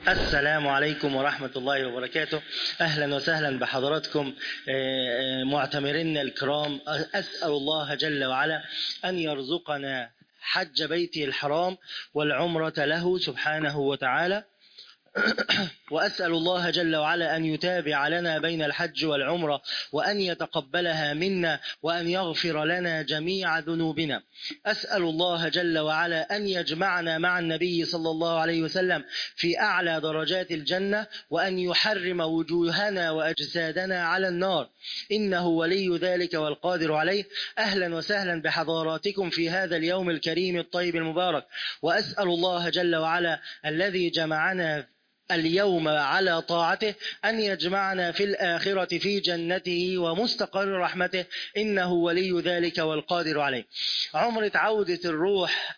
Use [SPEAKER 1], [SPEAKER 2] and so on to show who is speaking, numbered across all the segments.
[SPEAKER 1] السلام عليكم ورحمة الله وبركاته أهلا وسهلا بحضراتكم معتمرين الكرام أسأل الله جل وعلا أن يرزقنا حج بيته الحرام والعمرة له سبحانه وتعالى وأسأل الله جل وعلا أن يتابع لنا بين الحج والعمرة وأن يتقبلها منا وأن يغفر لنا جميع ذنوبنا أسأل الله جل وعلا أن يجمعنا مع النبي صلى الله عليه وسلم في أعلى درجات الجنة وأن يحرم وجوهنا وأجسادنا على النار إنه ولي ذلك والقادر عليه أهلا وسهلا بحضراتكم في هذا اليوم الكريم الطيب المبارك وأسأل الله جل وعلا الذي جمعنا اليوم على طاعته أن يجمعنا في الآخرة في جنته ومستقر رحمته إنه ولي ذلك والقادر عليه عمرة عودة الروح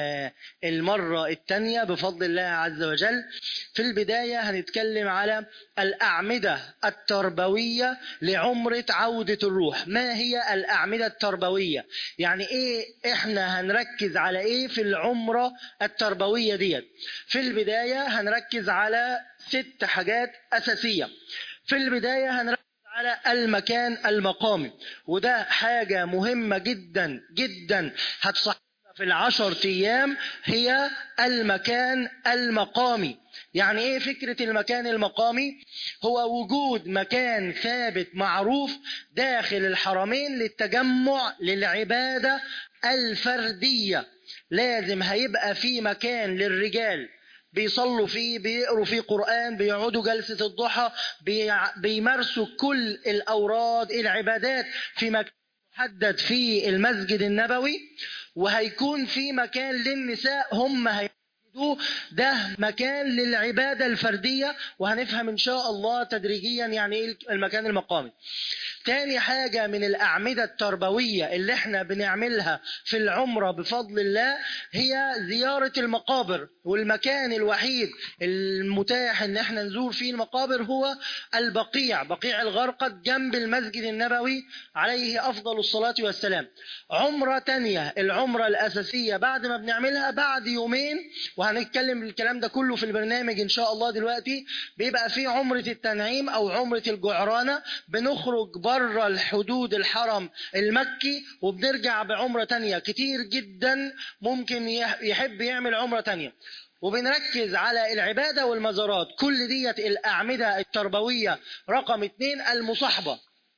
[SPEAKER 1] المرة الثانية بفضل الله عز وجل في البداية هنتكلم على الأعمدة التربوية لعمرة عودة الروح ما هي الأعمدة التربوية يعني إيه إحنا هنركز على إيه في العمرة التربوية ديت في البداية هنركز على ست حاجات أساسية في البداية هنركز على المكان المقامي وده حاجة مهمة جدا جدا هتصحنا في العشر أيام هي المكان المقامي يعني ايه فكرة المكان المقامي هو وجود مكان ثابت معروف داخل الحرمين للتجمع للعبادة الفردية لازم هيبقى في مكان للرجال بيصلوا فيه بيقروا فيه قرآن بيقعدوا جلسة الضحى بيمارسوا كل الأوراد العبادات في مكان محدد في المسجد النبوي وهيكون في مكان للنساء هم هيجدوه ده مكان للعبادة الفردية وهنفهم إن شاء الله تدريجيا يعني إيه المكان المقامي تاني حاجة من الأعمدة التربوية اللي احنا بنعملها في العمرة بفضل الله هي زيارة المقابر والمكان الوحيد المتاح ان احنا نزور فيه المقابر هو البقيع بقيع الغرقد جنب المسجد النبوي عليه أفضل الصلاة والسلام عمرة تانية العمرة الأساسية بعد ما بنعملها بعد يومين وهنتكلم الكلام ده كله في البرنامج إن شاء الله دلوقتي بيبقى في عمرة التنعيم أو عمرة الجعرانة بنخرج بره الحدود الحرم المكي وبنرجع بعمرة تانية كتير جدا ممكن يحب يعمل عمرة تانية وبنركز على العبادة والمزارات كل ديت الأعمدة التربوية رقم اتنين المصاحبة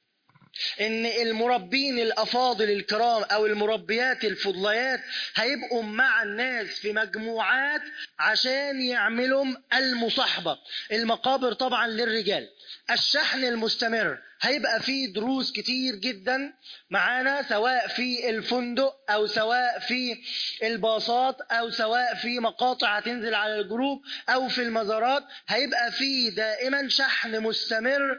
[SPEAKER 1] ان المربين الافاضل الكرام او المربيات الفضليات هيبقوا مع الناس في مجموعات عشان يعملوا المصاحبه المقابر طبعا للرجال الشحن المستمر هيبقى فيه دروس كتير جدا معانا سواء في الفندق او سواء في الباصات او سواء في مقاطع هتنزل على الجروب او في المزارات هيبقى فيه دائما شحن مستمر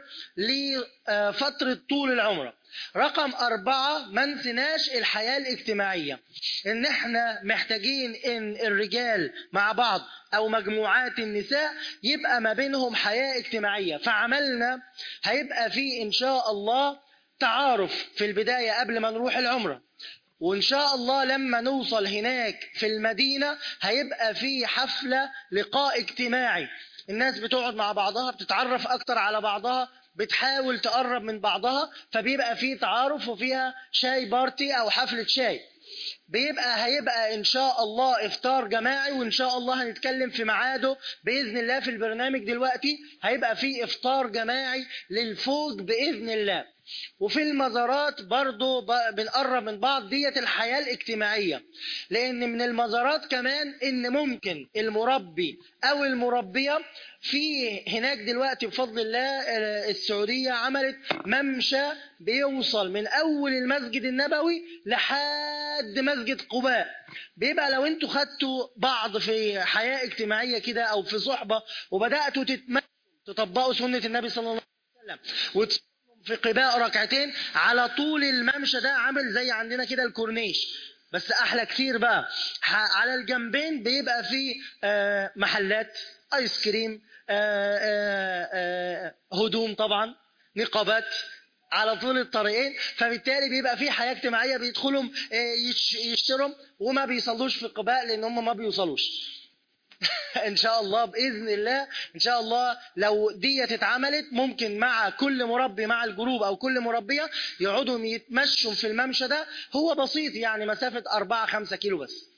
[SPEAKER 1] لفترة طول العمره رقم أربعة ما نسيناش الحياة الاجتماعية إن إحنا محتاجين إن الرجال مع بعض أو مجموعات النساء يبقى ما بينهم حياة اجتماعية فعملنا هيبقى فيه إن شاء الله تعارف في البداية قبل ما نروح العمرة وإن شاء الله لما نوصل هناك في المدينة هيبقى فيه حفلة لقاء اجتماعي الناس بتقعد مع بعضها بتتعرف أكتر على بعضها بتحاول تقرب من بعضها فبيبقى في تعارف وفيها شاي بارتي او حفلة شاي بيبقى هيبقى ان شاء الله افطار جماعي وان شاء الله هنتكلم في ميعاده باذن الله في البرنامج دلوقتي هيبقى في افطار جماعي للفوج باذن الله وفي المزارات برضو بنقرب من بعض ديت الحياة الاجتماعية لان من المزارات كمان ان ممكن المربي او المربية في هناك دلوقتي بفضل الله السعودية عملت ممشى بيوصل من أول المسجد النبوي لحد مسجد قباء بيبقى لو انتوا خدتوا بعض في حياة اجتماعية كده أو في صحبة وبدأتوا تتمشوا تطبقوا سنة النبي صلى الله عليه وسلم وتصلوا في قباء ركعتين على طول الممشى ده عامل زي عندنا كده الكورنيش بس أحلى كتير بقى على الجنبين بيبقى فيه محلات ايس كريم آآ آآ هدوم طبعا نقابات على طول الطريقين فبالتالي بيبقى في حياه اجتماعيه بيدخلهم يشتروا وما بيصلوش في قباء لان هم ما بيوصلوش ان شاء الله باذن الله ان شاء الله لو دي اتعملت ممكن مع كل مربي مع الجروب او كل مربيه يقعدوا يتمشوا في الممشى ده هو بسيط يعني مسافه 4 5 كيلو بس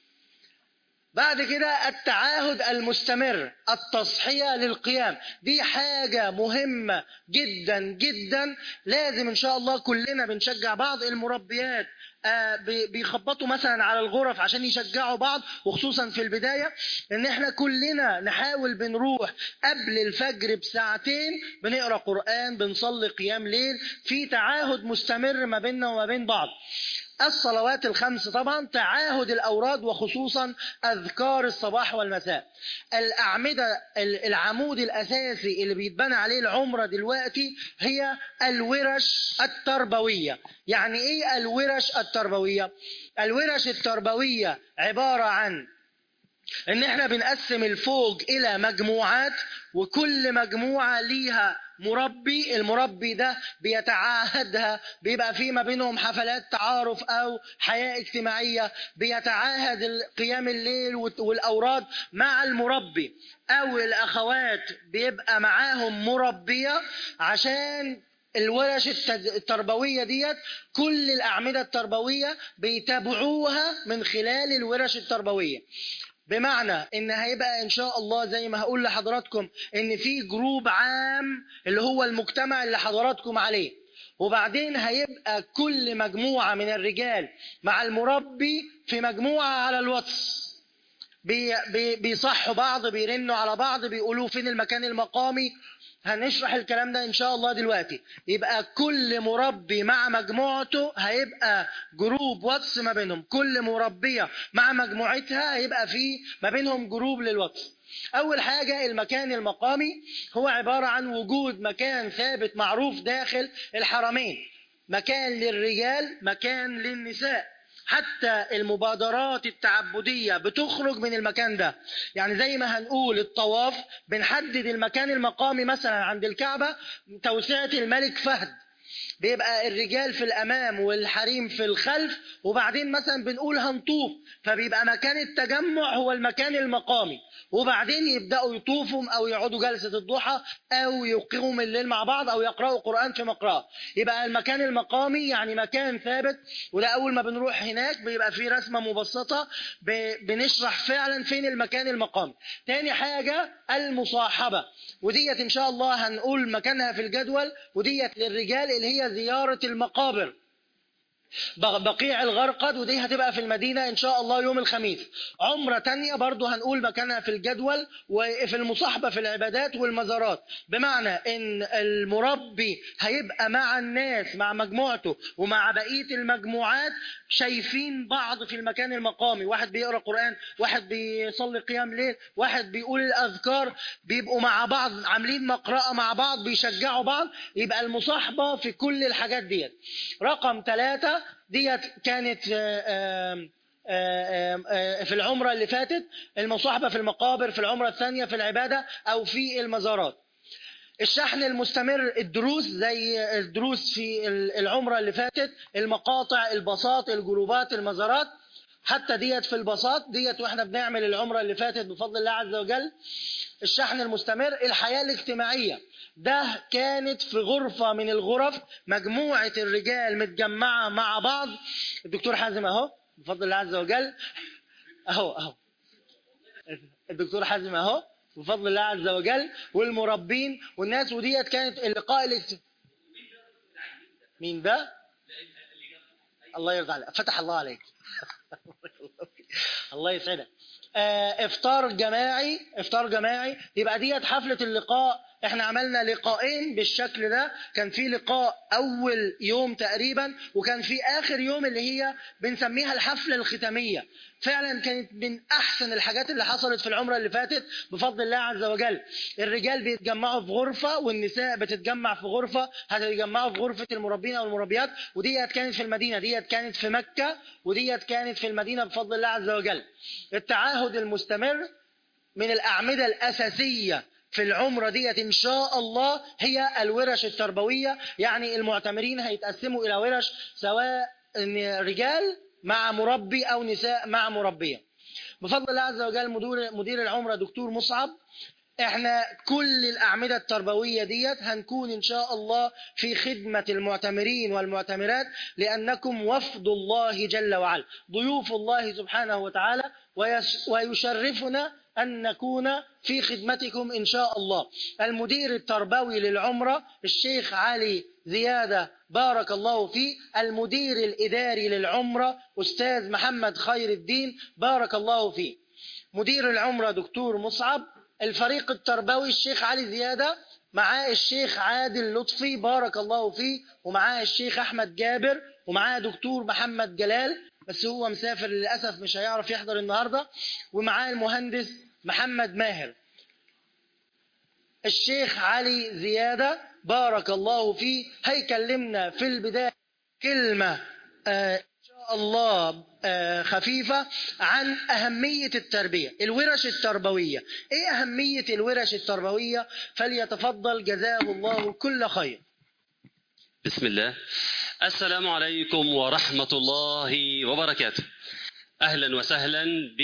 [SPEAKER 1] بعد كده التعاهد المستمر التصحية للقيام دي حاجة مهمة جدا جدا لازم ان شاء الله كلنا بنشجع بعض المربيات آه، بي- بيخبطوا مثلا على الغرف عشان يشجعوا بعض وخصوصا في البداية ان احنا كلنا نحاول بنروح قبل الفجر بساعتين بنقرأ قرآن بنصلي قيام ليل في تعاهد مستمر ما بيننا وما بين بعض الصلوات الخمس طبعا تعاهد الأوراد وخصوصا أذكار الصباح والمساء الأعمدة ال- العمود الأساسي اللي بيتبنى عليه العمرة دلوقتي هي الورش التربوية يعني إيه الورش التربوية؟ الورش التربوية عبارة عن ان احنا بنقسم الفوج الى مجموعات وكل مجموعة ليها مربي المربي ده بيتعاهدها بيبقى في ما بينهم حفلات تعارف او حياة اجتماعية بيتعاهد ال- قيام الليل والت- والاوراد مع المربي او الاخوات بيبقى معاهم مربية عشان الورش التد- التربوية ديت كل الأعمدة التربوية بيتابعوها من خلال الورش التربوية بمعنى ان هيبقى ان شاء الله زي ما هقول لحضراتكم ان في جروب عام اللي هو المجتمع اللي حضراتكم عليه وبعدين هيبقى كل مجموعة من الرجال مع المربي في مجموعة على الواتس بي بي بيصحوا بعض بيرنوا على بعض بيقولوا فين المكان المقامي هنشرح الكلام ده ان شاء الله دلوقتي يبقى كل مربي مع مجموعته هيبقى جروب واتس ما بينهم كل مربية مع مجموعتها هيبقى في ما بينهم جروب للواتس اول حاجة المكان المقامي هو عبارة عن وجود مكان ثابت معروف داخل الحرمين مكان للرجال مكان للنساء حتى المبادرات التعبدية بتخرج من المكان ده يعني زي ما هنقول الطواف بنحدد المكان المقامي مثلا عند الكعبة توسعة الملك فهد بيبقى الرجال في الامام والحريم في الخلف وبعدين مثلا بنقول هنطوف فبيبقى مكان التجمع هو المكان المقامي وبعدين يبداوا يطوفوا او يقعدوا جلسه الضحى او يقيموا الليل مع بعض او يقراوا قران في مقرأة يبقى المكان المقامي يعني مكان ثابت وده اول ما بنروح هناك بيبقى في رسمه مبسطه ب- بنشرح فعلا فين المكان المقامي تاني حاجه المصاحبه وديت ان شاء الله هنقول مكانها في الجدول وديت للرجال اللي هي زياره المقابر بق- بقيع الغرقد ودي هتبقى في المدينة إن شاء الله يوم الخميس عمرة تانية برضو هنقول مكانها في الجدول وفي المصاحبة في العبادات والمزارات بمعنى إن المربي هيبقى مع الناس مع مجموعته ومع بقية المجموعات شايفين بعض في المكان المقامي واحد بيقرأ قرآن واحد بيصلي قيام ليل واحد بيقول الأذكار بيبقوا مع بعض عاملين مقرأة مع بعض بيشجعوا بعض يبقى المصاحبة في كل الحاجات ديت رقم ثلاثة ديت كانت آه، آم، آه، آم، آه، في العمرة اللي فاتت المصاحبة في المقابر في العمرة الثانية في العبادة أو في المزارات الشحن المستمر الدروس زي الدروس في العمرة اللي فاتت المقاطع البساط الجروبات المزارات حتى ديت في البساط ديت واحنا بنعمل العمرة اللي فاتت بفضل الله عز وجل الشحن المستمر الحياة الاجتماعية ده كانت في غرفة من الغرف مجموعة الرجال متجمعة مع بعض الدكتور حازم اهو بفضل الله عز وجل اهو اهو الدكتور حازم اهو بفضل الله عز وجل والمربين والناس وديت كانت اللقاء الاجت... مين ده؟ الله يرضى عليك فتح الله عليك الله يسعدك آه، افطار جماعي افطار جماعي يبقى ديت حفلة اللقاء احنا عملنا لقاءين بالشكل ده كان في لقاء اول يوم تقريبا وكان في اخر يوم اللي هي بنسميها الحفلة الختامية فعلا كانت من احسن الحاجات اللي حصلت في العمرة اللي فاتت بفضل الله عز وجل الرجال بيتجمعوا في غرفة والنساء بتتجمع في غرفة هتتجمعوا في غرفة المربين او المربيات وديت كانت في المدينة ديت كانت في مكة وديت كانت في المدينة بفضل الله عز وجل التعاهد المستمر من الأعمدة الأساسية في العمرة ديت إن شاء الله هي الورش التربوية يعني المعتمرين هيتقسموا إلى ورش سواء إن رجال مع مربي أو نساء مع مربية بفضل الله عز وجل مدير مدير العمره دكتور مصعب احنا كل الاعمده التربويه ديت هنكون ان شاء الله في خدمه المعتمرين والمعتمرات لانكم وفد الله جل وعلا ضيوف الله سبحانه وتعالى ويش- ويشرفنا ان نكون في خدمتكم ان شاء الله المدير التربوي للعمره الشيخ علي زياده بارك الله فيه المدير الاداري للعمره استاذ محمد خير الدين بارك الله فيه مدير العمرة دكتور مصعب الفريق التربوي الشيخ علي زيادة معاه الشيخ عادل لطفي بارك الله فيه ومعاه الشيخ أحمد جابر ومعاه دكتور محمد جلال بس هو مسافر للأسف مش هيعرف يحضر النهاردة ومعاه المهندس محمد ماهر الشيخ علي زيادة بارك الله فيه هيكلمنا في البداية كلمة آه إن شاء الله آه خفيفة عن أهمية التربية الورش التربوية إيه أهمية الورش التربوية فليتفضل جزاه الله كل خير
[SPEAKER 2] بسم الله السلام عليكم ورحمة الله وبركاته أهلا وسهلا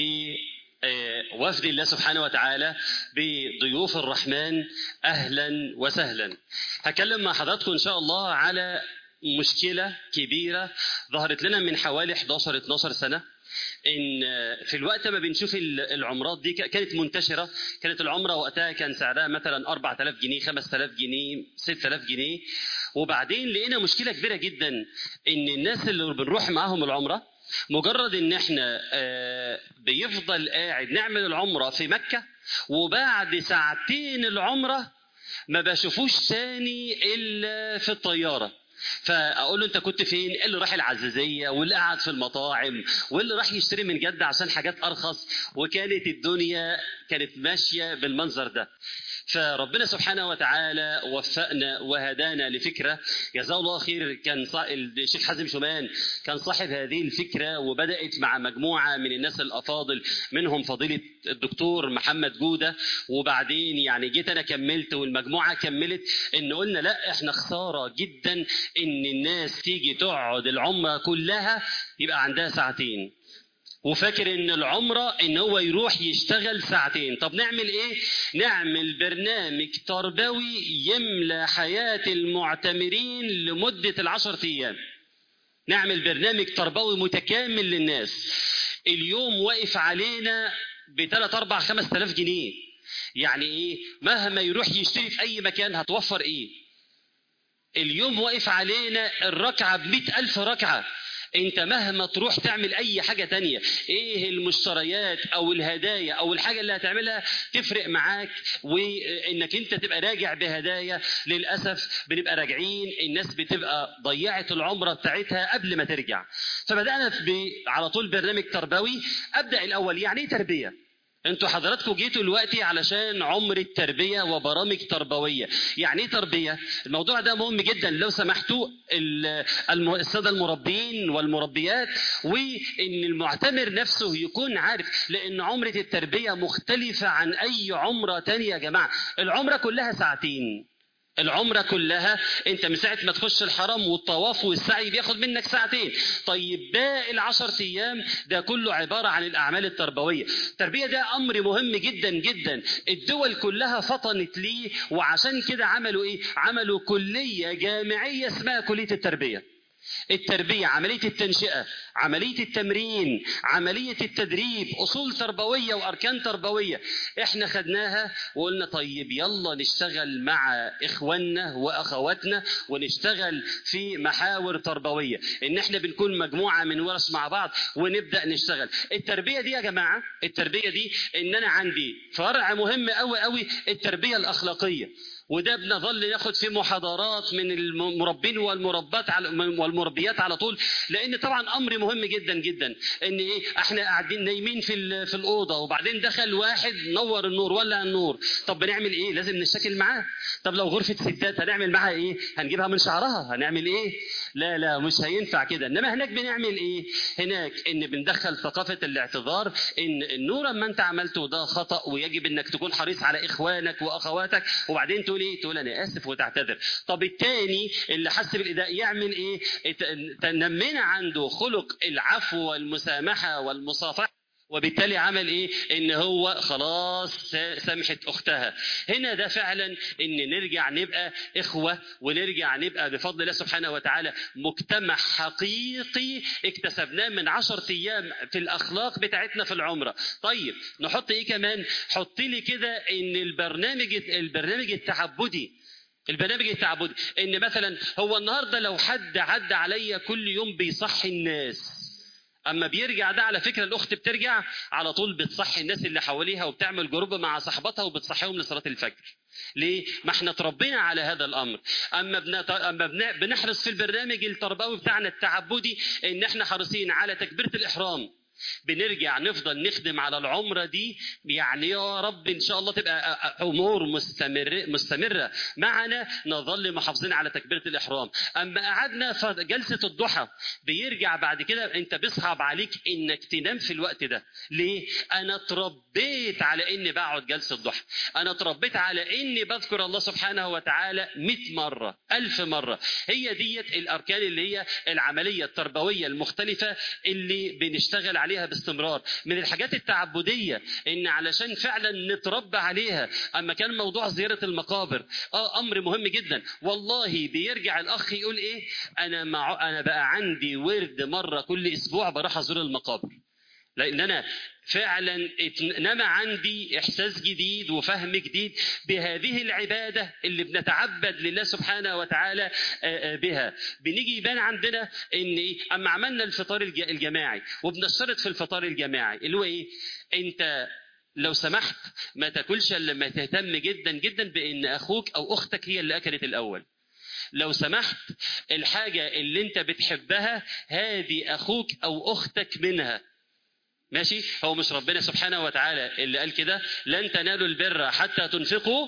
[SPEAKER 2] بوفد الله سبحانه وتعالى بضيوف الرحمن أهلا وسهلا هكلم مع حضراتكم إن شاء الله على مشكلة كبيرة ظهرت لنا من حوالي 11-12 سنة ان في الوقت ما بنشوف العمرات دي كانت منتشره كانت العمره وقتها كان سعرها مثلا 4000 جنيه 5000 جنيه 6000 جنيه وبعدين لقينا مشكله كبيره جدا ان الناس اللي بنروح معاهم العمره مجرد ان احنا آه، بيفضل قاعد نعمل العمره في مكه وبعد ساعتين العمره ما بشوفوش تاني الا في الطياره فاقول له انت كنت فين؟ اللي راح العزيزيه واللي قعد في المطاعم واللي راح يشتري من جده عشان حاجات ارخص وكانت الدنيا كانت ماشيه بالمنظر ده. فربنا سبحانه وتعالى وفقنا وهدانا لفكره جزاه الله خير كان صا... الشيخ حازم شومان كان صاحب هذه الفكره وبدات مع مجموعه من الناس الافاضل منهم فضيله الدكتور محمد جوده وبعدين يعني جيت انا كملت والمجموعه كملت ان قلنا لا احنا خساره جدا ان الناس تيجي تقعد العمره كلها يبقى عندها ساعتين وفاكر ان العمره ان هو يروح يشتغل ساعتين طب نعمل ايه نعمل برنامج تربوي يملى حياه المعتمرين لمده العشر ايام نعمل برنامج تربوي متكامل للناس اليوم واقف علينا بثلاث اربع خمس تلاف جنيه يعني ايه مهما يروح يشتري في اي مكان هتوفر ايه اليوم واقف علينا الركعه بمئة ألف ركعه انت مهما تروح تعمل اي حاجة تانية ايه المشتريات او الهدايا او الحاجة اللي هتعملها تفرق معاك وانك انت تبقى راجع بهدايا للأسف بنبقى راجعين الناس بتبقى ضيعت العمرة بتاعتها قبل ما ترجع فبدأنا ب- على طول برنامج تربوي ابدأ الاول يعني ايه تربية انتوا حضراتكم جيتوا دلوقتي علشان عمر التربيه وبرامج تربويه يعني ايه تربيه الموضوع ده مهم جدا لو سمحتوا ال- الم- الساده المربين والمربيات وان المعتمر نفسه يكون عارف لان عمره التربيه مختلفه عن اي عمره تانية يا جماعه العمره كلها ساعتين العمرة كلها انت من ساعة ما تخش الحرم والطواف والسعي بياخد منك ساعتين طيب باقي العشر ايام ده كله عبارة عن الاعمال التربوية التربية ده امر مهم جدا جدا الدول كلها فطنت ليه وعشان كده عملوا ايه عملوا كلية جامعية اسمها كلية التربية التربية عملية التنشئة عملية التمرين عملية التدريب أصول تربوية وأركان تربوية إحنا خدناها وقلنا طيب يلا نشتغل مع إخواننا وأخواتنا ونشتغل في محاور تربوية إن إحنا بنكون مجموعة من ورش مع بعض ونبدأ نشتغل التربية دي يا جماعة التربية دي إن أنا عندي فرع مهم أوي أوي التربية الأخلاقية وده بنظل ناخد فيه محاضرات من المربين والمربات على والمربيات على طول لان طبعا امر مهم جدا جدا ان ايه احنا قاعدين نايمين في ال- في الاوضه وبعدين دخل واحد نور النور ولع النور طب بنعمل ايه لازم نشتكل معاه طب لو غرفه ستات هنعمل معاها ايه هنجيبها من شعرها هنعمل ايه لا لا مش هينفع كده انما هناك بنعمل ايه هناك ان بندخل ثقافه الاعتذار ان النور ما انت عملته ده خطا ويجب انك تكون حريص على اخوانك واخواتك وبعدين تقول ايه تقول انا اسف وتعتذر طب التاني اللي حس بالاداء يعمل ايه ات- نمينا عنده خلق العفو والمسامحه والمصافحه وبالتالي عمل ايه ان هو خلاص سامحت اختها هنا ده فعلا ان نرجع نبقى اخوه ونرجع نبقى بفضل الله سبحانه وتعالى مجتمع حقيقي اكتسبناه من عشر ايام في الاخلاق بتاعتنا في العمره طيب نحط ايه كمان حط لي كده ان البرنامج البرنامج التعبدي البرنامج التعبدي ان مثلا هو النهارده لو حد عدى عليا كل يوم بيصحي الناس اما بيرجع ده على فكره الاخت بترجع على طول بتصحي الناس اللي حواليها وبتعمل جروب مع صاحبتها وبتصحيهم لصلاه الفجر ليه ما احنا اتربينا على هذا الامر اما بنت... اما بن... بنحرص في البرنامج التربوي بتاعنا التعبدي ان احنا حريصين على تكبيره الاحرام بنرجع نفضل نخدم على العمرة دي يعني يا رب إن شاء الله تبقى أمور مستمر مستمرة معنا نظل محافظين على تكبيرة الإحرام أما قعدنا في جلسة الضحى بيرجع بعد كده أنت بيصعب عليك إنك تنام في الوقت ده ليه؟ أنا اتربيت على إني بقعد جلسة ضحى أنا اتربيت على إني بذكر الله سبحانه وتعالى 100 مرة ألف مرة هي ديت الأركان اللي هي العملية التربوية المختلفة اللي بنشتغل عليها باستمرار من الحاجات التعبدية ان علشان فعلا نتربى عليها اما كان موضوع زيارة المقابر اه امر مهم جدا والله بيرجع الاخ يقول ايه انا مع انا بقى عندي ورد مرة كل اسبوع بروح ازور المقابر لان انا فعلا نما عندي احساس جديد وفهم جديد بهذه العباده اللي بنتعبد لله سبحانه وتعالى بها بنيجي يبان عندنا ان ايه اما عملنا الفطار الجماعي وبنشترط في الفطار الجماعي اللي هو ايه انت لو سمحت ما تاكلش الا لما تهتم جدا جدا بان اخوك او اختك هي اللي اكلت الاول لو سمحت الحاجه اللي انت بتحبها هذه اخوك او اختك منها ماشي هو مش ربنا سبحانه وتعالى اللي قال كده لن تنالوا البر حتى تنفقوا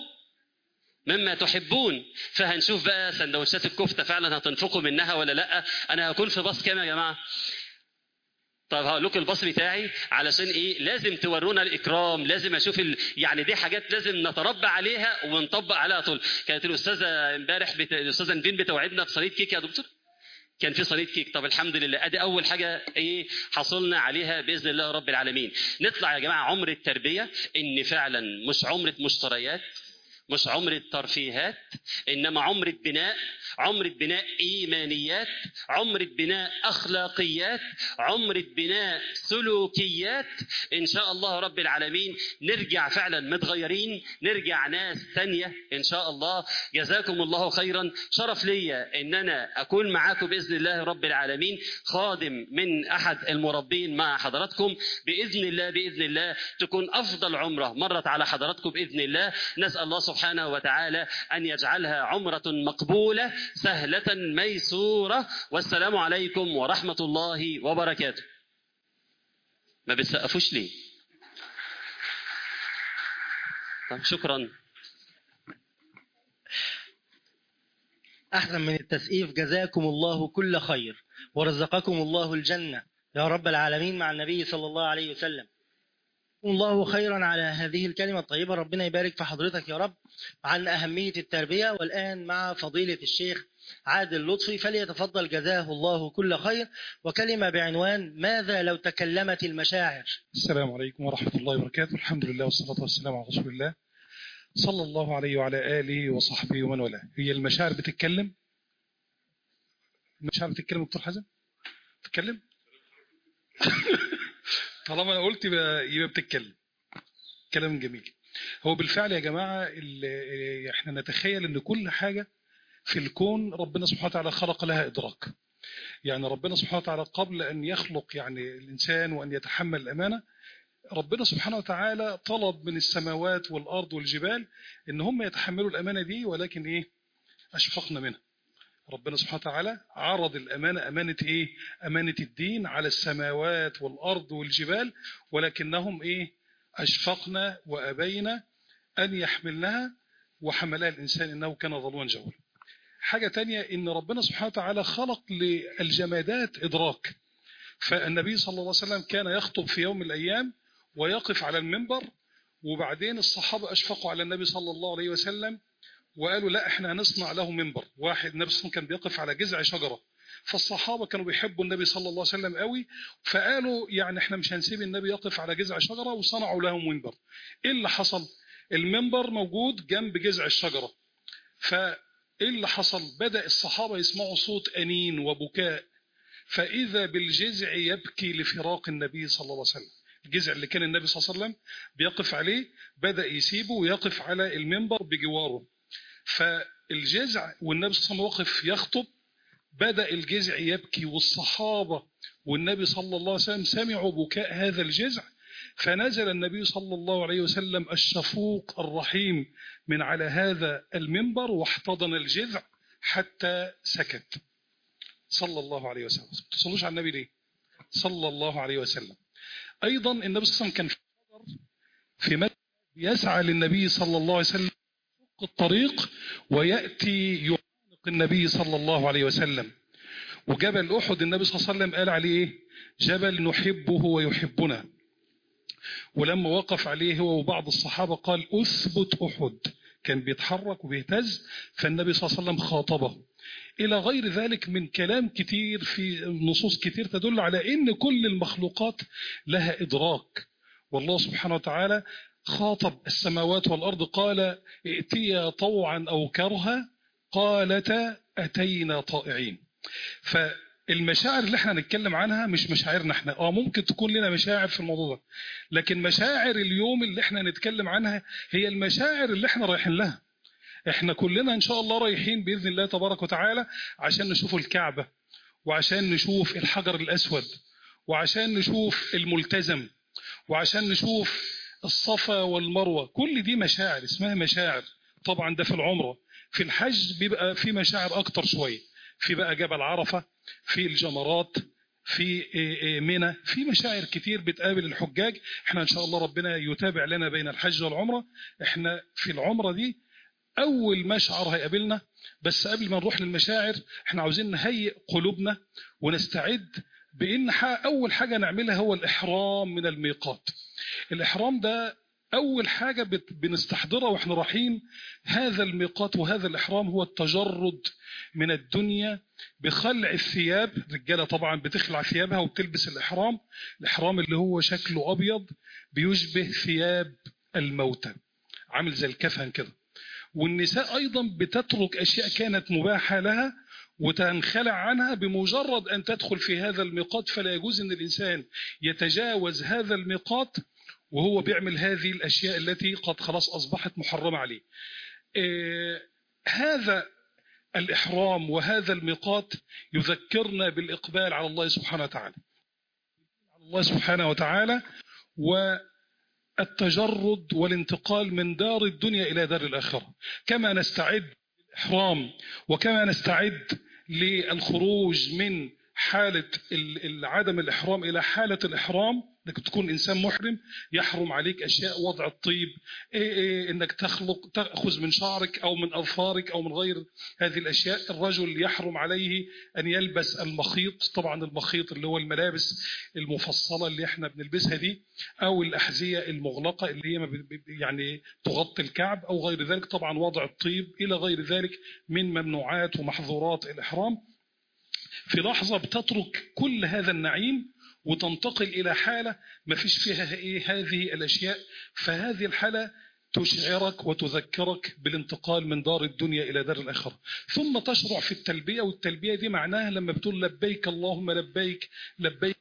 [SPEAKER 2] مما تحبون فهنشوف بقى سندوتشات الكفته فعلا هتنفقوا منها ولا لا انا هكون في باص كام يا جماعه طب هقول لكم الباص بتاعي علشان ايه لازم تورونا الاكرام لازم اشوف ال... يعني دي حاجات لازم نتربى عليها ونطبق عليها طول كانت الاستاذه امبارح بت... الاستاذه نبيل بتوعدنا بصينيه كيك يا دكتور كان في صينيه كيك طب الحمد لله ادي اول حاجه ايه حصلنا عليها باذن الله رب العالمين نطلع يا جماعه عمر التربيه ان فعلا مش عمره مشتريات مش عمرة ترفيهات إنما عمرة بناء عمرة بناء إيمانيات عمرة بناء أخلاقيات عمرة بناء سلوكيات إن شاء الله رب العالمين نرجع فعلا متغيرين نرجع ناس تانية إن شاء الله جزاكم الله خيرا شرف ليا إن أنا أكون معاكم بإذن الله رب العالمين خادم من أحد المربين مع حضراتكم بإذن الله بإذن الله تكون أفضل عمرة مرت على حضراتكم بإذن الله نسأل الله سبحانه وتعالى أن يجعلها عمرة مقبولة سهلة ميسورة والسلام عليكم ورحمة الله وبركاته ما بتسقفوش ليه طب شكرا
[SPEAKER 1] أحسن من التسقيف جزاكم الله كل خير ورزقكم الله الجنة يا رب العالمين مع النبي صلى الله عليه وسلم الله خيرا على هذه الكلمة الطيبة ربنا يبارك في حضرتك يا رب عن أهمية التربية والآن مع فضيلة الشيخ عادل لطفي فليتفضل جزاه الله كل خير وكلمة بعنوان ماذا لو تكلمت المشاعر
[SPEAKER 3] السلام عليكم ورحمة الله وبركاته الحمد لله والصلاة والسلام على رسول الله صلى الله عليه وعلى آله وصحبه ومن والاه هي المشاعر بتتكلم المشاعر بتتكلم دكتور حسن بتتكلم طالما انا قلت يبقى يبقى بتتكلم كلام جميل هو بالفعل يا جماعة احنا نتخيل ان كل حاجة في الكون ربنا سبحانه وتعالى خلق لها إدراك يعني ربنا سبحانه وتعالى قبل أن يخلق يعني الإنسان وأن يتحمل الأمانة ربنا سبحانه وتعالى طلب من السماوات والأرض والجبال إن هم يتحملوا الأمانة دي ولكن إيه أشفقنا منها ربنا سبحانه وتعالى عرض الأمانة أمانة إيه أمانة الدين على السماوات والأرض والجبال ولكنهم إيه أشفقنا وأبينا أن يحملنها وحملها الإنسان إنه كان ظلوا جهولا حاجة تانية إن ربنا سبحانه وتعالى خلق للجمادات إدراك فالنبي صلى الله عليه وسلم كان يخطب في يوم من الأيام ويقف على المنبر وبعدين الصحابة أشفقوا على النبي صلى الله عليه وسلم وقالوا لا احنا هنصنع له منبر واحد النبي صلى الله عليه وسلم كان بيقف على جذع شجرة فالصحابة كانوا بيحبوا النبي صلى الله عليه وسلم قوي فقالوا يعني احنا مش هنسيب النبي يقف على جذع شجرة وصنعوا له منبر ايه اللي حصل المنبر موجود جنب جذع الشجرة فايه اللي حصل بدأ الصحابة يسمعوا صوت أنين وبكاء فإذا بالجذع يبكي لفراق النبي صلى الله عليه وسلم الجذع اللي كان النبي صلى الله عليه وسلم بيقف عليه بدأ يسيبه ويقف على المنبر بجواره فالجذع والنبي صلى الله عليه وسلم واقف يخطب بدأ الجذع يبكي والصحابة والنبي صلى الله عليه وسلم سمعوا بكاء هذا الجذع فنزل النبي صلى الله عليه وسلم الشفوق الرحيم من على هذا المنبر واحتضن الجذع حتى سكت صلى الله عليه وسلم ما تصلوش على النبي ليه صلى الله عليه وسلم أيضا النبي صلى الله عليه وسلم كان في في مكة يسعى للنبي صلى الله عليه وسلم يشق الطريق ويأتي يعانق النبي صلى الله عليه وسلم وجبل أحد النبي صلى الله عليه وسلم قال عليه إيه؟ جبل نحبه ويحبنا ولما وقف عليه هو وبعض الصحابة قال أثبت أحد كان بيتحرك وبيهتز فالنبي صلى الله عليه وسلم خاطبه إلى غير ذلك من كلام كتير في نصوص كتير تدل على أن كل المخلوقات لها إدراك والله سبحانه وتعالى خاطب السماوات والأرض قال ائتيا طوعا أو كرها قالتا أتينا طائعين فالمشاعر اللي احنا هنتكلم عنها مش مشاعرنا احنا اه ممكن تكون لنا مشاعر في الموضوع ده لكن مشاعر اليوم اللي احنا هنتكلم عنها هي المشاعر اللي احنا رايحين لها احنا كلنا ان شاء الله رايحين باذن الله تبارك وتعالى عشان نشوف الكعبه وعشان نشوف الحجر الاسود وعشان نشوف الملتزم وعشان نشوف الصفا والمروه كل دي مشاعر اسمها مشاعر طبعا ده في العمره في الحج بيبقى في مشاعر اكتر شويه في بقى جبل عرفه في الجمرات في منى في مشاعر كتير بتقابل الحجاج احنا ان شاء الله ربنا يتابع لنا بين الحج والعمره احنا في العمره دي أول مشعر هيقابلنا بس قبل ما نروح للمشاعر احنا عاوزين نهيئ قلوبنا ونستعد بأن أول حاجة نعملها هو الإحرام من الميقات الإحرام ده أول حاجة بنستحضرها وإحنا رايحين هذا الميقات وهذا الإحرام هو التجرد من الدنيا بخلع الثياب الرجالة طبعا بتخلع ثيابها وبتلبس الإحرام الإحرام اللي هو شكله أبيض بيشبه ثياب الموتى عامل زي الكفن كده والنساء أيضا بتترك أشياء كانت مباحة لها وتنخلع عنها بمجرد أن تدخل في هذا الميقات فلا يجوز أن الإنسان يتجاوز هذا الميقات وهو بيعمل هذه الأشياء التي قد خلاص أصبحت محرمة عليه آه هذا الإحرام وهذا الميقات يذكرنا بالإقبال على الله سبحانه وتعالى على الله سبحانه وتعالى و التجرد والانتقال من دار الدنيا إلى دار الآخرة كما نستعد للإحرام وكما نستعد للخروج من حالة عدم الإحرام إلى حالة الإحرام انك تكون انسان محرم يحرم عليك اشياء وضع الطيب إيه إيه انك تخلق تاخذ من شعرك او من اظفارك او من غير هذه الاشياء الرجل يحرم عليه ان يلبس المخيط طبعا المخيط اللي هو الملابس المفصله اللي احنا بنلبسها دي او الاحذيه المغلقه اللي هي يعني تغطي الكعب او غير ذلك طبعا وضع الطيب الى غير ذلك من ممنوعات ومحظورات الاحرام في لحظه بتترك كل هذا النعيم وتنتقل إلى حالة ما فيش فيها إيه هذه الأشياء فهذه الحالة تشعرك وتذكرك بالانتقال من دار الدنيا إلى دار الآخرة ثم تشرع في التلبية والتلبية دي معناها لما بتقول لبيك اللهم لبيك لبيك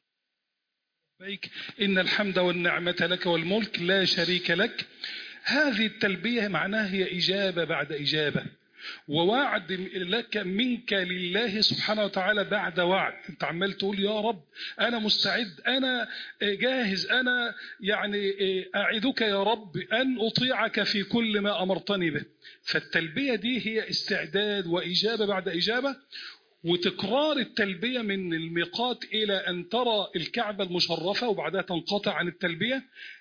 [SPEAKER 3] لبيك إن الحمد والنعمة لك والملك لا شريك لك هذه التلبية معناها هي إجابة بعد إجابة ووعد لك منك لله سبحانه وتعالى بعد وعد انت عمال تقول يا رب انا مستعد انا جاهز انا يعني اعدك يا رب ان اطيعك في كل ما امرتني به فالتلبيه دي هي استعداد واجابه بعد اجابه وتكرار التلبيه من الميقات الى ان ترى الكعبه المشرفه وبعدها تنقطع عن التلبيه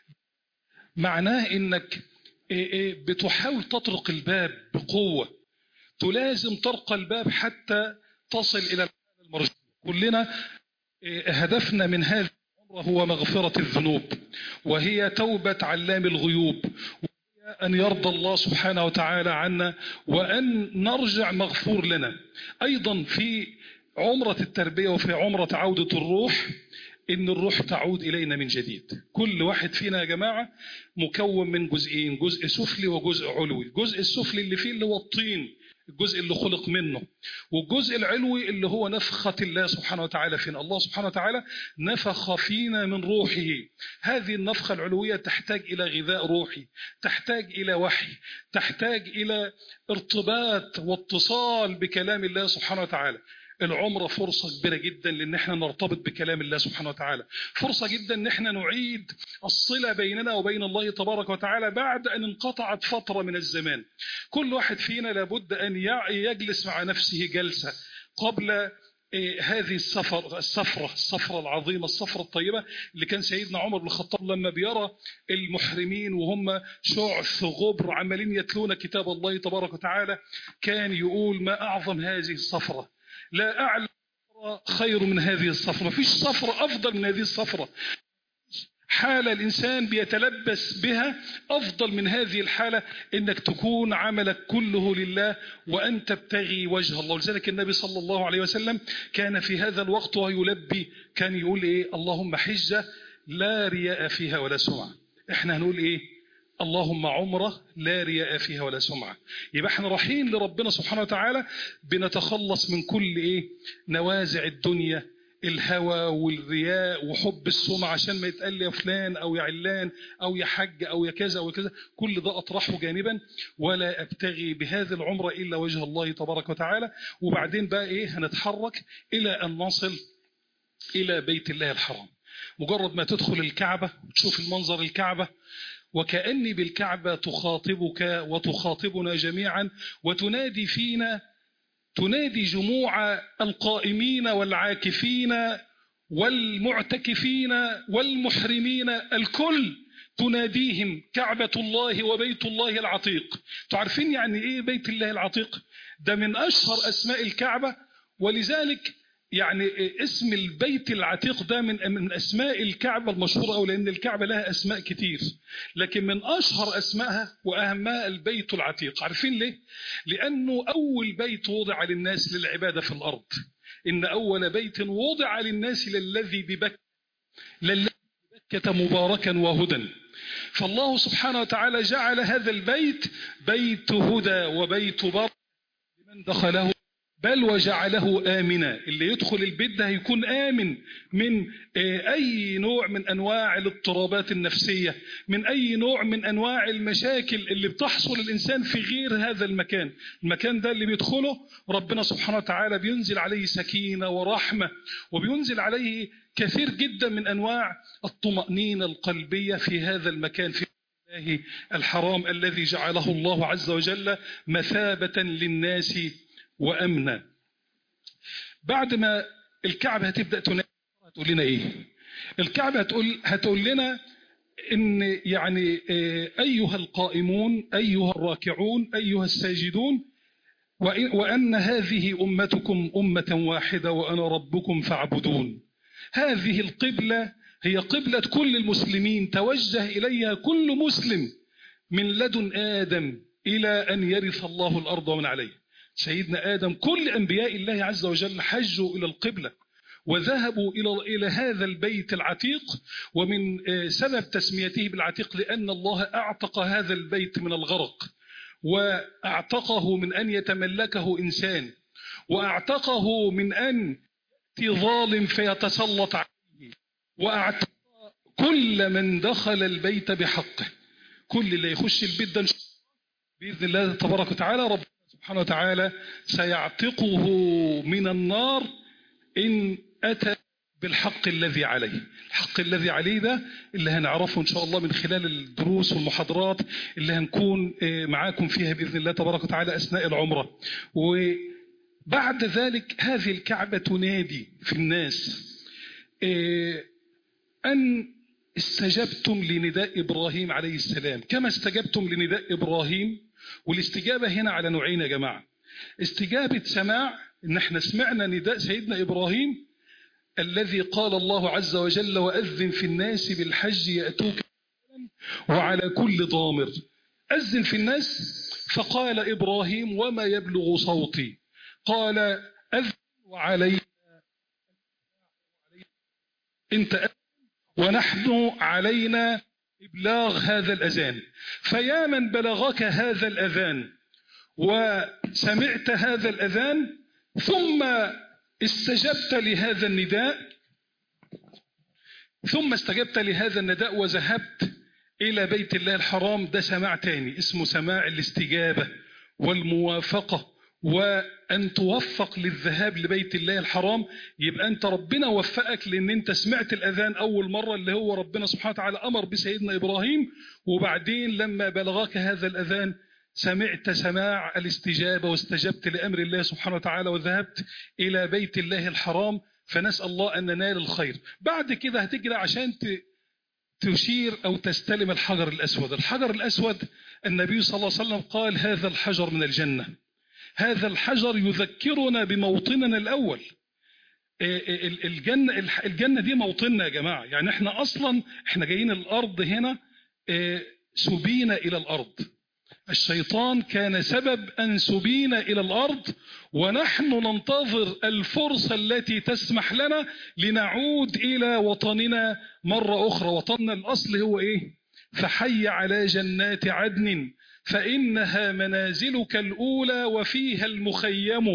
[SPEAKER 3] معناه انك بتحاول تطرق الباب بقوه تلازم ترقى الباب حتى تصل إلى المرجو كلنا هدفنا من هذه العمرة هو مغفرة الذنوب وهي توبة علام الغيوب وهي أن يرضى الله سبحانه وتعالى عنا وأن نرجع مغفور لنا أيضا في عمرة التربية وفي عمرة عودة الروح إن الروح تعود إلينا من جديد كل واحد فينا يا جماعة مكون من جزئين جزء سفلي وجزء علوي الجزء السفلي اللي فيه اللي هو الطين الجزء اللي خلق منه والجزء العلوي اللي هو نفخة الله سبحانه وتعالى فينا الله سبحانه وتعالى نفخ فينا من روحه هذه النفخة العلوية تحتاج إلى غذاء روحي تحتاج إلى وحي تحتاج إلى ارتباط واتصال بكلام الله سبحانه وتعالى العمرة فرصة كبيرة جدا لأن احنا نرتبط بكلام الله سبحانه وتعالى فرصة جدا أن احنا نعيد الصلة بيننا وبين الله تبارك وتعالى بعد أن انقطعت فترة من الزمان كل واحد فينا لابد أن يجلس مع نفسه جلسة قبل هذه السفر السفرة السفرة العظيمة السفرة الطيبة اللي كان سيدنا عمر بن الخطاب لما بيرى المحرمين وهم شعث غبر عمالين يتلون كتاب الله تبارك وتعالى كان يقول ما أعظم هذه السفرة لا أعلم خير من هذه الصفرة ما فيش صفرة أفضل من هذه الصفرة حالة الإنسان بيتلبس بها أفضل من هذه الحالة إنك تكون عملك كله لله وأن تبتغي وجه الله لذلك النبي صلى الله عليه وسلم كان في هذا الوقت ويلبي كان يقول إيه اللهم حجة لا رياء فيها ولا سمعة إحنا هنقول إيه اللهم عمرة لا رياء فيها ولا سمعة يبقى احنا رايحين لربنا سبحانه وتعالى بنتخلص من كل ايه نوازع الدنيا الهوى والرياء وحب السمعة عشان ما يتقال يا فلان او يا علان او يا حج او يا كذا او كذا كل ده اطرحه جانبا ولا ابتغي بهذه العمرة الا وجه الله تبارك وتعالى وبعدين بقى ايه هنتحرك الى ان نصل الى بيت الله الحرام مجرد ما تدخل الكعبة وتشوف المنظر الكعبة وكأني بالكعبة تخاطبك وتخاطبنا جميعا وتنادي فينا تنادي جموع القائمين والعاكفين والمعتكفين والمحرمين الكل تناديهم كعبة الله وبيت الله العتيق تعرفين يعني ايه بيت الله العتيق ده من اشهر اسماء الكعبة ولذلك يعني اسم البيت العتيق ده من من اسماء الكعبه المشهوره او لان الكعبه لها اسماء كتير لكن من اشهر اسمائها واهمها البيت العتيق عارفين ليه لانه اول بيت وضع للناس للعباده في الارض ان اول بيت وضع للناس للذي ببكه للذي ببكه مباركا وهدى فالله سبحانه وتعالى جعل هذا البيت بيت هدى وبيت بركه لمن دخله بل وجعله آمنا اللي يدخل البيت ده هيكون آمن من أي نوع من أنواع الاضطرابات النفسية من أي نوع من أنواع المشاكل اللي بتحصل الإنسان في غير هذا المكان المكان ده اللي بيدخله ربنا سبحانه وتعالى بينزل عليه سكينة ورحمة وبينزل عليه كثير جدا من أنواع الطمأنينة القلبية في هذا المكان في الله الحرام الذي جعله الله عز وجل مثابة للناس وأمنا بعد ما الكعبة هتبدأ تقول لنا إيه الكعبة هتقول, هتقول لنا إن يعني أيها القائمون أيها الراكعون أيها الساجدون وأن هذه أمتكم أمة واحدة وأنا ربكم فاعبدون هذه القبلة هي قبلة كل المسلمين توجه إليها كل مسلم من لدن آدم إلى أن يرث الله الأرض ومن عليها سيدنا آدم كل أنبياء الله عز وجل حجوا إلى القبلة وذهبوا إلى إلى هذا البيت العتيق ومن سبب تسميته بالعتيق لأن الله أعتق هذا البيت من الغرق وأعتقه من أن يتملكه إنسان وأعتقه من أن يأتي ظالم فيتسلط عليه وأعتق كل من دخل البيت بحقه كل اللي يخش البيت ده بإذن الله تبارك وتعالى رب سبحانه وتعالى سيعتقه من النار إن أتى بالحق الذي عليه الحق الذي عليه ده اللي هنعرفه إن شاء الله من خلال الدروس والمحاضرات اللي هنكون معاكم فيها بإذن الله تبارك وتعالى أثناء العمرة وبعد ذلك هذه الكعبة تنادي في الناس أن استجبتم لنداء إبراهيم عليه السلام كما استجبتم لنداء إبراهيم والاستجابة هنا على نوعين يا جماعة استجابة سماع ان احنا سمعنا نداء سيدنا إبراهيم الذي قال الله عز وجل وأذن في الناس بالحج يأتوك وعلى كل ضامر أذن في الناس فقال إبراهيم وما يبلغ صوتي قال أذن وعلينا انت ونحن علينا إبلاغ هذا الأذان فيا من بلغك هذا الأذان وسمعت هذا الأذان ثم استجبت لهذا النداء ثم استجبت لهذا النداء وذهبت إلى بيت الله الحرام ده سماع تاني اسمه سماع الاستجابة والموافقة وأن توفق للذهاب لبيت الله الحرام يبقى أنت ربنا وفقك لأن أنت سمعت الأذان أول مرة اللي هو ربنا سبحانه وتعالى أمر بسيدنا إبراهيم وبعدين لما بلغك هذا الأذان سمعت سماع الاستجابة واستجبت لأمر الله سبحانه وتعالى وذهبت إلى بيت الله الحرام فنسأل الله أن ننال الخير بعد كده هتجري عشان تشير أو تستلم الحجر الأسود الحجر الأسود النبي صلى الله عليه وسلم قال هذا الحجر من الجنة هذا الحجر يذكرنا بموطننا الأول الجنة, الجنة دي موطننا يا جماعة يعني احنا أصلا احنا جايين الأرض هنا سبينا إلى الأرض الشيطان كان سبب أن سبينا إلى الأرض ونحن ننتظر الفرصة التي تسمح لنا لنعود إلى وطننا مرة أخرى وطننا الأصل هو إيه فحي على جنات عدن فإنها منازلك الأولى وفيها المخيم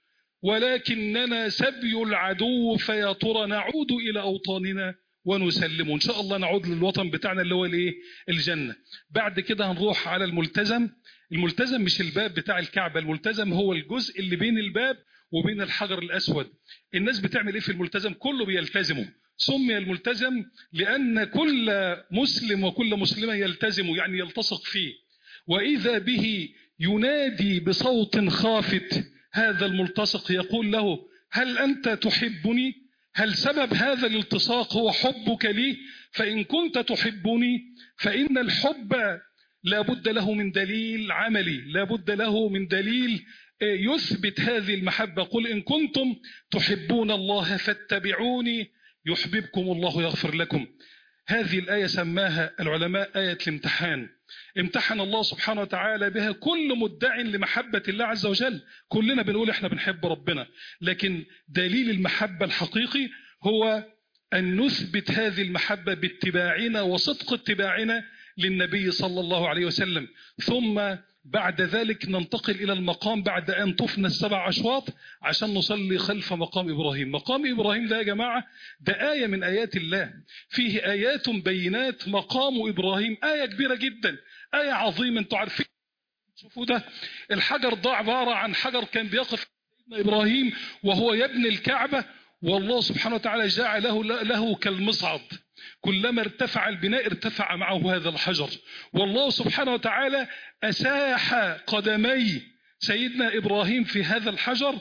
[SPEAKER 3] ولكننا سبي العدو فيا ترى نعود إلى أوطاننا ونسلم إن شاء الله نعود للوطن بتاعنا اللي هو الايه الجنة بعد كده هنروح على الملتزم الملتزم مش الباب بتاع الكعبة الملتزم هو الجزء اللي بين الباب وبين الحجر الأسود الناس بتعمل ايه في الملتزم كله بيلتزموا سمي الملتزم لأن كل مسلم وكل مسلمة يلتزم يعني يلتصق فيه وإذا به ينادي بصوت خافت هذا الملتصق يقول له هل أنت تحبني هل سبب هذا الالتصاق هو حبك لي فإن كنت تحبني فإن الحب لا بد له من دليل عملي لا بد له من دليل يثبت هذه المحبة قل إن كنتم تحبون الله فاتبعوني يحببكم الله يغفر لكم هذه الآية سماها العلماء آية الامتحان امتحن الله سبحانه وتعالى بها كل مدع لمحبة الله عز وجل كلنا بنقول احنا بنحب ربنا لكن دليل المحبة الحقيقي هو أن نثبت هذه المحبة باتباعنا وصدق اتباعنا للنبي صلى الله عليه وسلم ثم بعد ذلك ننتقل إلى المقام بعد أن طفنا السبع أشواط عشان نصلي خلف مقام إبراهيم مقام إبراهيم ده يا جماعة ده آية من آيات الله فيه آيات بينات مقام إبراهيم آية كبيرة جدا آية عظيمة انتوا عارفين شوفوا ده الحجر ده عبارة عن حجر كان بيقف سيدنا إبراهيم وهو يبني الكعبة والله سبحانه وتعالى جعله له كالمصعد كلما ارتفع البناء ارتفع معه هذا الحجر والله سبحانه وتعالى أساح قدمي سيدنا إبراهيم في هذا الحجر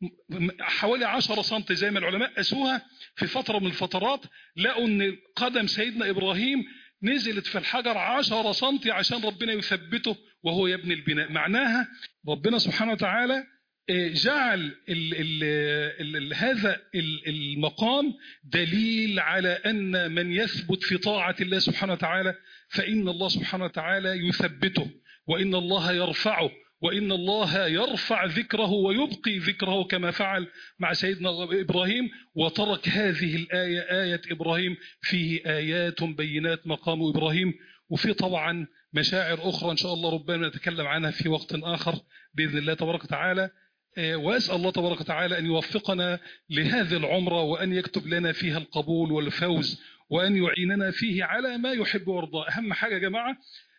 [SPEAKER 3] حوالي عشر سنتي زي ما العلماء أسوها في فترة من الفترات لقوا أن قدم سيدنا إبراهيم نزلت في الحجر عشر سنتي عشان ربنا يثبته وهو يبني البناء معناها ربنا سبحانه وتعالى جعل ال ال ال هذا المقام دليل على أن من يثبت في طاعة الله سبحانه وتعالى فإن الله سبحانه وتعالى يثبته وإن الله يرفعه وإن الله يرفع ذكره ويبقي ذكره كما فعل مع سيدنا إبراهيم وترك هذه الآية آية إبراهيم فيه آيات بينات مقام إبراهيم وفي طبعا مشاعر أخرى إن شاء الله ربما نتكلم عنها في وقت آخر بإذن الله تبارك وتعالى وأسأل الله تبارك وتعالى أن يوفقنا لهذه العمرة وأن يكتب لنا فيها القبول والفوز وأن يعيننا فيه على ما يحب ويرضى أهم حاجة يا جماعة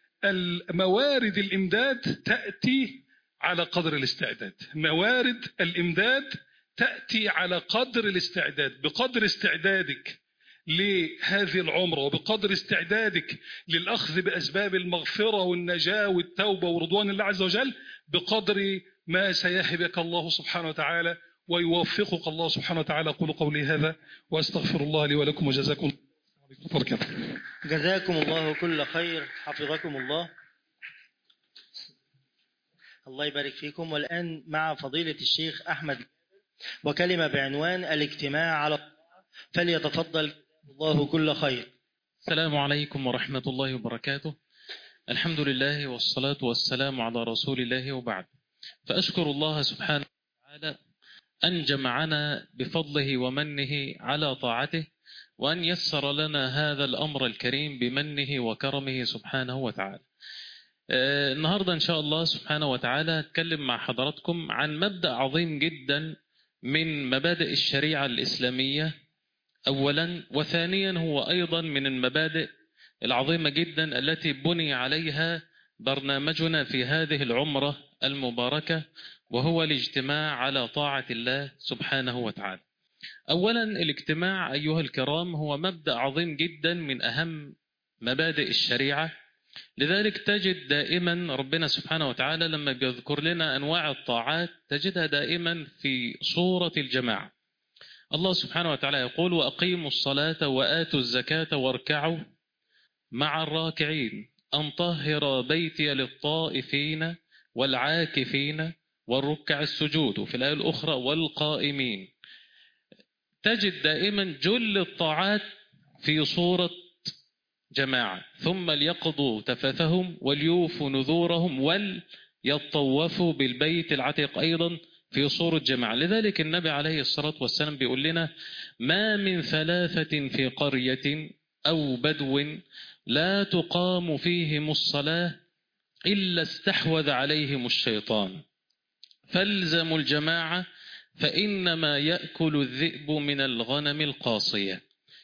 [SPEAKER 3] الموارد الإمداد تأتي على قدر الاستعداد موارد الإمداد تأتي على قدر الاستعداد بقدر استعدادك لهذه العمرة وبقدر استعدادك للأخذ بأسباب المغفرة والنجاة والتوبة ورضوان الله عز وجل بقدر ما سيهبك الله سبحانه وتعالى ويوفقك الله سبحانه وتعالى أقول قولي هذا وأستغفر الله لي ولكم وجزاكم الله
[SPEAKER 1] جزاكم الله كل خير حفظكم الله الله يبارك فيكم والآن مع فضيلة الشيخ أحمد وكلمة بعنوان الاجتماع على الطاعة فليتفضل الله كل خير
[SPEAKER 4] السلام عليكم ورحمة الله وبركاته الحمد لله والصلاة والسلام على رسول الله وبعد فأشكر الله سبحانه وتعالى أن جمعنا بفضله ومنه على طاعته وأن يسر لنا هذا الأمر الكريم بمنه وكرمه سبحانه وتعالى آه، النهاردة إن شاء الله سبحانه وتعالى أتكلم مع حضراتكم عن مبدأ عظيم جدا من مبادئ الشريعة الإسلامية أولا وثانيا هو أيضا من المبادئ العظيمة جدا التي بني عليها برنامجنا في هذه العمرة المباركة وهو الاجتماع على طاعة الله سبحانه وتعالى أولا الاجتماع أيها الكرام هو مبدأ عظيم جدا من أهم مبادئ الشريعة لذلك تجد دائما ربنا سبحانه وتعالى لما بيذكر لنا أنواع الطاعات تجدها دائما في صورة الجماعة الله سبحانه وتعالى يقول وأقيموا الصلاة وآتوا الزكاة واركعوا مع الراكعين أن طهر بيتي للطائفين والعاكفين والركع السجود وفي الآية الأخرى والقائمين تجد دائما جل الطاعات في صورة جماعة ثم ليقضوا تفثهم وليوفوا نذورهم وليطوفوا بالبيت العتيق أيضا في صورة جماعة لذلك النبي عليه الصلاة والسلام بيقول لنا ما من ثلاثة في قرية أو بدو لا تقام فيهم الصلاة إلا استحوذ عليهم الشيطان فالزموا الجماعة فإنما يأكل الذئب من الغنم القاصية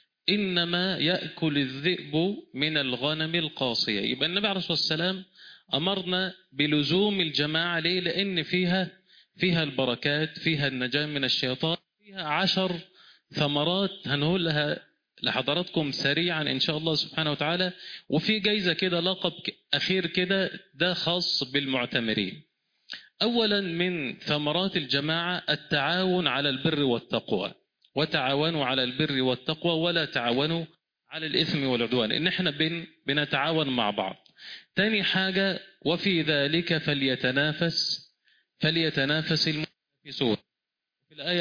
[SPEAKER 4] إنما يأكل الذئب من الغنم القاصية يبقى النبي عليه الصلاة والسلام أمرنا بلزوم الجماعة ليه؟ لأن فيها فيها البركات فيها النجاة من الشيطان فيها عشر ثمرات هنقولها لحضراتكم سريعا إن شاء الله سبحانه وتعالى وفي جايزة كده لقب أخير كده ده خاص بالمعتمرين أولا من ثمرات الجماعة التعاون على البر والتقوى وتعاونوا على البر والتقوى ولا تعاونوا على الإثم والعدوان إن احنا بن بنتعاون مع بعض تاني حاجة وفي ذلك فليتنافس فليتنافس المتنافسون في الآية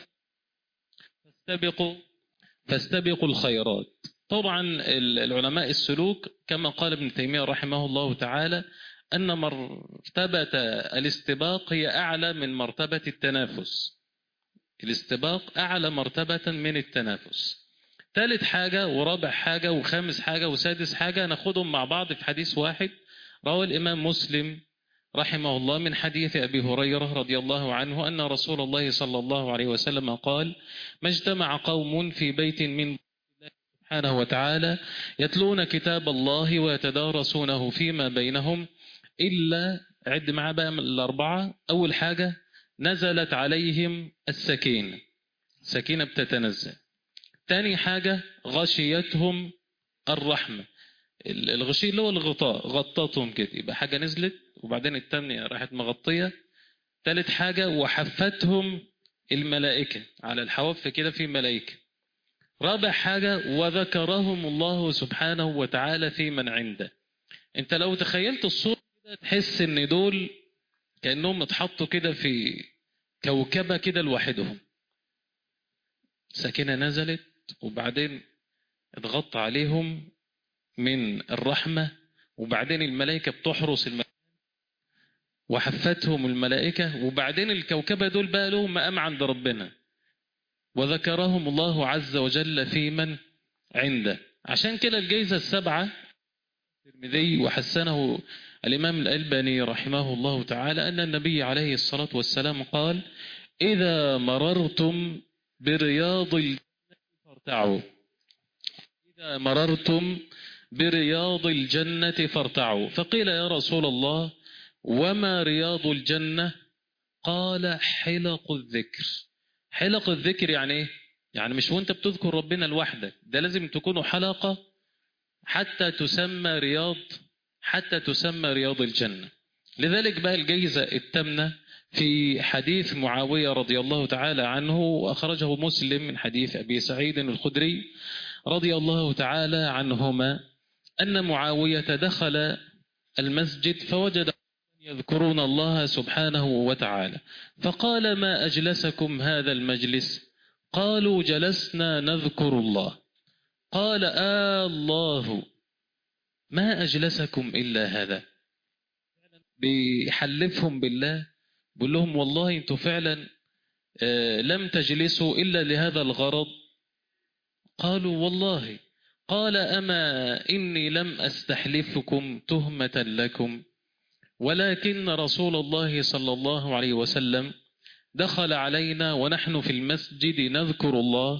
[SPEAKER 4] فاستبقوا فاستبقوا الخيرات طبعا العلماء السلوك كما قال ابن تيمية رحمه الله تعالى أن مرتبة الاستباق هي أعلى من مرتبة التنافس الاستباق أعلى مرتبة من التنافس ثالث حاجة ورابع حاجة وخامس حاجة وسادس حاجة ناخدهم مع بعض في حديث واحد روى الإمام مسلم رحمه الله من حديث أبي هريرة رضي الله عنه أن رسول الله صلى الله عليه وسلم قال ما اجتمع قوم في بيت من الله سبحانه وتعالى يتلون كتاب الله ويتدارسونه فيما بينهم إلا عد معاه بقى من الأربعة أول حاجة نزلت عليهم السكينة سكينة بتتنزل تاني حاجة غشيتهم الرحمة الغشي اللي هو الغطاء غطتهم كده يبقى حاجة نزلت وبعدين التانية راحت مغطية تالت حاجة وحفتهم الملائكة على الحواف كده في ملائكة رابع حاجة وذكرهم الله سبحانه وتعالى في من عنده انت لو تخيلت الصورة كده تحس ان دول كأنهم اتحطوا كده في كوكبة كده لوحدهم سكينة نزلت وبعدين اتغطى عليهم من الرحمة وبعدين الملائكة بتحرس المكان وحفتهم الملائكة وبعدين الكوكبة دول بقى لهم مقام عند ربنا وذكرهم الله عز وجل في من عنده عشان كده الجيزة السبعة الترمذي وحسنه الإمام الألباني رحمه الله تعالى أن النبي عليه الصلاة والسلام قال إذا مررتم برياض الجنة فارتعوا إذا مررتم برياض الجنة فارتعوا فقيل يا رسول الله وما رياض الجنة قال حلق الذكر حلق الذكر يعني ايه يعني مش وانت بتذكر ربنا لوحدك ده لازم تكونوا حلقة حتى تسمى رياض حتى تسمى رياض الجنة لذلك بقى الجيزة التامنة في حديث معاوية رضي الله تعالى عنه وأخرجه مسلم من حديث أبي سعيد الخدري رضي الله تعالى عنهما أن معاوية دخل المسجد فوجد يذكرون الله سبحانه وتعالى فقال ما أجلسكم هذا المجلس قالوا جلسنا نذكر الله قال آه الله ما أجلسكم إلا هذا بيحلفهم بالله بيقول لهم والله انتوا فعلا آه، لم تجلسوا إلا لهذا الغرض قالوا والله قال أما إني لم أستحلفكم تهمة لكم ولكن رسول الله صلى الله عليه وسلم دخل علينا ونحن في المسجد نذكر الله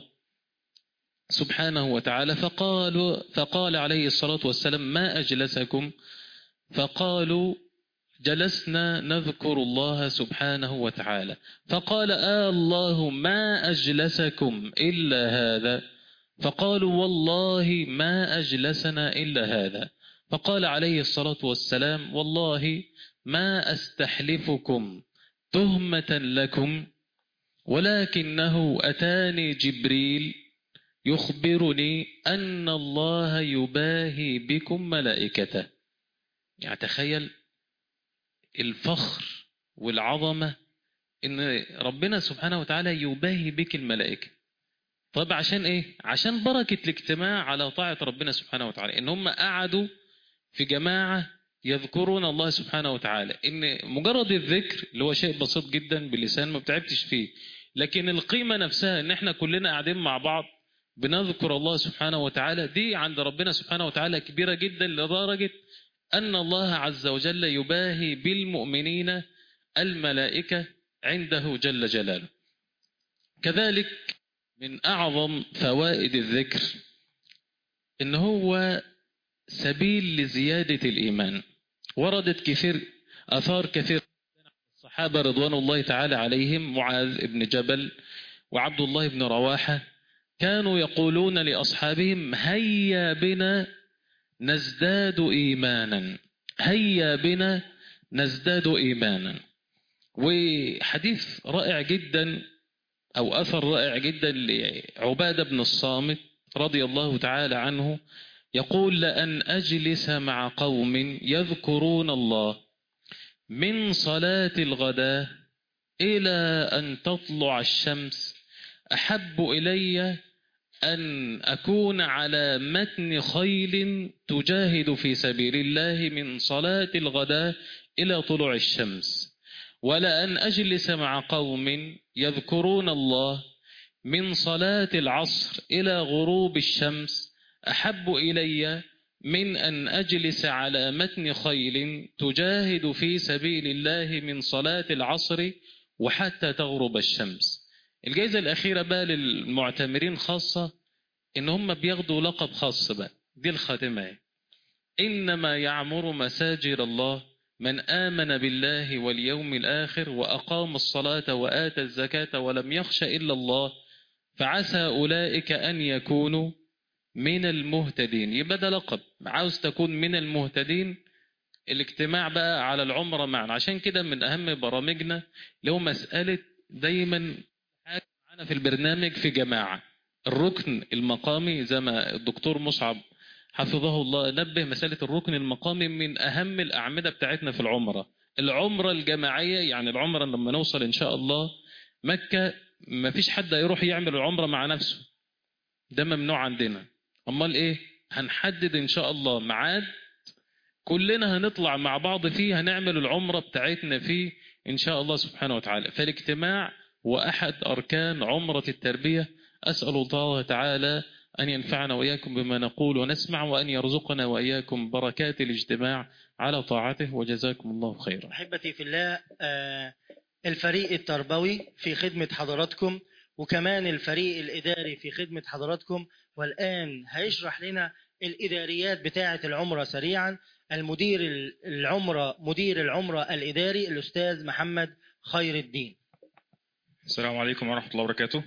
[SPEAKER 4] سبحانه وتعالى فقالوا فقال عليه الصلاة والسلام ما أجلسكم فقالوا جلسنا نذكر الله سبحانه وتعالى فقال آه الله ما أجلسكم إلا هذا فقالوا والله ما أجلسنا إلا هذا فقال عليه الصلاة والسلام والله ما أستحلفكم تهمة لكم ولكنه أتاني جبريل يخبرني أن الله يباهي بكم ملائكته يعني تخيل الفخر والعظمة إن ربنا سبحانه وتعالى يباهي بك الملائكة طيب عشان إيه؟ عشان بركة الاجتماع على طاعة ربنا سبحانه وتعالى إن هم قعدوا في جماعة يذكرون الله سبحانه وتعالى إن مجرد الذكر اللي هو شيء بسيط جدا باللسان ما بتعبتش فيه لكن القيمة نفسها إن إحنا كلنا قاعدين مع بعض بنذكر الله سبحانه وتعالى دي عند ربنا سبحانه وتعالى كبيرة جدا لدرجة أن الله عز وجل يباهي بالمؤمنين الملائكة عنده جل جلاله كذلك من أعظم فوائد الذكر إن هو سبيل لزيادة الإيمان وردت كثير أثار كثير الصحابة رضوان الله تعالى عليهم معاذ بن جبل وعبد الله بن رواحة كانوا يقولون لأصحابهم هيا بنا نزداد إيمانا هيا بنا نزداد إيمانا وحديث رائع جدا أو أثر رائع جدا لعبادة بن الصامت رضي الله تعالى عنه يقول لأن أجلس مع قوم يذكرون الله من صلاة الغداء إلى أن تطلع الشمس أحب إلي أن أكون على متن خيل تجاهد في سبيل الله من صلاة الغداء إلى طلوع الشمس ولأن أجلس مع قوم يذكرون الله من صلاة العصر إلى غروب الشمس أحب إلي من أن أجلس على متن خيل تجاهد في سبيل الله من صلاة العصر وحتى تغرب الشمس الجائزة الأخيرة بقى للمعتمرين خاصة إن هم بياخدوا لقب خاص بقى دي الخاتمة إنما يعمر مساجد الله من آمن بالله واليوم الآخر وأقام الصلاة وآتى الزكاة ولم يخش إلا الله فعسى أولئك أن يكونوا من المهتدين يبقى ده لقب عاوز تكون من المهتدين الاجتماع بقى على العمرة معنا عشان كده من أهم برامجنا اللي هو مسألة دايما حاجة معانا في البرنامج في جماعة الركن المقامي زي ما الدكتور مصعب حفظه الله نبه مسألة الركن المقامي من أهم الأعمدة بتاعتنا في العمرة العمرة الجماعية يعني العمرة لما نوصل إن شاء الله مكة ما فيش حد يروح يعمل العمرة مع نفسه ده ممنوع عندنا أمال إيه هنحدد إن شاء الله ميعاد كلنا هنطلع مع بعض فيه هنعمل العمرة بتاعتنا فيه إن شاء الله سبحانه وتعالى فالاجتماع وأحد أركان عمرة التربية أسأل الله تعالى أن ينفعنا وإياكم بما نقول ونسمع وأن يرزقنا وإياكم بركات الاجتماع على طاعته وجزاكم الله خيرا
[SPEAKER 1] أحبتي في الله آه، الفريق التربوي في خدمة حضراتكم وكمان الفريق الإداري في خدمة حضراتكم والآن هيشرح لنا الإداريات بتاعة العمرة سريعا المدير العمرة مدير العمرة الإداري الأستاذ محمد خير الدين
[SPEAKER 5] السلام عليكم ورحمة الله وبركاته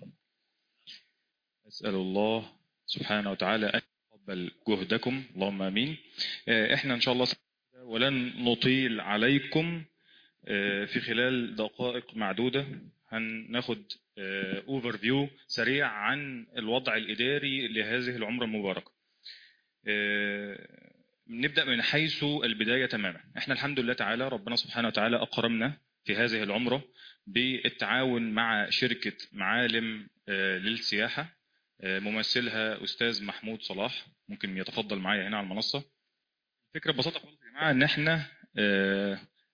[SPEAKER 5] أسأل الله سبحانه وتعالى أن يقبل جهدكم اللهم آمين آه، إحنا إن شاء الله ولن نطيل عليكم آه، في خلال دقائق معدودة هناخد اوفر فيو سريع عن الوضع الإداري لهذه العمرة المباركة آه، نبدأ من حيث البداية تماما احنا الحمد لله تعالى ربنا سبحانه وتعالى أكرمنا في هذه العمرة بالتعاون مع شركة معالم آه، للسياحة آه، ممثلها أستاذ محمود صلاح ممكن يتفضل معايا هنا على المنصة الفكرة ببساطة خالص يا جماعة إن احنا آه،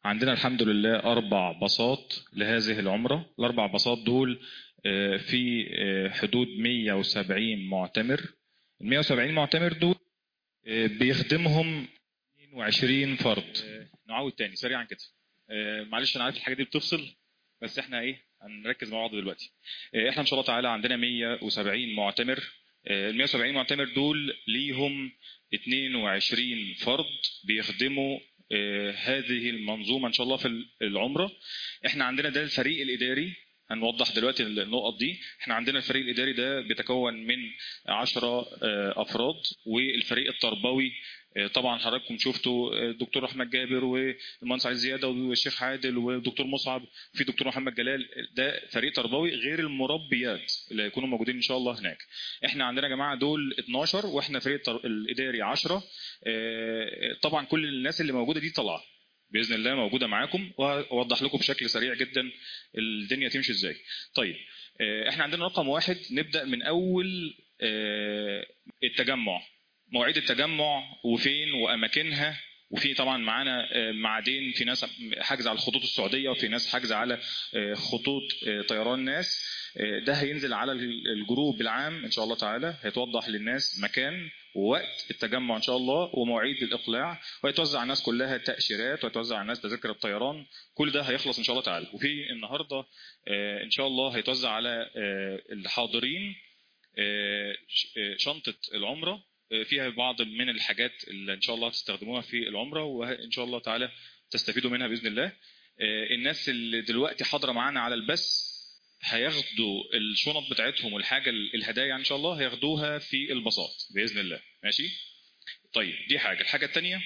[SPEAKER 5] عندنا الحمد لله أربع باصات لهذه العمرة الأربع باصات دول آه، في آه، حدود 170 معتمر ال 170 معتمر دول آه، بيخدمهم 22 فرد آه، نعود تاني سريعا كده آه، معلش انا عارف الحاجات دي بتفصل بس احنا ايه هنركز مع بعض دلوقتي آه، احنا ان شاء الله تعالى عندنا 170 معتمر ال 170 معتمر دول ليهم 22 فرد بيخدموا آه، هذه المنظومه ان شاء الله في العمره احنا عندنا ده الفريق الاداري هنوضح دلوقتي النقط دي احنا عندنا الفريق الاداري ده بيتكون من 10 افراد والفريق التربوي آه، طبعا حضراتكم شفتوا آه، الدكتور احمد جابر والمهندس علي زياده والشيخ عادل والدكتور مصعب في دكتور محمد جلال ده فريق تربوي غير المربيات اللي هيكونوا موجودين ان شاء الله هناك احنا عندنا يا جماعه دول 12 واحنا فريق التر- الاداري 10 آه، طبعا كل الناس اللي موجوده دي طالعه باذن الله موجوده معاكم واوضح لكم بشكل سريع جدا الدنيا تمشي ازاي طيب آه، احنا عندنا رقم واحد نبدا من اول آه، التجمع مواعيد التجمع وفين واماكنها وفي طبعا معانا آه، معادين في ناس حاجز على الخطوط السعوديه وفي ناس حاجز على آه، خطوط آه، طيران ناس آه، ده هينزل على الجروب العام ان شاء الله تعالى هيتوضح للناس مكان ووقت التجمع ان شاء الله ومواعيد الاقلاع وهيتوزع على الناس كلها تاشيرات وهيتوزع على الناس تذاكر الطيران كل ده هيخلص ان شاء الله تعالى وفي النهارده آه، ان شاء الله هيتوزع على آه، الحاضرين آه، ش- آه، شنطه العمره آه، فيها بعض من الحاجات اللي ان شاء الله هتستخدموها في العمره وان شاء الله تعالى تستفيدوا منها باذن الله آه، الناس اللي دلوقتي حاضره معانا على البث هياخدوا الشنط بتاعتهم والحاجه الهدايا ان شاء الله هياخدوها في الباصات باذن الله ماشي طيب دي حاجه الحاجه الثانيه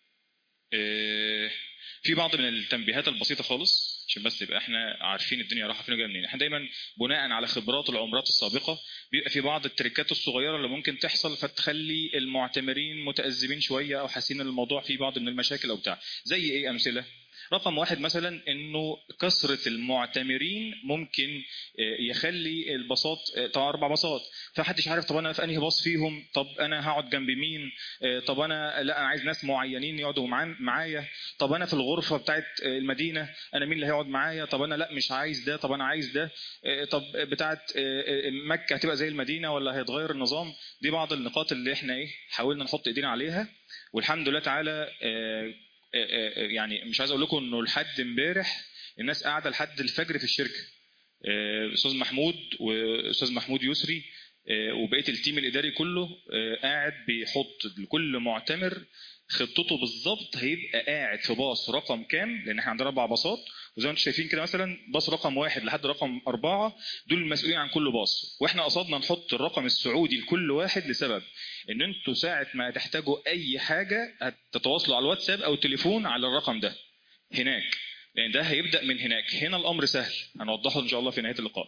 [SPEAKER 5] في بعض من التنبيهات البسيطه خالص عشان بس يبقى احنا عارفين الدنيا رايحه فين وجايه منين احنا دايما بناء على خبرات العمرات السابقه بيبقى في بعض التريكات الصغيره اللي ممكن تحصل فتخلي المعتمرين متأزمين شويه او حاسين ان الموضوع فيه بعض من المشاكل او بتاع زي ايه امثله رقم واحد مثلا انه كثره المعتمرين ممكن آه، يخلي الباصات آه، طبعا اربع باصات فمحدش عارف طب انا في انهي باص فيهم طب انا هقعد جنب مين آه، طب انا لا انا عايز ناس معينين يقعدوا معا- معايا طب انا في الغرفه بتاعت آه، المدينه انا مين اللي هيقعد معايا طب انا لا مش عايز ده طب انا عايز ده آه، طب بتاعت آه، آه، مكه هتبقى زي المدينه ولا هيتغير النظام دي بعض النقاط اللي احنا ايه حاولنا نحط ايدينا عليها والحمد لله تعالى آه، آه، آه، يعني مش عايز اقول لكم انه لحد امبارح الناس قاعده لحد الفجر في الشركه آه، استاذ محمود واستاذ محمود يسري آه، وبقيه التيم الاداري كله آه، قاعد بيحط لكل معتمر خطته بالظبط هيبقى قاعد في باص رقم كام لان احنا عندنا اربع باصات وزي ما انتم شايفين كده مثلا باص رقم واحد لحد رقم اربعه دول المسؤولين عن كل باص واحنا قصدنا نحط الرقم السعودي لكل واحد لسبب ان انتوا ساعه ما تحتاجوا اي حاجه هتتواصلوا على الواتساب او التليفون على الرقم ده هناك لان ده هيبدا من هناك هنا الامر سهل هنوضحه ان شاء الله في نهايه اللقاء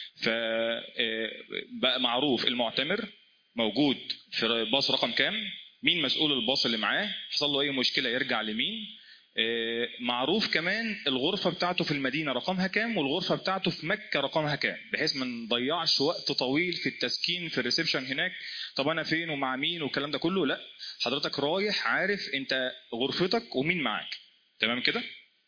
[SPEAKER 5] فبقى معروف المعتمر موجود في باص رقم كام مين مسؤول الباص اللي معاه حصل له اي مشكله يرجع لمين آه، معروف كمان الغرفه بتاعته في المدينه رقمها كام والغرفه بتاعته في مكه رقمها كام بحيث ما نضيعش وقت طويل في التسكين في الريسبشن هناك طب انا فين ومع مين والكلام ده كله لا حضرتك رايح عارف انت غرفتك ومين معاك تمام كده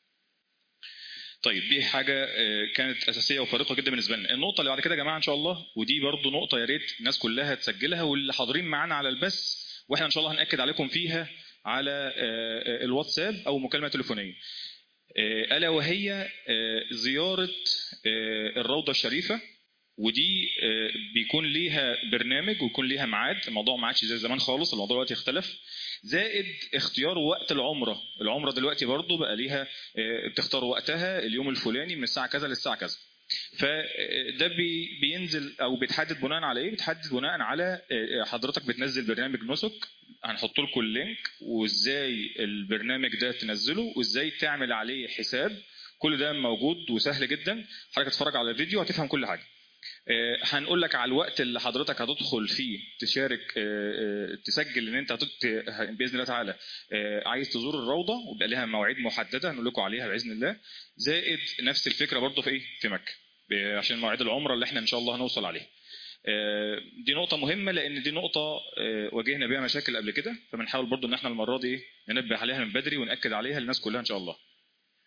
[SPEAKER 5] طيب دي حاجه آه، كانت اساسيه وفارقه جدا بالنسبه لنا النقطه اللي بعد كده يا جماعه ان شاء الله ودي برضو نقطه يا ريت الناس كلها تسجلها واللي حاضرين معانا على البث واحنا ان شاء الله هناكد عليكم فيها على آه، آه، الواتساب او مكالمه تليفونيه آه، الا وهي آه، زياره آه، الروضه الشريفه ودي آه، بيكون ليها برنامج ويكون ليها ميعاد الموضوع ما عادش زي زمان خالص الموضوع دلوقتي اختلف زائد اختيار وقت العمره العمره دلوقتي برضو بقى ليها آه، بتختار وقتها اليوم الفلاني من الساعه كذا للساعه كذا فده بي بينزل او بيتحدد بناء على ايه؟ بيتحدد بناء على آه، حضرتك بتنزل برنامج نسك هنحط لكم اللينك وازاي البرنامج ده تنزله وازاي تعمل عليه حساب كل ده موجود وسهل جدا حضرتك تتفرج على الفيديو هتفهم كل حاجه آه، هنقول لك على الوقت اللي حضرتك هتدخل فيه تشارك آه، آه، تسجل ان انت هتت... باذن الله تعالى آه، عايز تزور الروضه ويبقى لها مواعيد محدده هنقول لكم عليها باذن الله زائد نفس الفكره برضه في ايه؟ في مكه ب- عشان مواعيد العمره اللي احنا ان شاء الله هنوصل عليها. آه، دي نقطة مهمة لأن دي نقطة آه، واجهنا بيها مشاكل قبل كده فبنحاول برضو إن احنا المرة دي إيه ننبه عليها من بدري ونأكد عليها للناس كلها إن شاء الله.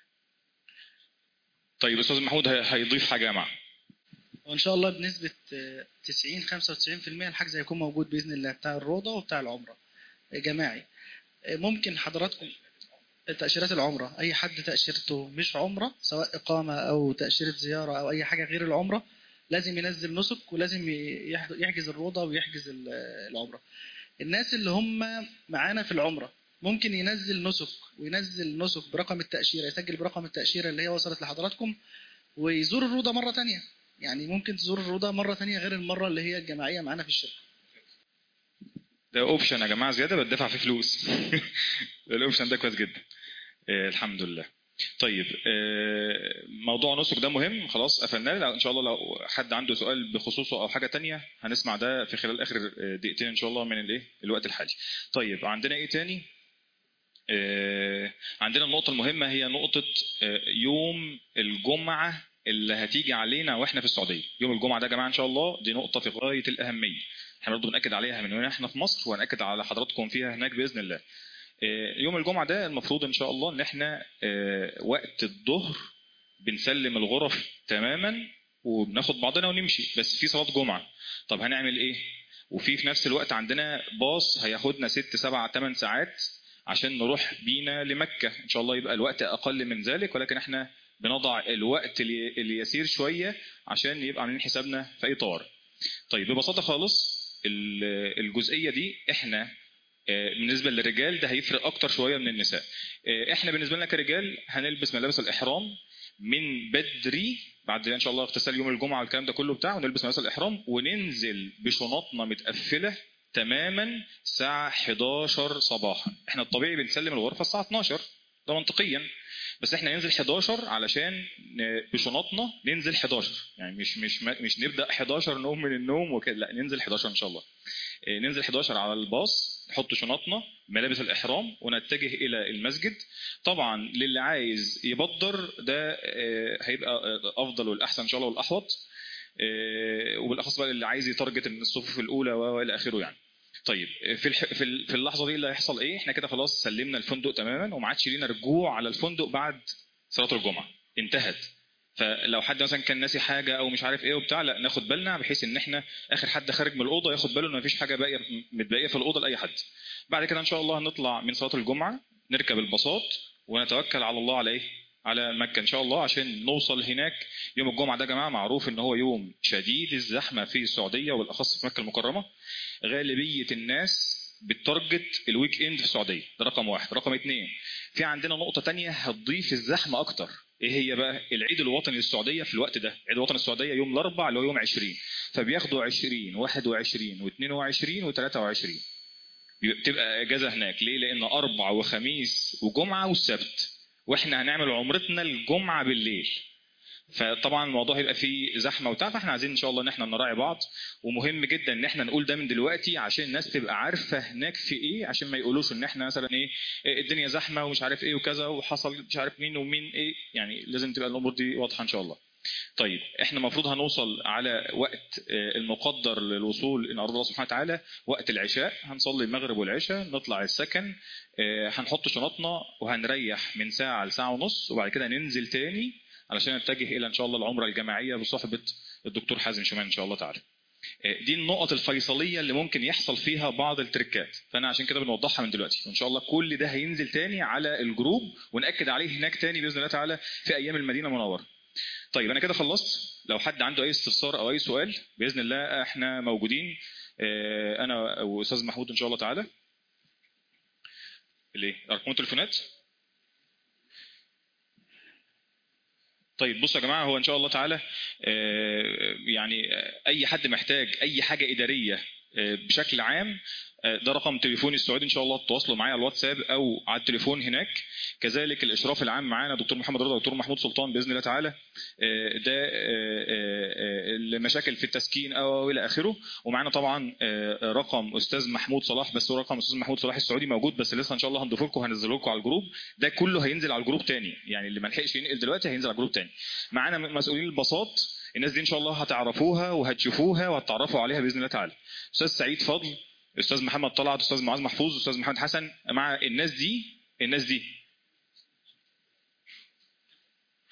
[SPEAKER 5] طيب استاذ محمود هي- هيضيف حاجه يا جماعه
[SPEAKER 6] وان شاء الله بنسبه آه، 90 95% الحجز هيكون موجود باذن الله بتاع الروضه وبتاع العمره آه، جماعي آه، ممكن حضراتكم تأشيرات العمرة أي حد تأشيرته مش عمرة سواء إقامة أو تأشيرة زيارة أو أي حاجة غير العمرة لازم ينزل نسك ولازم يحض- يحجز الروضة ويحجز ال- العمرة الناس اللي هم معانا في العمرة ممكن ينزل نسك وينزل نسك برقم التأشيرة يسجل برقم التأشيرة اللي هي وصلت لحضراتكم ويزور الروضة مرة تانية يعني ممكن تزور الروضة مرة تانية غير المرة اللي هي الجماعية معانا في الشركة
[SPEAKER 5] ده اوبشن يا جماعه زياده بتدفع فيه فلوس ده الاوبشن ده كويس جدا آه الحمد لله طيب آه موضوع نسك ده مهم خلاص قفلناه لو- ان شاء الله لو حد عنده سؤال بخصوصه او حاجه تانية هنسمع ده في خلال اخر آه، دقيقتين ان شاء الله من الايه الوقت الحالي طيب عندنا ايه تاني آه عندنا النقطه المهمه هي نقطه آه يوم الجمعه اللي هتيجي علينا واحنا في السعوديه يوم الجمعه ده يا جماعه ان شاء الله دي نقطه في غايه الاهميه احنا برضه بناكد عليها من هنا احنا في مصر وهنأكد على حضراتكم فيها هناك باذن الله. آه، يوم الجمعه ده المفروض ان شاء الله ان احنا آه، وقت الظهر بنسلم الغرف تماما وبناخد بعضنا ونمشي بس في صلاه جمعه. طب هنعمل ايه؟ وفي في نفس الوقت عندنا باص هياخدنا ست سبع ثمان ساعات عشان نروح بينا لمكه ان شاء الله يبقى الوقت اقل من ذلك ولكن احنا بنضع الوقت اللي اللي يسير شويه عشان يبقى عاملين حسابنا في اي طوارئ. طيب ببساطه خالص ال- الجزئيه دي احنا آه، بالنسبه للرجال ده هيفرق اكتر شويه من النساء آه، احنا بالنسبه لنا كرجال هنلبس ملابس الاحرام من بدري بعد ان شاء الله اغتسال يوم الجمعه والكلام ده كله بتاع ونلبس ملابس الاحرام وننزل بشنطنا متقفله تماما الساعه 11 صباحا احنا الطبيعي بنسلم الغرفه الساعه 12 ده منطقيا بس احنا ننزل 11 علشان ن- بشنطنا ننزل 11 يعني مش مش مش نبدا 11 نقوم من النوم وكده لا ننزل 11 ان شاء الله إيه، ننزل 11 على الباص نحط شنطنا ملابس الاحرام ونتجه الى المسجد طبعا للي عايز يبدر ده آه، هيبقى آه، افضل والاحسن ان شاء الله والاحوط آه، وبالاخص بقى اللي عايز يتارجت الصفوف الاولى والى اخره يعني طيب في الح... في ال- في اللحظه دي اللي هيحصل ايه احنا كده خلاص سلمنا الفندق تماما وما عادش لينا رجوع على الفندق بعد صلاه الجمعه انتهت فلو حد مثلا كان ناسي حاجه او مش عارف ايه وبتاع لا ناخد بالنا بحيث ان احنا اخر حد خارج من الاوضه ياخد باله ان مفيش حاجه باقيه متبقيه في الاوضه لاي حد بعد كده ان شاء الله هنطلع من صلاه الجمعه نركب الباصات ونتوكل على الله على ايه على مكه ان شاء الله عشان نوصل هناك يوم الجمعه ده يا جماعه معروف ان هو يوم شديد الزحمه في السعوديه والاخص في مكه المكرمه غالبيه الناس بتارجت الويك اند في السعوديه ده رقم واحد رقم اثنين في عندنا نقطه تانية هتضيف الزحمه اكتر ايه هي بقى العيد الوطني للسعوديه في الوقت ده عيد الوطني السعوديه يوم الاربعاء اللي هو يوم 20 فبياخدوا 20 21 و22 و23 بتبقى اجازه هناك ليه لان اربع وخميس وجمعه والسبت واحنا هنعمل عمرتنا الجمعه بالليل فطبعا الموضوع هيبقى فيه زحمه وبتاع فاحنا عايزين ان شاء الله ان احنا نراعي بعض ومهم جدا ان احنا نقول ده من دلوقتي عشان الناس تبقى عارفه هناك في ايه عشان ما يقولوش ان احنا مثلا ايه إيه الدنيا زحمه ومش عارف ايه وكذا وحصل مش عارف مين ومين ايه يعني لازم تبقى الامور دي واضحه ان شاء الله. طيب احنا المفروض هنوصل على وقت آه، المقدر للوصول ان ارض الله سبحانه وتعالى وقت العشاء هنصلي المغرب والعشاء نطلع السكن آه، هنحط شنطنا وهنريح من ساعه لساعه ونص وبعد كده ننزل تاني علشان نتجه الى ان شاء الله العمره الجماعيه بصحبه الدكتور حازم شومان ان شاء الله تعالى. آه، دي النقط الفيصليه اللي ممكن يحصل فيها بعض التركات فانا عشان كده بنوضحها من دلوقتي وان شاء الله كل ده هينزل تاني على الجروب وناكد عليه هناك تاني باذن الله تعالى في ايام المدينه المنوره. طيب انا كده خلصت لو حد عنده اي استفسار او اي سؤال باذن الله احنا موجودين آه، انا واستاذ محمود ان شاء الله تعالى ليه ارقام التليفونات طيب بصوا يا جماعه هو ان شاء الله تعالى آه، يعني آه، اي حد محتاج اي حاجه اداريه آه، بشكل عام آه، ده رقم تليفوني السعودي ان شاء الله تتواصلوا معايا على الواتساب او على التليفون هناك كذلك الاشراف العام معانا دكتور محمد رضا ودكتور محمود سلطان باذن الله تعالى آه، ده آه، آه، آه، المشاكل في التسكين او الى اخره ومعانا طبعا آه، رقم استاذ محمود صلاح بس هو رقم استاذ محمود صلاح السعودي موجود بس لسه ان شاء الله هنضيفه لكم وهنزله لكم على الجروب ده كله هينزل على الجروب تاني يعني اللي ما لحقش ينقل دلوقتي هينزل على الجروب تاني معانا مسؤولين الباصات الناس دي ان شاء الله هتعرفوها وهتشوفوها وهتتعرفوا عليها باذن الله تعالى استاذ سعيد فضل استاذ محمد طلعت استاذ معاذ محفوظ استاذ محمد حسن مع الناس دي الناس دي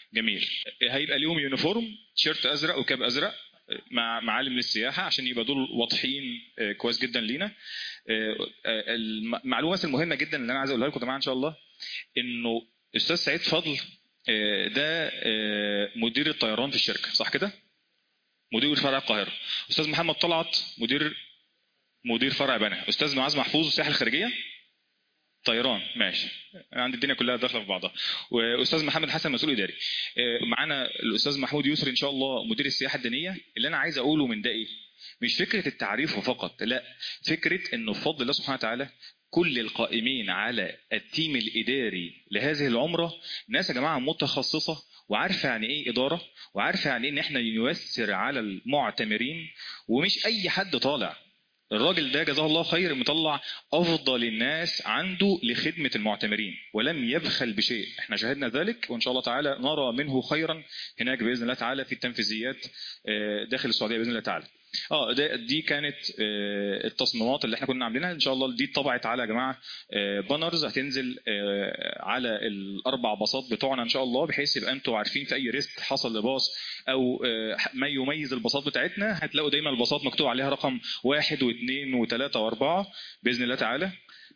[SPEAKER 5] جميل هيبقى ليهم يونيفورم تيشيرت ازرق وكاب ازرق مع معالم للسياحه عشان يبقى دول واضحين آه، كويس جدا لينا آه، آه، المعلومه بس المهمه جدا اللي انا عايز اقولها لكم يا جماعه ان شاء الله انه استاذ سعيد فضل آه، ده آه، مدير الطيران في الشركه صح كده؟ مدير فرع القاهره استاذ محمد طلعت مدير مدير فرع بنها استاذ معاذ محفوظ السياحه الخارجيه طيران ماشي عندي الدنيا كلها داخله في بعضها واستاذ محمد حسن مسؤول اداري آه، معانا الاستاذ محمود يسري ان شاء الله مدير السياحه الدينيه اللي انا عايز اقوله من ده ايه مش فكره التعريف فقط لا فكره انه بفضل الله سبحانه وتعالى كل القائمين على التيم الاداري لهذه العمره ناس يا جماعه متخصصه وعارفه يعني ايه اداره وعارفه يعني ايه ان احنا نيسر على المعتمرين ومش اي حد طالع الراجل ده جزاه الله خير مطلع افضل الناس عنده لخدمه المعتمرين ولم يبخل بشيء احنا شاهدنا ذلك وان شاء الله تعالى نرى منه خيرا هناك باذن الله تعالى في التنفيذيات آه، داخل السعوديه باذن الله تعالى اه ده دي كانت آه، التصميمات اللي احنا كنا عاملينها ان شاء الله دي اتطبعت على يا جماعه آه، بانرز هتنزل آه، على الاربع باصات بتوعنا ان شاء الله بحيث يبقى انتوا عارفين في اي ريست حصل لباص او آه، ما يميز الباصات بتاعتنا هتلاقوا دايما الباصات مكتوب عليها رقم واحد واثنين وثلاثه واربعه باذن الله تعالى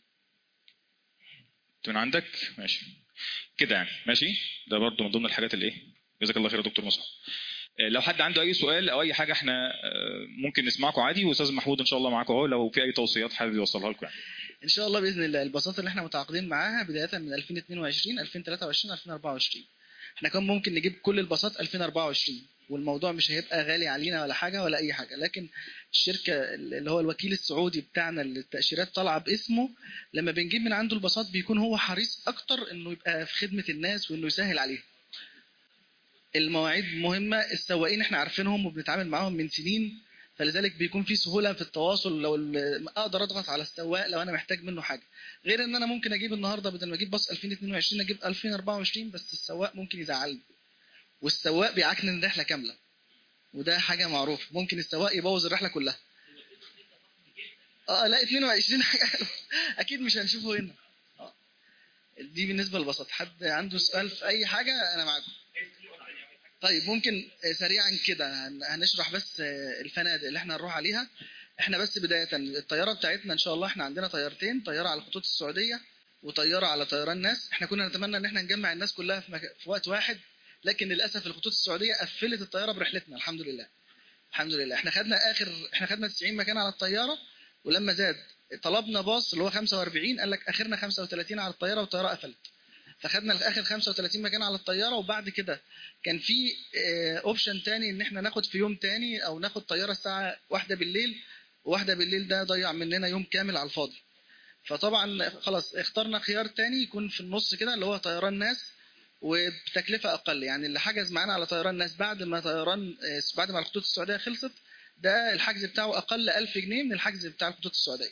[SPEAKER 5] انت من عندك ماشي كده يعني ماشي ده برضو من ضمن الحاجات اللي ايه جزاك الله خير يا دكتور مصعب آه، لو حد عنده اي سؤال او اي حاجه احنا آه، ممكن نسمعكم عادي واستاذ محمود ان شاء الله معاكم اهو لو في اي توصيات حابب يوصلها لكم يعني
[SPEAKER 6] ان شاء الله باذن الله الباصات اللي احنا متعاقدين معاها بدايه من 2022 2023 2024 احنا كان ممكن نجيب كل الباصات 2024 والموضوع مش هيبقى غالي علينا ولا حاجه ولا اي حاجه لكن الشركه اللي هو الوكيل السعودي بتاعنا اللي التاشيرات طالعه باسمه لما بنجيب من عنده الباصات بيكون هو حريص اكتر انه يبقى في خدمه الناس وانه يسهل عليهم المواعيد مهمه السواقين احنا عارفينهم وبنتعامل معاهم من سنين فلذلك بيكون في سهوله في التواصل لو ال- اقدر اضغط على السواق لو انا محتاج منه حاجه غير ان انا ممكن اجيب النهارده بدل ما اجيب باص 2022 اجيب 2024 بس السواق ممكن يزعلني والسواق بيعكنن الرحله كامله وده حاجه معروفه ممكن السواق يبوظ الرحله كلها اه لا 22 حاجه حلوة. اكيد مش هنشوفه هنا آه. دي بالنسبه للبساطه حد عنده سؤال في اي حاجه انا معاكم طيب ممكن آه، سريعا كده هن- هنشرح بس آه، الفنادق اللي احنا هنروح عليها احنا بس بدايه الطياره بتاعتنا ان شاء الله احنا عندنا طيارتين طياره على الخطوط السعوديه وطياره على طيران ناس احنا كنا نتمنى ان احنا نجمع الناس كلها في, مك... في وقت واحد لكن للاسف الخطوط السعوديه قفلت الطياره برحلتنا الحمد لله الحمد لله احنا خدنا اخر احنا خدنا 90 مكان على الطياره ولما زاد طلبنا باص اللي هو 45 قال لك اخرنا 35 على الطياره والطياره قفلت فخدنا اخر 35 مكان على الطياره وبعد كده كان في اوبشن تاني ان احنا ناخد في يوم تاني او ناخد طياره الساعه واحدة بالليل وواحدة بالليل ده ضيع مننا يوم كامل على الفاضي فطبعا خلاص اخترنا خيار تاني يكون في النص كده اللي هو طيران ناس وبتكلفه اقل يعني اللي حجز معانا على طيران ناس بعد ما طيران آه، بعد ما الخطوط السعوديه خلصت ده الحجز بتاعه اقل 1000 جنيه من الحجز بتاع الخطوط السعوديه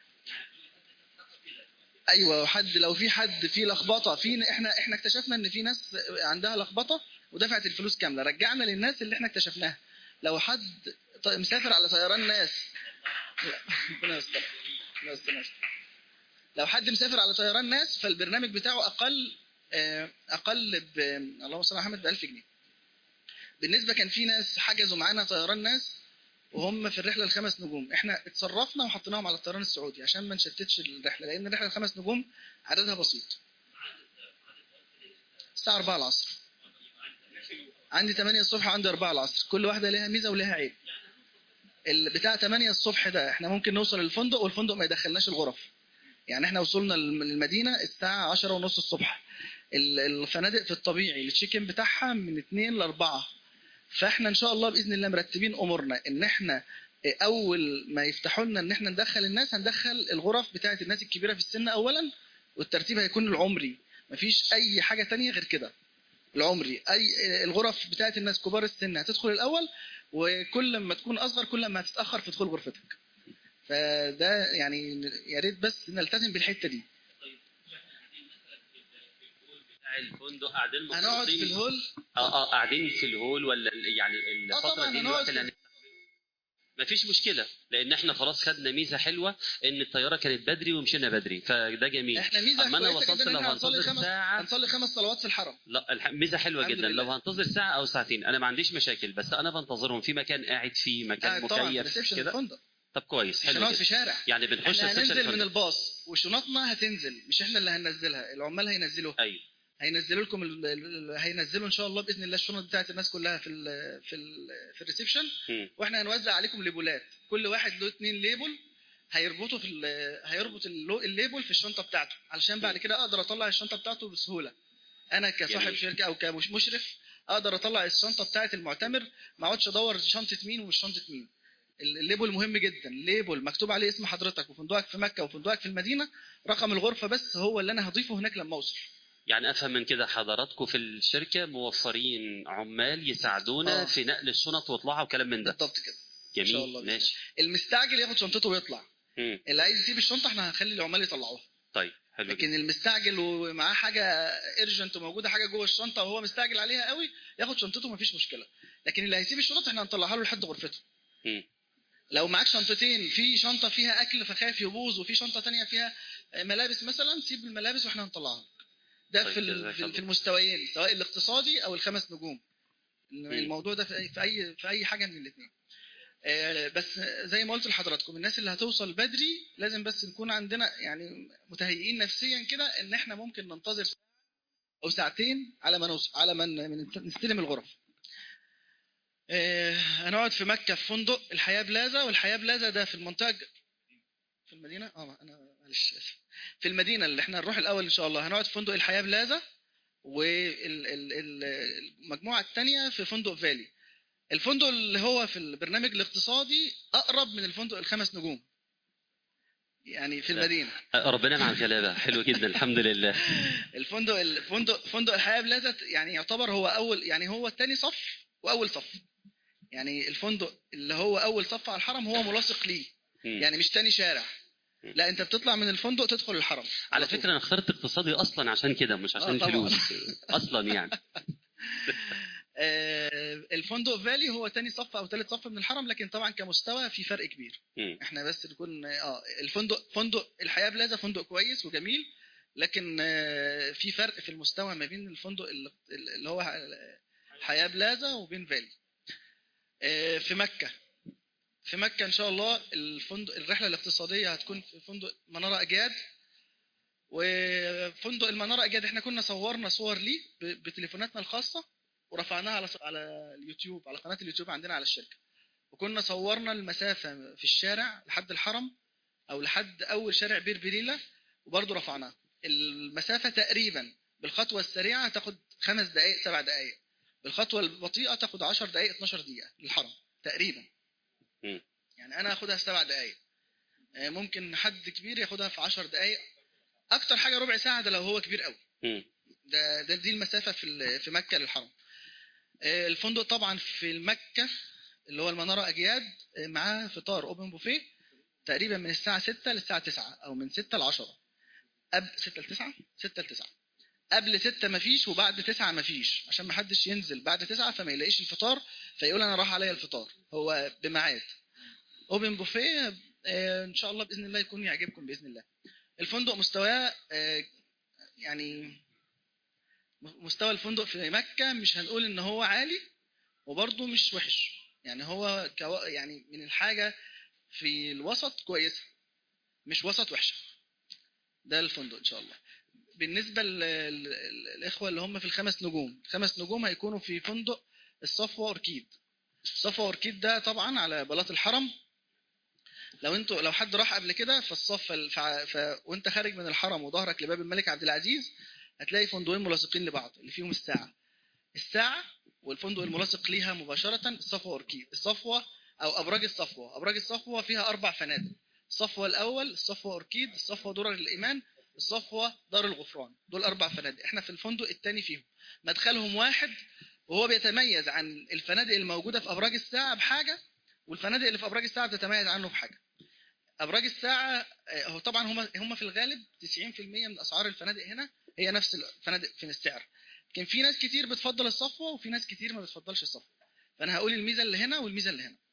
[SPEAKER 6] ايوه حد لو في حد فيه لخبطه في احنا احنا اكتشفنا ان في ناس عندها لخبطه ودفعت الفلوس كامله رجعنا للناس اللي احنا اكتشفناها لو حد ط- مسافر على طيران ناس لا، ربنا يستر ربنا يستر ربنا يستر. لو حد مسافر على طيران ناس فالبرنامج بتاعه اقل آه، اقل ب اللهم صل على محمد ب 1000 جنيه بالنسبه كان في ناس حجزوا معانا طيران ناس وهم في الرحله الخمس نجوم احنا اتصرفنا وحطيناهم على الطيران السعودي عشان ما نشتتش الرحله لان الرحله الخمس نجوم عددها بسيط الساعه 4 العصر عندي 8 الصبح وعندي 4 العصر كل واحده ليها ميزه وليها عيب ال- بتاع 8 الصبح ده احنا ممكن نوصل الفندق والفندق ما يدخلناش الغرف يعني احنا وصلنا الم- المدينه الساعه 10 ونص الصبح ال- الفنادق في الطبيعي التشيك ان بتاعها من 2 ل 4 فاحنا ان شاء الله باذن الله مرتبين امورنا ان احنا اول ما يفتحوا لنا ان احنا ندخل الناس هندخل الغرف بتاعه الناس الكبيره في السن اولا والترتيب هيكون العمري مفيش اي حاجه تانية غير كده العمري اي الغرف بتاعه الناس كبار السن هتدخل الاول وكل ما تكون اصغر كل ما هتتاخر في دخول غرفتك فده يعني يا ريت بس نلتزم بالحته دي
[SPEAKER 2] بتاع الفندق قاعدين
[SPEAKER 6] هنقعد في
[SPEAKER 2] مبسوطين؟
[SPEAKER 6] الهول
[SPEAKER 2] اه اه قاعدين في الهول ولا ال- يعني
[SPEAKER 6] آه
[SPEAKER 2] الفتره
[SPEAKER 6] طبعاً
[SPEAKER 2] دي
[SPEAKER 6] هنقعد
[SPEAKER 2] الوقت
[SPEAKER 6] في-
[SPEAKER 2] اللي هن- مفيش مشكله لان احنا خلاص خدنا ميزه حلوه ان الطياره كانت بدري ومشينا بدري فده جميل
[SPEAKER 6] احنا ميزه
[SPEAKER 2] اما انا
[SPEAKER 6] كويسه
[SPEAKER 2] وصلت
[SPEAKER 6] جدا ان
[SPEAKER 2] لو
[SPEAKER 6] احنا هنصلي
[SPEAKER 2] هنتظر
[SPEAKER 6] خمس
[SPEAKER 2] ساعه
[SPEAKER 6] هنصلي خمس صلوات في الحرم
[SPEAKER 2] لا الح- ميزه حلوه
[SPEAKER 6] الحمد
[SPEAKER 2] جدا
[SPEAKER 6] لله.
[SPEAKER 2] لو هنتظر ساعه او ساعتين انا ما عنديش مشاكل بس انا بنتظرهم في مكان قاعد فيه مكان
[SPEAKER 6] قاعد طبعا
[SPEAKER 2] مكيف
[SPEAKER 6] ريسبشن
[SPEAKER 2] كده
[SPEAKER 6] الفندق
[SPEAKER 2] طب كويس
[SPEAKER 6] مش
[SPEAKER 2] حلو
[SPEAKER 6] هنقعد في
[SPEAKER 2] جدا.
[SPEAKER 6] شارع
[SPEAKER 2] يعني بنخش
[SPEAKER 6] احنا
[SPEAKER 2] السكشن
[SPEAKER 6] هننزل من
[SPEAKER 2] الفندق.
[SPEAKER 6] الباص وشنطنا هتنزل مش احنا اللي هننزلها العمال هينزلوها
[SPEAKER 2] ايوه
[SPEAKER 6] هينزلوا لكم ال... ال- هينزلوا ان شاء الله باذن الله الشنط بتاعت الناس كلها في ال... في ال... في الريسبشن
[SPEAKER 2] مم.
[SPEAKER 6] واحنا هنوزع عليكم ليبولات كل واحد له اتنين ليبل هيربطوا في ال... هيربط اللو- الليبل في الشنطه بتاعته علشان بعد كده اقدر اطلع الشنطه بتاعته بسهوله انا كصاحب
[SPEAKER 2] جميل.
[SPEAKER 6] شركه او كمشرف اقدر اطلع الشنطه بتاعت المعتمر ما اقعدش ادور شنطه مين ومش شنطه مين الليبل مهم جدا الليبل مكتوب عليه اسم حضرتك وفندقك في مكه وفندقك في المدينه رقم الغرفه بس هو اللي انا هضيفه هناك لما اوصل
[SPEAKER 2] يعني افهم من كده حضراتكم في الشركه موفرين عمال يساعدونا
[SPEAKER 6] آه.
[SPEAKER 2] في نقل الشنط واطلاعها وكلام من ده
[SPEAKER 6] بالضبط كده
[SPEAKER 2] جميل
[SPEAKER 6] شاء الله بإذن
[SPEAKER 2] ماشي
[SPEAKER 6] المستعجل ياخد شنطته ويطلع
[SPEAKER 2] مم.
[SPEAKER 6] اللي عايز يسيب الشنطه احنا هنخلي العمال يطلعوها
[SPEAKER 2] طيب حلو جدا
[SPEAKER 6] لكن المستعجل ومعاه حاجه ايرجنت وموجوده حاجه جوه الشنطه وهو مستعجل عليها قوي ياخد شنطته مفيش مشكله لكن اللي هيسيب الشنط احنا هنطلعها له لحد غرفته
[SPEAKER 2] مم.
[SPEAKER 6] لو معاك شنطتين في شنطه فيها اكل فخايف يبوظ وفي شنطه تانية فيها ملابس مثلا سيب الملابس واحنا هنطلعها ده
[SPEAKER 2] طيب،
[SPEAKER 6] في ال-
[SPEAKER 2] جزاك
[SPEAKER 6] في ال-
[SPEAKER 2] الله.
[SPEAKER 6] في المستويين سواء الاقتصادي او الخمس نجوم الموضوع ده في اي في اي في اي حاجه من الاثنين بس زي ما قلت لحضراتكم الناس اللي هتوصل بدري لازم بس نكون عندنا يعني متهيئين نفسيا كده ان احنا ممكن ننتظر ساعة او ساعتين على ما نوصل على ما ن- نستلم الغرف آه، هنقعد في مكه في فندق الحياه بلازا والحياه بلازا ده في المنطقه الج- في المدينه اه انا معلش آسف. في المدينه اللي احنا هنروح الاول ان شاء الله هنقعد في فندق الحياه بلازا والمجموعه الثانيه في فندق فالي الفندق اللي هو في البرنامج الاقتصادي اقرب من الفندق الخمس نجوم يعني في
[SPEAKER 2] لا.
[SPEAKER 6] المدينه
[SPEAKER 2] ربنا مع الغلابه حلو جدا الحمد لله
[SPEAKER 6] الفندق الفندق فندق الحياه بلازا يعني يعتبر هو اول يعني هو الثاني صف واول صف يعني الفندق اللي هو اول صف على الحرم هو ملاصق ليه
[SPEAKER 2] مم.
[SPEAKER 6] يعني مش تاني شارع
[SPEAKER 2] مم.
[SPEAKER 6] لا انت بتطلع من الفندق تدخل الحرم
[SPEAKER 2] على
[SPEAKER 6] طول.
[SPEAKER 2] فكره انا اخترت اقتصادي اصلا عشان كده مش عشان
[SPEAKER 6] آه، طبعاً.
[SPEAKER 2] الفلوس اصلا يعني
[SPEAKER 6] آه، الفندق فالي هو تاني صف او ثالث صف من الحرم لكن طبعا كمستوى في فرق كبير
[SPEAKER 2] مم.
[SPEAKER 6] احنا بس نكون اه الفندق فندق الحياه بلازا فندق كويس وجميل لكن آه، في فرق في المستوى ما بين الفندق اللي اللي هو حياه بلازا وبين فالي آه، في مكه في مكه ان شاء الله الفندق الرحله الاقتصاديه هتكون في فندق مناره اجياد وفندق المناره اجياد احنا كنا صورنا صور ليه ب- بتليفوناتنا الخاصه ورفعناها على على اليوتيوب على قناه اليوتيوب عندنا على الشركه وكنا صورنا المسافه في الشارع لحد الحرم او لحد اول شارع بير بليله وبرضه رفعناها المسافه تقريبا بالخطوه السريعه تاخد خمس دقائق سبع دقائق بالخطوه البطيئه تاخد 10 دقائق 12 دقيقه للحرم تقريبا
[SPEAKER 2] مم.
[SPEAKER 6] يعني انا اخدها في سبع دقائق آه، ممكن حد كبير ياخدها في 10 دقائق اكتر حاجه ربع ساعه ده لو هو كبير قوي
[SPEAKER 2] مم.
[SPEAKER 6] ده, ده دي المسافه في ال- في مكه للحرم آه، الفندق طبعا في مكه اللي هو المناره اجياد آه، معاه فطار اوبن بوفيه تقريبا من الساعه 6 للساعه 9 او من 6 ل 10 قبل 6 ل 9 6 ل 9 قبل 6 مفيش وبعد 9 مفيش عشان ما حدش ينزل بعد 9 فما يلاقيش الفطار فيقول انا راح عليا الفطار هو بميعاد اوبن بوفيه آه، ان شاء الله باذن الله يكون يعجبكم باذن الله الفندق مستواه آه، يعني مستوى الفندق في مكة مش هنقول ان هو عالي وبرضه مش وحش يعني هو كو يعني من الحاجة في الوسط كويسة مش وسط وحشة ده الفندق ان شاء الله بالنسبة للإخوة اللي هم في الخمس نجوم خمس نجوم هيكونوا في فندق الصفوة أوركيد الصفوة أوركيد ده طبعا على بلاط الحرم لو انتوا لو حد راح قبل كده فالصف ف... ف... وانت خارج من الحرم وظهرك لباب الملك عبد العزيز هتلاقي فندقين ملاصقين لبعض اللي فيهم الساعة الساعة والفندق الملاصق ليها مباشرة الصفوة أوركيد الصفوة أو أبراج الصفوة أبراج الصفوة فيها أربع فنادق الصفوة الأول الصفوة أوركيد الصفوة درر الإيمان الصفوة دار الغفران دول أربع فنادق احنا في الفندق الثاني فيهم مدخلهم واحد وهو بيتميز عن الفنادق الموجودة في أبراج الساعة بحاجة والفنادق اللي في أبراج الساعة بتتميز عنه بحاجة أبراج الساعة آه، هو طبعا هم هم في الغالب 90% من أسعار الفنادق هنا هي نفس الفنادق في السعر لكن في ناس كتير بتفضل الصفوة وفي ناس كتير ما بتفضلش الصفوة فأنا هقول الميزة اللي هنا والميزة اللي هنا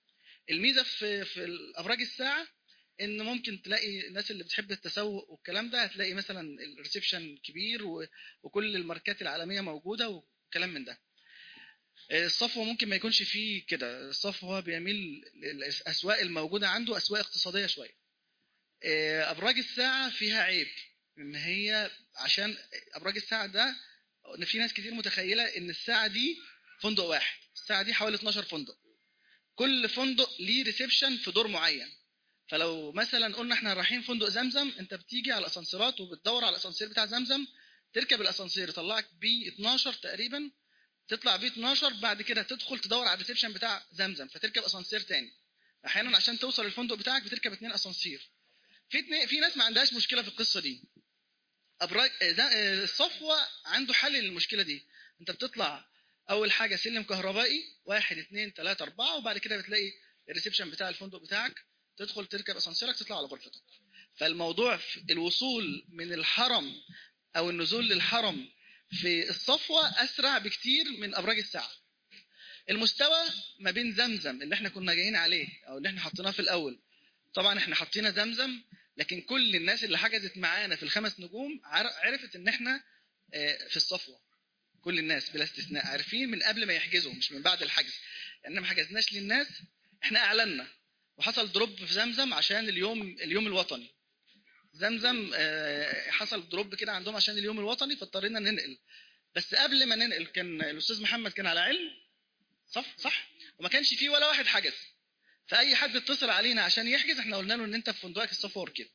[SPEAKER 6] الميزه في في ابراج الساعه ان ممكن تلاقي الناس اللي بتحب التسوق والكلام ده هتلاقي مثلا الريسبشن كبير و- وكل الماركات العالميه موجوده وكلام من ده الصفوه ممكن ما يكونش فيه كده الصفوه بيميل الاسواق الموجوده عنده اسواق اقتصاديه شويه ابراج الساعه فيها عيب ان هي عشان ابراج الساعه ده ان في ناس كتير متخيله ان الساعه دي فندق واحد الساعه دي حوالي 12 فندق كل فندق ليه ريسبشن في دور معين فلو مثلا قلنا احنا رايحين فندق زمزم انت بتيجي على الاسانسيرات وبتدور على الاسانسير بتاع زمزم تركب الاسانسير يطلعك بيه 12 تقريبا تطلع بيه 12 بعد كده تدخل تدور على الريسبشن بتاع زمزم فتركب اسانسير تاني احيانا عشان توصل الفندق بتاعك بتركب اتنين اسانسير في اتنين في ناس ما عندهاش مشكله في القصه دي ابراج آه، ده- آه، الصفوه عنده حل للمشكله دي انت بتطلع اول حاجه سلم كهربائي واحد اتنين تلاته اربعه وبعد كده بتلاقي الريسبشن بتاع الفندق بتاعك تدخل تركب اسانسيرك تطلع على غرفتك فالموضوع في الوصول من الحرم او النزول للحرم في الصفوه اسرع بكتير من ابراج الساعه المستوى ما بين زمزم اللي احنا كنا جايين عليه او اللي احنا حطيناه في الاول طبعا احنا حطينا زمزم لكن كل الناس اللي حجزت معانا في الخمس نجوم عر- عرفت ان احنا آه، في الصفوه كل الناس بلا استثناء عارفين من قبل ما يحجزوا مش من بعد الحجز لان ما حجزناش للناس احنا اعلنا وحصل دروب في زمزم عشان اليوم اليوم الوطني زمزم آه، حصل دروب كده عندهم عشان اليوم الوطني فاضطرينا ننقل بس قبل ما ننقل كان الاستاذ محمد كان على علم صح صح وما كانش فيه ولا واحد حجز فاي حد اتصل علينا عشان يحجز احنا قلنا له ان انت في فندقك الصفور كده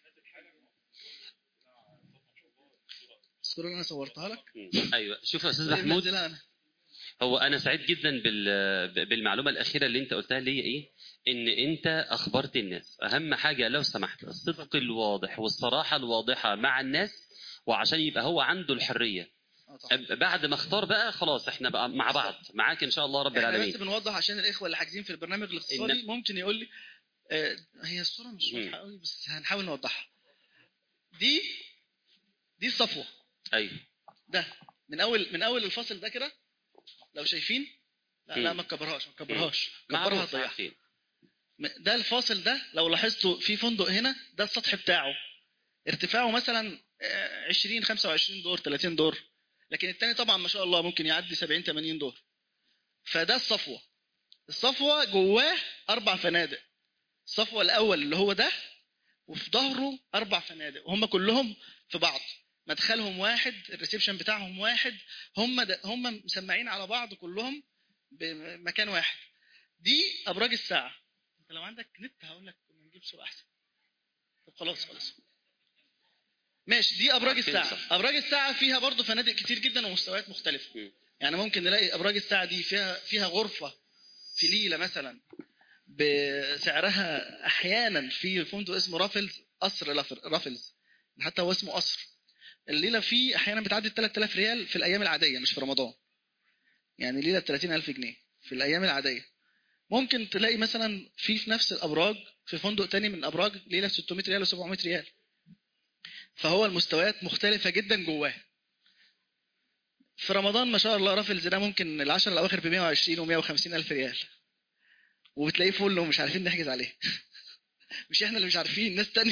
[SPEAKER 6] الصوره اللي انا صورتها لك
[SPEAKER 2] مم. ايوه شوف يا استاذ
[SPEAKER 6] طيب
[SPEAKER 2] محمود
[SPEAKER 6] نزلها انا
[SPEAKER 2] هو انا سعيد جدا بال- بالمعلومه الاخيره اللي انت قلتها لي ايه ان انت اخبرت الناس اهم حاجه لو سمحت الصدق الواضح والصراحه الواضحه مع الناس وعشان يبقى هو عنده الحريه
[SPEAKER 6] اه طبعا
[SPEAKER 2] بعد ما اختار بقى خلاص احنا بقى مع بعض معاك ان شاء الله رب
[SPEAKER 6] احنا بس
[SPEAKER 2] العالمين
[SPEAKER 6] بنوضح عشان الاخوه اللي حاجزين في البرنامج الاقتصادي ممكن يقول لي آه، هي الصوره مش
[SPEAKER 2] مم.
[SPEAKER 6] واضحه قوي بس هنحاول نوضحها دي دي الصفوه
[SPEAKER 2] ايوه
[SPEAKER 6] ده من اول من اول الفصل ده كده لو شايفين لا لا
[SPEAKER 2] مم.
[SPEAKER 6] ما تكبرهاش ما تكبرهاش كبرها
[SPEAKER 2] معروف
[SPEAKER 6] هتضيعها
[SPEAKER 2] عارفين.
[SPEAKER 6] ده الفاصل ده لو لاحظتوا في فندق هنا ده السطح بتاعه ارتفاعه مثلا آه، 20 25 دور 30 دور لكن التاني طبعا ما شاء الله ممكن يعدي 70 80 دور فده الصفوه الصفوه جواه اربع فنادق الصفوه الاول اللي هو ده وفي ظهره اربع فنادق وهم كلهم في بعض مدخلهم واحد الريسبشن بتاعهم واحد هم ده هم مسمعين على بعض كلهم بمكان واحد دي ابراج الساعه انت لو عندك نت هقول لك كنا نجيب صوره احسن طب خلاص خلاص ماشي دي ابراج
[SPEAKER 2] عارفين
[SPEAKER 6] الساعه
[SPEAKER 2] صح.
[SPEAKER 6] ابراج الساعه فيها برضو فنادق كتير جدا ومستويات مختلفه
[SPEAKER 2] مم.
[SPEAKER 6] يعني ممكن نلاقي ابراج الساعه دي فيها فيها غرفه في ليله مثلا بسعرها احيانا في فندق اسمه رافلز قصر لافر- رافلز حتى هو اسمه قصر الليله فيه احيانا بتعدي 3000 ريال في الايام العاديه مش في رمضان يعني ليله 30000 جنيه في الايام العاديه ممكن تلاقي مثلا في في نفس الابراج في فندق تاني من الابراج ليله 600 ريال و700 ريال فهو المستويات مختلفه جدا جواه في رمضان ما شاء الله رافلز ده ممكن العشر الاواخر ب 120 و150 الف ريال وبتلاقيه فل ومش عارفين نحجز عليه مش احنا اللي مش عارفين ناس تانية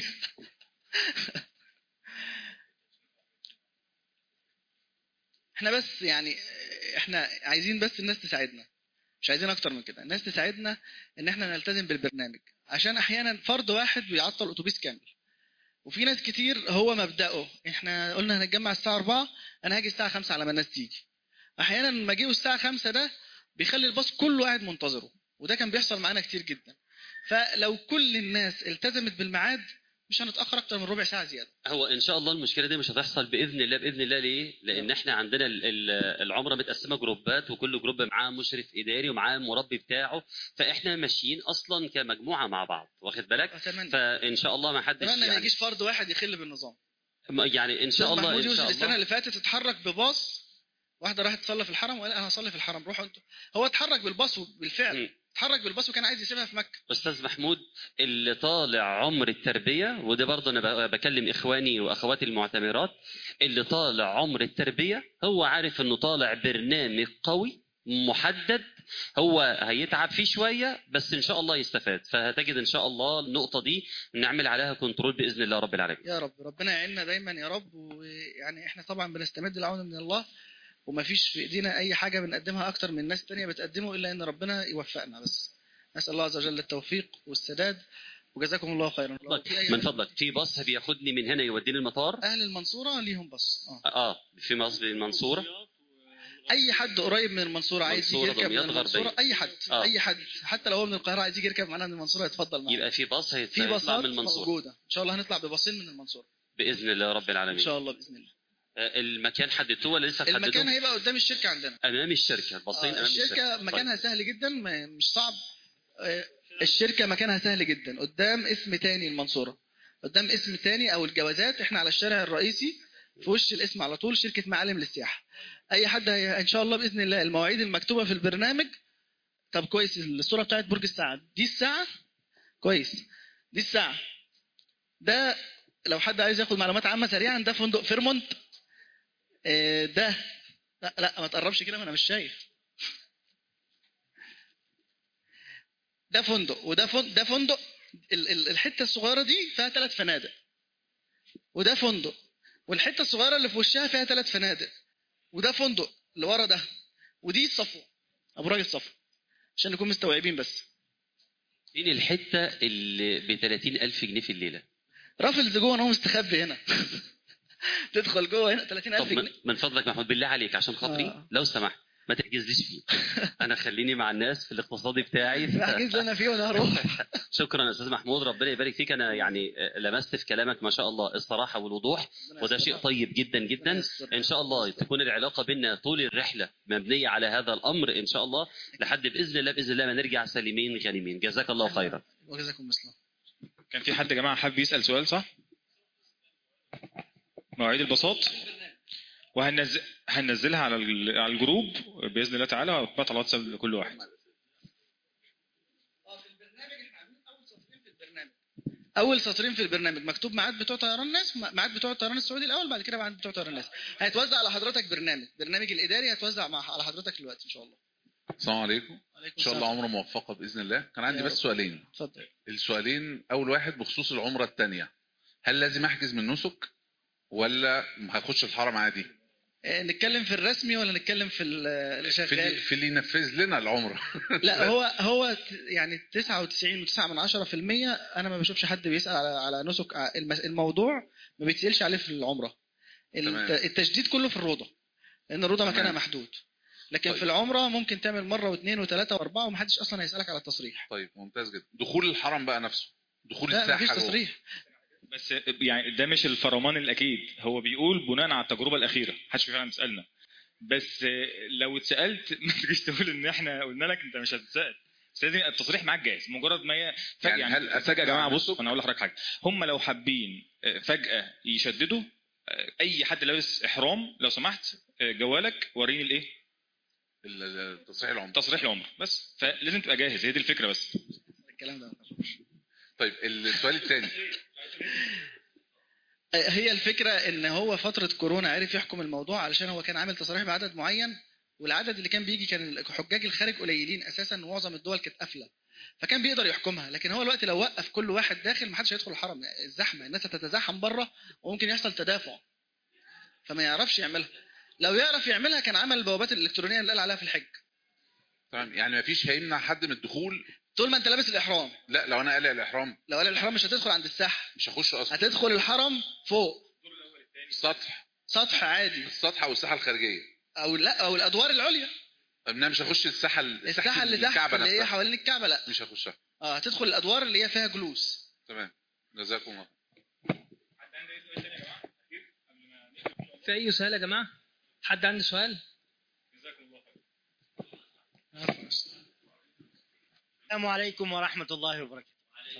[SPEAKER 6] احنا بس يعني احنا عايزين بس الناس تساعدنا مش عايزين اكتر من كده الناس تساعدنا ان احنا نلتزم بالبرنامج عشان احيانا فرد واحد بيعطل اتوبيس كامل وفي ناس كتير هو مبدأه احنا قلنا هنتجمع الساعة 4 انا هاجي الساعة 5 على ما الناس تيجي احيانا لما اجيه الساعة 5 ده بيخلي الباص كله قاعد منتظره وده كان بيحصل معانا كتير جدا فلو كل الناس التزمت بالميعاد مش هنتأخر اكتر من ربع ساعة زيادة
[SPEAKER 2] هو ان شاء الله المشكله دي مش هتحصل باذن الله باذن الله ليه؟ لان احنا عندنا ال- ال- العمره متقسمه جروبات وكل جروب معاه مشرف اداري ومعاه مربي بتاعه فاحنا ماشيين اصلا كمجموعه مع بعض واخد بالك؟
[SPEAKER 6] اتمنى
[SPEAKER 2] فان شاء الله ما حدش
[SPEAKER 6] اتمنى ما
[SPEAKER 2] يعني,
[SPEAKER 6] يجيش فرد واحد يخل بالنظام
[SPEAKER 2] يعني ان
[SPEAKER 6] استاذ
[SPEAKER 2] شاء الله
[SPEAKER 6] محمود
[SPEAKER 2] ان
[SPEAKER 6] يوسف
[SPEAKER 2] شاء
[SPEAKER 6] السنه
[SPEAKER 2] الله
[SPEAKER 6] اللي فاتت اتحرك بباص واحده راحت تصلي في الحرم وقال انا هصلي في الحرم روحوا انتوا هو اتحرك بالباص بالفعل
[SPEAKER 2] مم.
[SPEAKER 6] اتحرك بالباص وكان عايز يسيبها في مكه
[SPEAKER 2] استاذ محمود اللي طالع عمر التربيه وده برضه انا ب- بكلم اخواني واخواتي المعتمرات اللي طالع عمر التربيه هو عارف انه طالع برنامج قوي محدد هو هيتعب فيه شويه بس ان شاء الله يستفاد فهتجد ان شاء الله النقطه دي نعمل عليها كنترول باذن الله رب العالمين
[SPEAKER 6] يا رب ربنا يعيننا دايما يا رب ويعني احنا طبعا بنستمد العون من الله ومفيش في ايدينا اي حاجه بنقدمها اكتر من ناس تانية بتقدمه الا ان ربنا يوفقنا بس نسال الله عز وجل التوفيق والسداد وجزاكم الله خيرا لو في أي
[SPEAKER 2] من
[SPEAKER 6] حاجة-
[SPEAKER 2] فضلك في باص بياخدني من هنا يوديني المطار
[SPEAKER 6] اهل المنصوره ليهم بص اه
[SPEAKER 2] اه في باص المنصوره
[SPEAKER 6] اي حد قريب من المنصوره عايز يجي
[SPEAKER 2] منصورة،
[SPEAKER 6] يركب من
[SPEAKER 2] دمياط،
[SPEAKER 6] المنصوره
[SPEAKER 2] غربية.
[SPEAKER 6] اي حد
[SPEAKER 2] آه.
[SPEAKER 6] اي حد حتى لو هو من القاهره عايز يجي يركب معانا من المنصوره يتفضل معانا
[SPEAKER 2] يبقى في باص
[SPEAKER 6] في
[SPEAKER 2] هيطلع
[SPEAKER 6] باصات
[SPEAKER 2] من المنصوره
[SPEAKER 6] موجوده ان شاء الله هنطلع بباصين من المنصوره
[SPEAKER 2] باذن الله رب
[SPEAKER 6] ان
[SPEAKER 2] العالمين
[SPEAKER 6] شاء الله باذن الله
[SPEAKER 2] آه، المكان حددتوه ولا لسه
[SPEAKER 6] المكان
[SPEAKER 2] هتحددوه
[SPEAKER 6] هيبقى قدام الشركه عندنا
[SPEAKER 2] امام الشركه الباصين
[SPEAKER 6] آه،
[SPEAKER 2] امام الشركه
[SPEAKER 6] الشركه مكانها سهل جدا ما- مش صعب آه، الشركه مكانها سهل جدا قدام اسم تاني المنصوره قدام اسم تاني او الجوازات احنا على الشارع الرئيسي في وش الاسم على طول شركه معالم للسياحه اي حد هي ان شاء الله باذن الله المواعيد المكتوبه في البرنامج طب كويس الصوره بتاعت برج الساعه دي الساعه كويس دي الساعه ده لو حد عايز ياخد معلومات عامه سريعا ده فندق فيرمونت آه، ده لا لا ما تقربش كده ما انا مش شايف ده فندق وده فندق ده فندق ال- ال- الحته الصغيره دي فيها ثلاث فنادق وده فندق والحته الصغيره اللي في وشها فيها ثلاث فنادق وده فندق اللي ورا ده ودي الصفوه ابراج الصفوه عشان نكون مستوعبين بس
[SPEAKER 2] فين الحته اللي ب 30000 جنيه في الليله
[SPEAKER 6] رافلز جوه انا هو مستخبي هنا تدخل جوه هنا 30000
[SPEAKER 2] طب من-
[SPEAKER 6] جنيه
[SPEAKER 2] من فضلك محمود بالله عليك عشان خاطري
[SPEAKER 6] آه.
[SPEAKER 2] لو سمحت ما تحجزليش فيه انا خليني مع الناس في الاقتصادي بتاعي
[SPEAKER 6] احجز لنا فيه وانا هروح
[SPEAKER 2] شكرا يا استاذ محمود ربنا يبارك فيك انا يعني لمست في كلامك ما شاء الله الصراحه والوضوح وده شيء طيب جدا جدا ان شاء الله تكون العلاقه بيننا طول الرحله مبنيه على هذا الامر ان شاء الله لحد باذن الله باذن الله ما نرجع سالمين غانمين جزاك الله خيرا
[SPEAKER 6] وجزاكم مثله
[SPEAKER 5] كان في حد يا جماعه حابب يسال سؤال صح؟ مواعيد البساط وهننزل هننزلها على ال- على الجروب باذن الله تعالى وهتبعت على الواتساب لكل واحد
[SPEAKER 6] اه في البرنامج احنا عاملين اول سطرين في البرنامج اول سطرين في البرنامج مكتوب ميعاد بتوع طيران الناس ميعاد بتوع الطيران السعودي الاول بعد كده ميعاد بتوع طيران الناس هيتوزع على حضرتك برنامج برنامج الاداري هيتوزع مع على حضرتك دلوقتي ان شاء الله
[SPEAKER 7] السلام عليكم
[SPEAKER 6] عليكم
[SPEAKER 7] ان شاء الله عمره موفقه باذن الله كان عندي
[SPEAKER 6] يا
[SPEAKER 7] بس
[SPEAKER 6] رب.
[SPEAKER 7] سؤالين
[SPEAKER 6] اتفضل
[SPEAKER 7] السؤالين اول واحد بخصوص العمره الثانيه هل لازم احجز من نسك ولا هخش الحرم عادي
[SPEAKER 6] آه، نتكلم في الرسمي ولا نتكلم في ال- اللي
[SPEAKER 7] في اللي,
[SPEAKER 6] شغال
[SPEAKER 7] في اللي ينفذ لنا العمره
[SPEAKER 6] لا هو هو ت- يعني 99.9 من 10% انا ما بشوفش حد بيسال على على نسك ع- المس- الموضوع ما بيتسالش عليه في العمره الت-
[SPEAKER 7] تمام.
[SPEAKER 6] التجديد كله في الروضه لان الروضه مكانها
[SPEAKER 7] تمام.
[SPEAKER 6] محدود لكن
[SPEAKER 7] طيب.
[SPEAKER 6] في العمره ممكن تعمل مره واثنين وثلاثه واربعه ومحدش اصلا هيسالك على التصريح
[SPEAKER 7] طيب ممتاز جدا دخول الحرم بقى نفسه دخول
[SPEAKER 6] لا
[SPEAKER 7] الساحه
[SPEAKER 6] مفيش
[SPEAKER 7] جوه.
[SPEAKER 6] تصريح
[SPEAKER 5] بس يعني ده مش الفرمان الاكيد هو بيقول بناء على التجربه الاخيره محدش فعلا بيسالنا بس لو اتسالت ما تجيش تقول ان احنا قلنا لك انت مش هتتسال بس لازم يبقى التصريح معاك جاهز مجرد ما هي فجاه
[SPEAKER 7] يعني
[SPEAKER 5] يعني,
[SPEAKER 7] هل
[SPEAKER 5] يعني فجاه يا جماعه
[SPEAKER 7] أتبع
[SPEAKER 5] بصوا انا اقول لحضرتك حاجه هم لو حابين آه، فجاه يشددوا آه، اي حد لابس احرام لو سمحت آه، جوالك وريني الايه
[SPEAKER 7] ال- ال- تصريح العمره
[SPEAKER 5] تصريح العمر بس فلازم تبقى جاهز هي دي الفكره بس
[SPEAKER 6] الكلام ده ما ينفعش.
[SPEAKER 7] طيب السؤال الثاني
[SPEAKER 6] هي الفكره ان هو فتره كورونا عرف يحكم الموضوع علشان هو كان عامل تصاريح بعدد معين والعدد اللي كان بيجي كان الحجاج الخارج قليلين اساسا ومعظم الدول كانت قافله فكان بيقدر يحكمها لكن هو الوقت لو وقف كل واحد داخل محدش هيدخل الحرم الزحمه الناس هتتزاحم بره وممكن يحصل تدافع فما يعرفش يعملها لو يعرف يعملها كان عمل البوابات الالكترونيه اللي قال عليها في الحج
[SPEAKER 7] تمام يعني ما فيش هيمنع حد من الدخول
[SPEAKER 6] طول ما انت لابس الاحرام
[SPEAKER 7] لا لو انا قلق الاحرام
[SPEAKER 6] لو قال الاحرام مش هتدخل عند الساحه
[SPEAKER 7] مش هخش اصلا
[SPEAKER 6] هتدخل الحرم فوق
[SPEAKER 7] السطح
[SPEAKER 6] سطح عادي
[SPEAKER 7] السطح او الساحه الخارجيه
[SPEAKER 6] او لا او الادوار العليا
[SPEAKER 7] طب انا مش هخش الساحه
[SPEAKER 6] الساحه اللي تحت
[SPEAKER 7] الكعبه
[SPEAKER 6] اللي هي
[SPEAKER 7] نفسها
[SPEAKER 6] حوالين الكعبه لا
[SPEAKER 7] مش هخشها
[SPEAKER 6] اه هتدخل الادوار اللي هي فيها جلوس
[SPEAKER 7] تمام جزاكم الله
[SPEAKER 8] في أي سؤال يا جماعة؟ حد عنده سؤال؟
[SPEAKER 1] السلام عليكم ورحمة الله وبركاته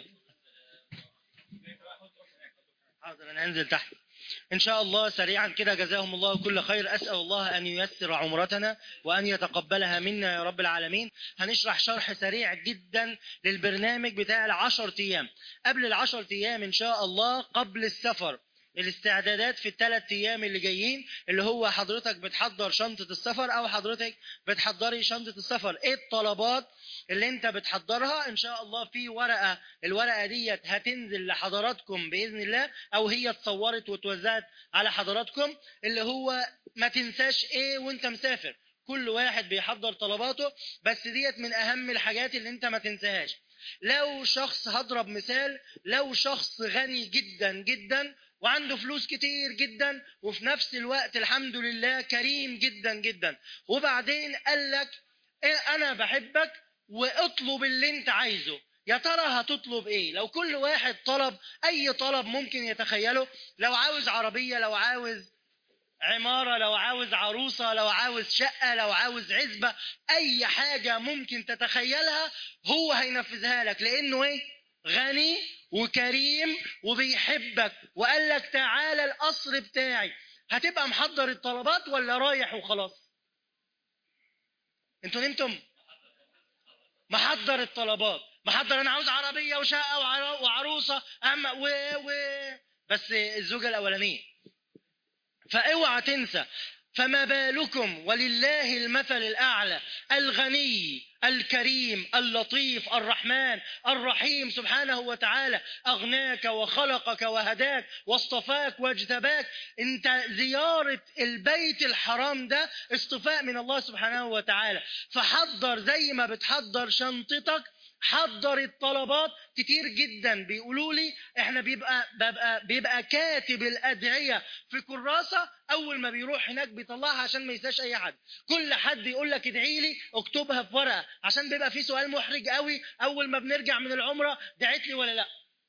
[SPEAKER 1] حاضر أنا هنزل تحت إن شاء الله سريعا كده جزاهم الله كل خير أسأل الله أن ييسر عمرتنا وأن يتقبلها منا يا رب العالمين هنشرح شرح سريع جدا للبرنامج بتاع العشر أيام قبل العشر أيام إن شاء الله قبل السفر الاستعدادات في الثلاث ايام اللي جايين اللي هو حضرتك بتحضر شنطه السفر او حضرتك بتحضري شنطه السفر ايه الطلبات اللي انت بتحضرها ان شاء الله في ورقه الورقه ديت هتنزل لحضراتكم باذن الله او هي اتصورت واتوزعت على حضراتكم اللي هو ما تنساش ايه وانت مسافر كل واحد بيحضر طلباته بس ديت من اهم الحاجات اللي انت ما تنساهاش لو شخص هضرب مثال لو شخص غني جدا جدا وعنده فلوس كتير جدا وفي نفس الوقت الحمد لله كريم جدا جدا وبعدين قال لك إيه انا بحبك واطلب اللي انت عايزه يا ترى هتطلب ايه لو كل واحد طلب اي طلب ممكن يتخيله لو عاوز عربية لو عاوز عمارة لو عاوز عروسة لو عاوز شقة لو عاوز عزبة أي حاجة ممكن تتخيلها هو هينفذها لك لأنه إيه؟ غني وكريم وبيحبك وقال لك تعالى القصر بتاعي هتبقى محضر الطلبات ولا رايح وخلاص انتوا نمتم محضر الطلبات محضر انا عاوز عربيه وشقه وعر- وعروسه اما و و بس الزوجه الاولانيه فاوعى تنسى فما بالكم ولله المثل الاعلى الغني الكريم اللطيف الرحمن الرحيم سبحانه وتعالى اغناك وخلقك وهداك واصطفاك واجتباك انت زياره البيت الحرام ده اصطفاء من الله سبحانه وتعالى فحضر زي ما بتحضر شنطتك حضر الطلبات كتير جدا بيقولوا لي احنا بيبقى بيبقى, بيبقى كاتب الادعيه في كراسه اول ما بيروح هناك بيطلعها عشان ما ينساش اي حد كل حد يقول لك ادعي لي اكتبها في ورقه عشان بيبقى في سؤال محرج قوي اول ما بنرجع من العمره دعيت لي ولا لا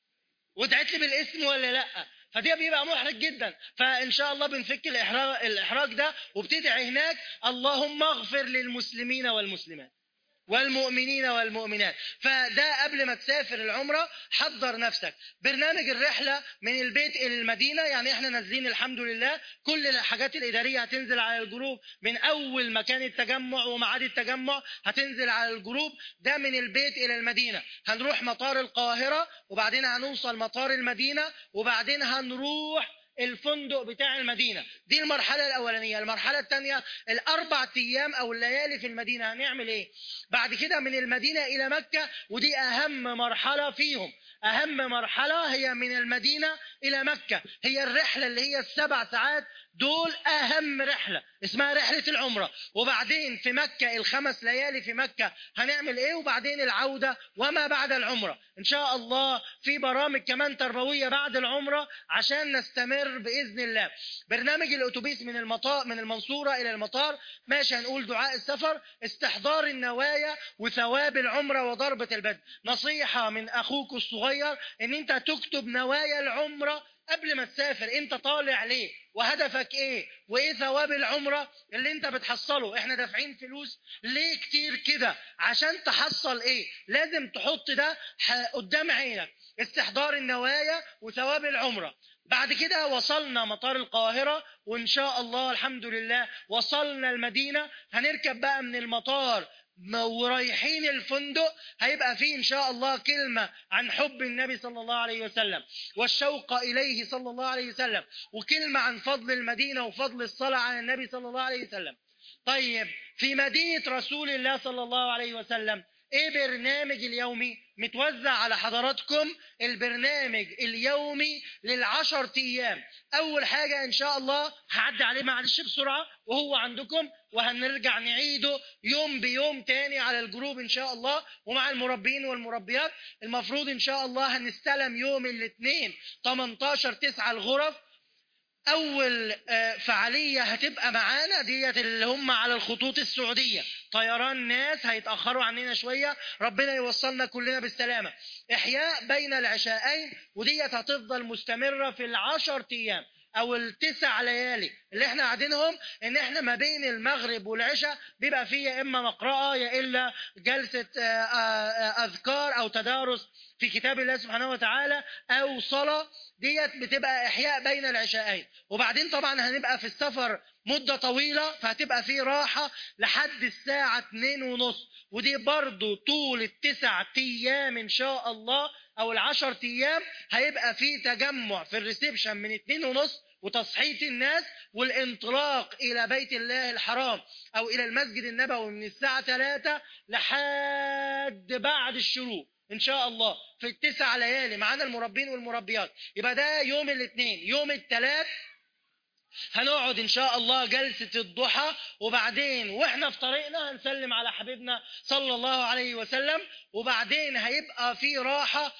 [SPEAKER 1] ودعيت لي بالاسم ولا لا فدي بيبقى محرج جدا فان شاء الله بنفك الاحراج الاحراج ده وبتدعي هناك اللهم اغفر للمسلمين والمسلمات والمؤمنين والمؤمنات فده قبل ما تسافر العمرة حضر نفسك برنامج الرحلة من البيت إلى المدينة يعني احنا نازلين الحمد لله كل الحاجات الإدارية هتنزل على الجروب من أول مكان التجمع وميعاد التجمع هتنزل على الجروب ده من البيت إلى المدينة هنروح مطار القاهرة وبعدين هنوصل مطار المدينة وبعدين هنروح الفندق بتاع المدينة دي المرحلة الأولانية المرحلة الثانية الأربع أيام أو الليالي في المدينة هنعمل إيه بعد كده من المدينة إلى مكة ودي أهم مرحلة فيهم أهم مرحلة هي من المدينة إلى مكة هي الرحلة اللي هي السبع ساعات دول أهم رحلة اسمها رحلة العمرة وبعدين في مكة الخمس ليالي في مكة هنعمل إيه وبعدين العودة وما بعد العمرة إن شاء الله في برامج كمان تربوية بعد العمرة عشان نستمر بإذن الله برنامج الأتوبيس من المطار من المنصورة إلى المطار ماشي هنقول دعاء السفر استحضار النوايا وثواب العمرة وضربة البدن نصيحة من أخوك الصغير إن أنت تكتب نوايا العمرة قبل ما تسافر انت طالع ليه وهدفك ايه وايه ثواب العمرة اللي انت بتحصله احنا دافعين فلوس ليه كتير كده عشان تحصل ايه لازم تحط ده ح- قدام عينك استحضار النوايا وثواب العمرة بعد كده وصلنا مطار القاهرة وإن شاء الله الحمد لله وصلنا المدينة هنركب بقى من المطار م- ورايحين الفندق هيبقى فيه إن شاء الله كلمة عن حب النبي صلى الله عليه وسلم والشوق إليه صلى الله عليه وسلم وكلمة عن فضل المدينة وفضل الصلاة على النبي صلى الله عليه وسلم طيب في مدينة رسول الله صلى الله عليه وسلم ايه برنامج اليومي متوزع على حضراتكم البرنامج اليومي للعشر ايام اول حاجة ان شاء الله هعدي عليه معلش بسرعة وهو عندكم وهنرجع نعيده يوم بيوم تاني على الجروب ان شاء الله ومع المربين والمربيات المفروض ان شاء الله هنستلم يوم الاثنين 18 9 الغرف اول آه، فعاليه هتبقى معانا ديت اللي هم على الخطوط السعوديه طيران ناس هيتاخروا عننا شويه ربنا يوصلنا كلنا بالسلامه احياء بين العشاءين وديت هتفضل مستمره في العشر ايام او التسع ليالي اللي احنا قاعدينهم ان احنا ما بين المغرب والعشاء بيبقى فيه يا اما مقرأة يا الا جلسة آه، آه، اذكار او تدارس في كتاب الله سبحانه وتعالى او صلاة ديت بتبقى احياء بين العشاءين وبعدين طبعا هنبقى في السفر مدة طويلة فهتبقى في راحة لحد الساعة اتنين ونص ودي برضو طول التسع ايام ان شاء الله او العشر ايام هيبقى في تجمع في الريسبشن من اتنين ونص وتصحية الناس والانطلاق إلى بيت الله الحرام أو إلى المسجد النبوي من الساعة 3 لحد بعد الشروق إن شاء الله في التسع ليالي معانا المربين والمربيات يبقى ده يوم الاثنين يوم الثلاث هنقعد ان شاء الله جلسة الضحى وبعدين واحنا في طريقنا هنسلم على حبيبنا صلى الله عليه وسلم وبعدين هيبقى في راحة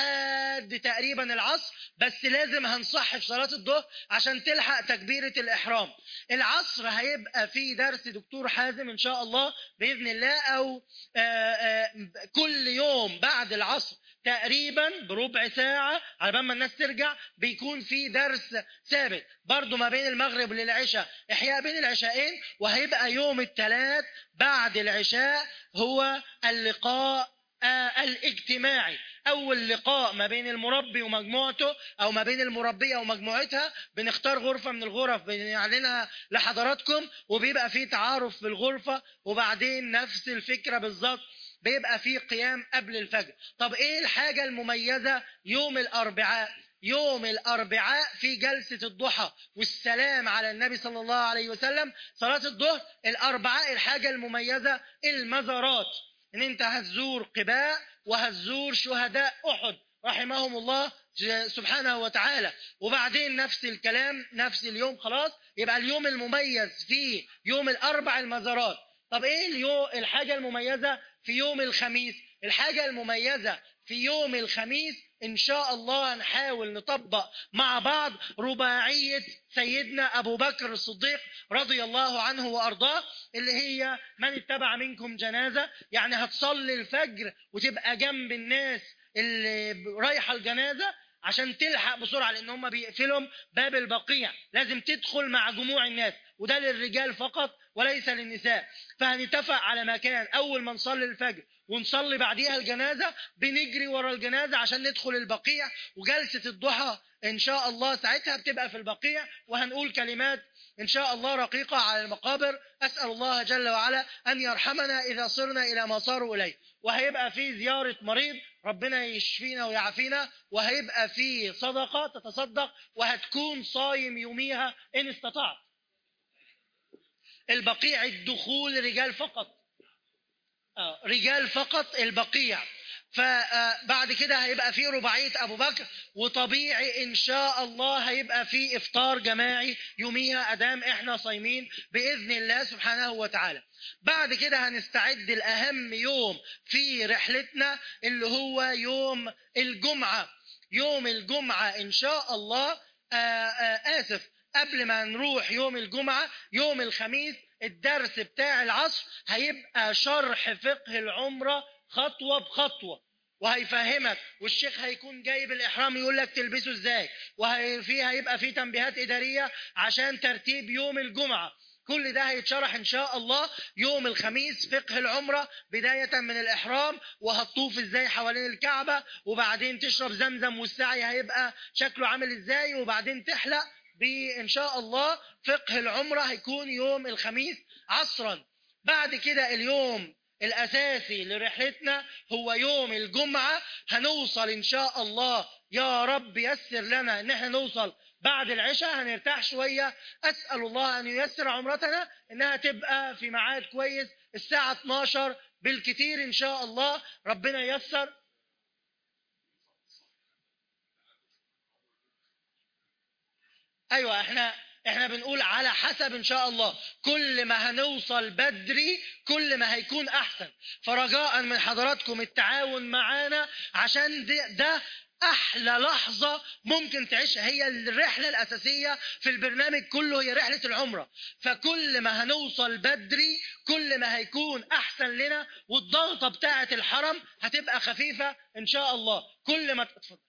[SPEAKER 1] لحد تقريبا العصر بس لازم هنصح في صلاة الظهر عشان تلحق تكبيرة الإحرام العصر هيبقى في درس دكتور حازم إن شاء الله بإذن الله أو آآ آآ كل يوم بعد العصر تقريبا بربع ساعة على بال ما الناس ترجع بيكون في درس ثابت برضو ما بين المغرب للعشاء إحياء بين العشاءين وهيبقى يوم الثلاث بعد العشاء هو اللقاء آه الاجتماعي أول لقاء ما بين المربي ومجموعته أو ما بين المربية ومجموعتها بنختار غرفة من الغرف بنعلنها لحضراتكم وبيبقى في تعارف في الغرفة وبعدين نفس الفكرة بالظبط بيبقى في قيام قبل الفجر طب ايه الحاجة المميزة يوم الاربعاء يوم الاربعاء في جلسة الضحى والسلام على النبي صلى الله عليه وسلم صلاة الظهر الاربعاء الحاجة المميزة المزارات ان انت هتزور قباء وهتزور شهداء احد رحمهم الله سبحانه وتعالى وبعدين نفس الكلام نفس اليوم خلاص يبقى اليوم المميز في يوم الاربع المزارات طب ايه اليوم الحاجة المميزة في يوم الخميس الحاجة المميزة في يوم الخميس إن شاء الله هنحاول نطبق مع بعض رباعية سيدنا أبو بكر الصديق رضي الله عنه وأرضاه اللي هي من اتبع منكم جنازة يعني هتصلي الفجر وتبقى جنب الناس اللي رايحة الجنازة عشان تلحق بسرعة لأن هم بيقفلهم باب البقيع لازم تدخل مع جموع الناس وده للرجال فقط وليس للنساء فهنتفق على مكان أول ما نصلي الفجر ونصلي بعديها الجنازة بنجري ورا الجنازة عشان ندخل البقيع وجلسة الضحى إن شاء الله ساعتها بتبقى في البقيع وهنقول كلمات إن شاء الله رقيقة على المقابر أسأل الله جل وعلا أن يرحمنا إذا صرنا إلى ما صاروا إليه وهيبقى في زيارة مريض ربنا يشفينا ويعافينا وهيبقى في صدقة تتصدق وهتكون صايم يوميها إن استطعت البقيع الدخول رجال فقط آه رجال فقط البقيع فبعد كده هيبقى في رباعية أبو بكر وطبيعي إن شاء الله هيبقى في إفطار جماعي يوميها أدام إحنا صايمين بإذن الله سبحانه وتعالى بعد كده هنستعد الأهم يوم في رحلتنا اللي هو يوم الجمعة يوم الجمعة إن شاء الله آآ آآ آسف قبل ما نروح يوم الجمعة يوم الخميس الدرس بتاع العصر هيبقى شرح فقه العمرة خطوة بخطوة وهيفهمك والشيخ هيكون جايب الإحرام يقول لك تلبسه ازاي وفي هيبقى في تنبيهات إدارية عشان ترتيب يوم الجمعة كل ده هيتشرح إن شاء الله يوم الخميس فقه العمرة بداية من الإحرام وهتطوف ازاي حوالين الكعبة وبعدين تشرب زمزم والسعي هيبقى شكله عامل ازاي وبعدين تحلق بإن شاء الله فقه العمرة هيكون يوم الخميس عصرا بعد كده اليوم الأساسي لرحلتنا هو يوم الجمعة هنوصل إن شاء الله يا رب يسر لنا إن احنا نوصل بعد العشاء هنرتاح شوية أسأل الله أن ييسر عمرتنا إنها تبقى في ميعاد كويس الساعة 12 بالكتير إن شاء الله ربنا ييسر ايوه احنا احنا بنقول على حسب ان شاء الله كل ما هنوصل بدري كل ما هيكون احسن فرجاء من حضراتكم التعاون معانا عشان ده, ده احلى لحظة ممكن تعيشها هي الرحلة الاساسية في البرنامج كله هي رحلة العمرة فكل ما هنوصل بدري كل ما هيكون احسن لنا والضغطة بتاعة الحرم هتبقى خفيفة ان شاء الله كل ما اتفضل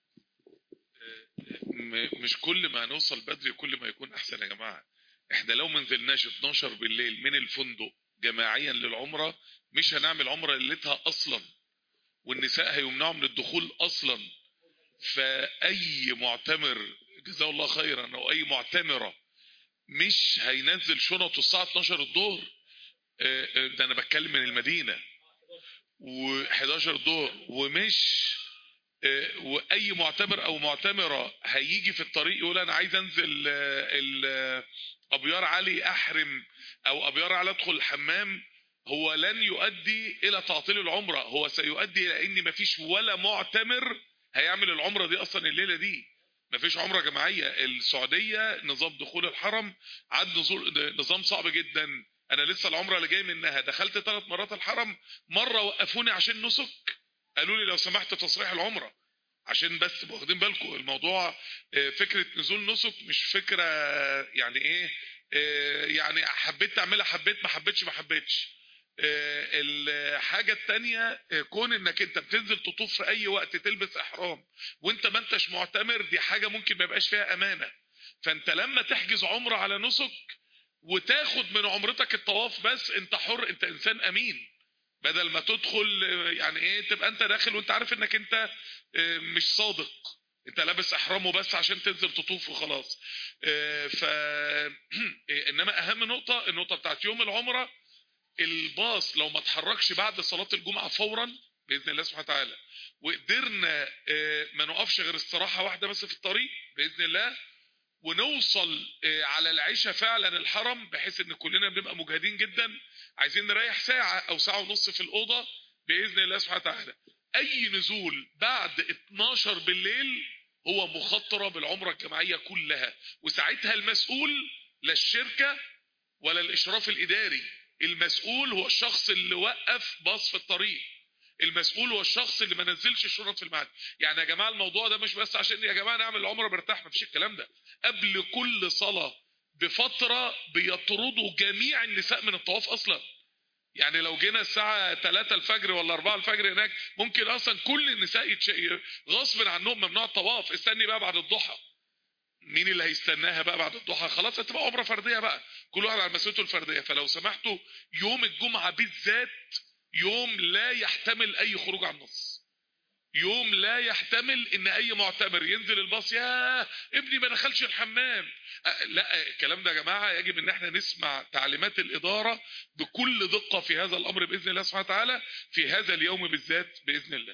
[SPEAKER 9] مش كل ما هنوصل بدري كل ما يكون احسن يا جماعه احنا لو ما نزلناش 12 بالليل من الفندق جماعيا للعمره مش هنعمل عمره ليلتها اصلا والنساء هيمنعوا من الدخول اصلا فاي معتمر جزاه الله خيرا او اي معتمره مش هينزل شنطه الساعه 12 الظهر ده انا بتكلم من المدينه و11 الظهر ومش آه، واي معتمر او معتمره هيجي في الطريق يقول انا عايز انزل آه، ال- آه، ابيار علي احرم او ابيار علي ادخل الحمام هو لن يؤدي الى تعطيل العمره هو سيؤدي الى ان مفيش ولا معتمر هيعمل العمره دي اصلا الليله دي مفيش عمره جماعيه السعوديه نظام دخول الحرم عاد نزول- نظام صعب جدا انا لسه العمره اللي جاي منها دخلت ثلاث مرات الحرم مره وقفوني عشان نسك قالوا لي لو سمحت تصريح العمره عشان بس واخدين بالكم الموضوع آه، فكره نزول نسك مش فكره يعني ايه آه، يعني حبيت تعملها حبيت ما حبيتش ما حبيتش آه، الحاجه الثانيه كون انك انت بتنزل تطوف في اي وقت تلبس احرام وانت ما انتش معتمر دي حاجه ممكن ما يبقاش فيها امانه فانت لما تحجز عمره على نسك وتاخد من عمرتك الطواف بس انت حر انت انسان امين بدل ما تدخل آه، يعني ايه تبقى انت داخل وانت عارف انك انت آه، مش صادق انت لابس احرامه بس عشان تنزل تطوف وخلاص آه، ف انما اهم نقطه النقطه بتاعت يوم العمره الباص لو ما اتحركش بعد صلاه الجمعه فورا باذن الله سبحانه وتعالى وقدرنا آه، ما نقفش غير استراحه واحده بس في الطريق باذن الله ونوصل آه، على العشاء فعلا الحرم بحيث ان كلنا بنبقى مجهدين جدا عايزين نريح ساعه او ساعه ونص في الاوضه باذن الله سبحانه وتعالى اي نزول بعد 12 بالليل هو مخاطره بالعمره الجماعيه كلها وساعتها المسؤول لا الشركه ولا الاشراف الاداري المسؤول هو الشخص اللي وقف باص في الطريق المسؤول هو الشخص اللي ما نزلش الشرط في الميعاد يعني يا جماعه الموضوع ده مش بس عشان يا جماعه نعمل العمره مرتاح مفيش الكلام ده قبل كل صلاه بفتره بيطردوا جميع النساء من الطواف اصلا يعني لو جينا الساعة 3 الفجر ولا 4 الفجر هناك ممكن اصلا كل النساء يتش... غصب عنهم ممنوع الطواف استني بقى بعد الضحى مين اللي هيستناها بقى بعد الضحى خلاص هتبقى عمره فرديه بقى كل واحد على مسؤوليته الفرديه فلو سمحتوا يوم الجمعه بالذات يوم لا يحتمل اي خروج عن النص يوم لا يحتمل ان اي معتمر ينزل الباص يا ابني ما دخلش الحمام أه، لا الكلام ده يا جماعه يجب ان احنا نسمع تعليمات الاداره بكل دقه في هذا الامر باذن الله سبحانه وتعالى في هذا اليوم بالذات باذن الله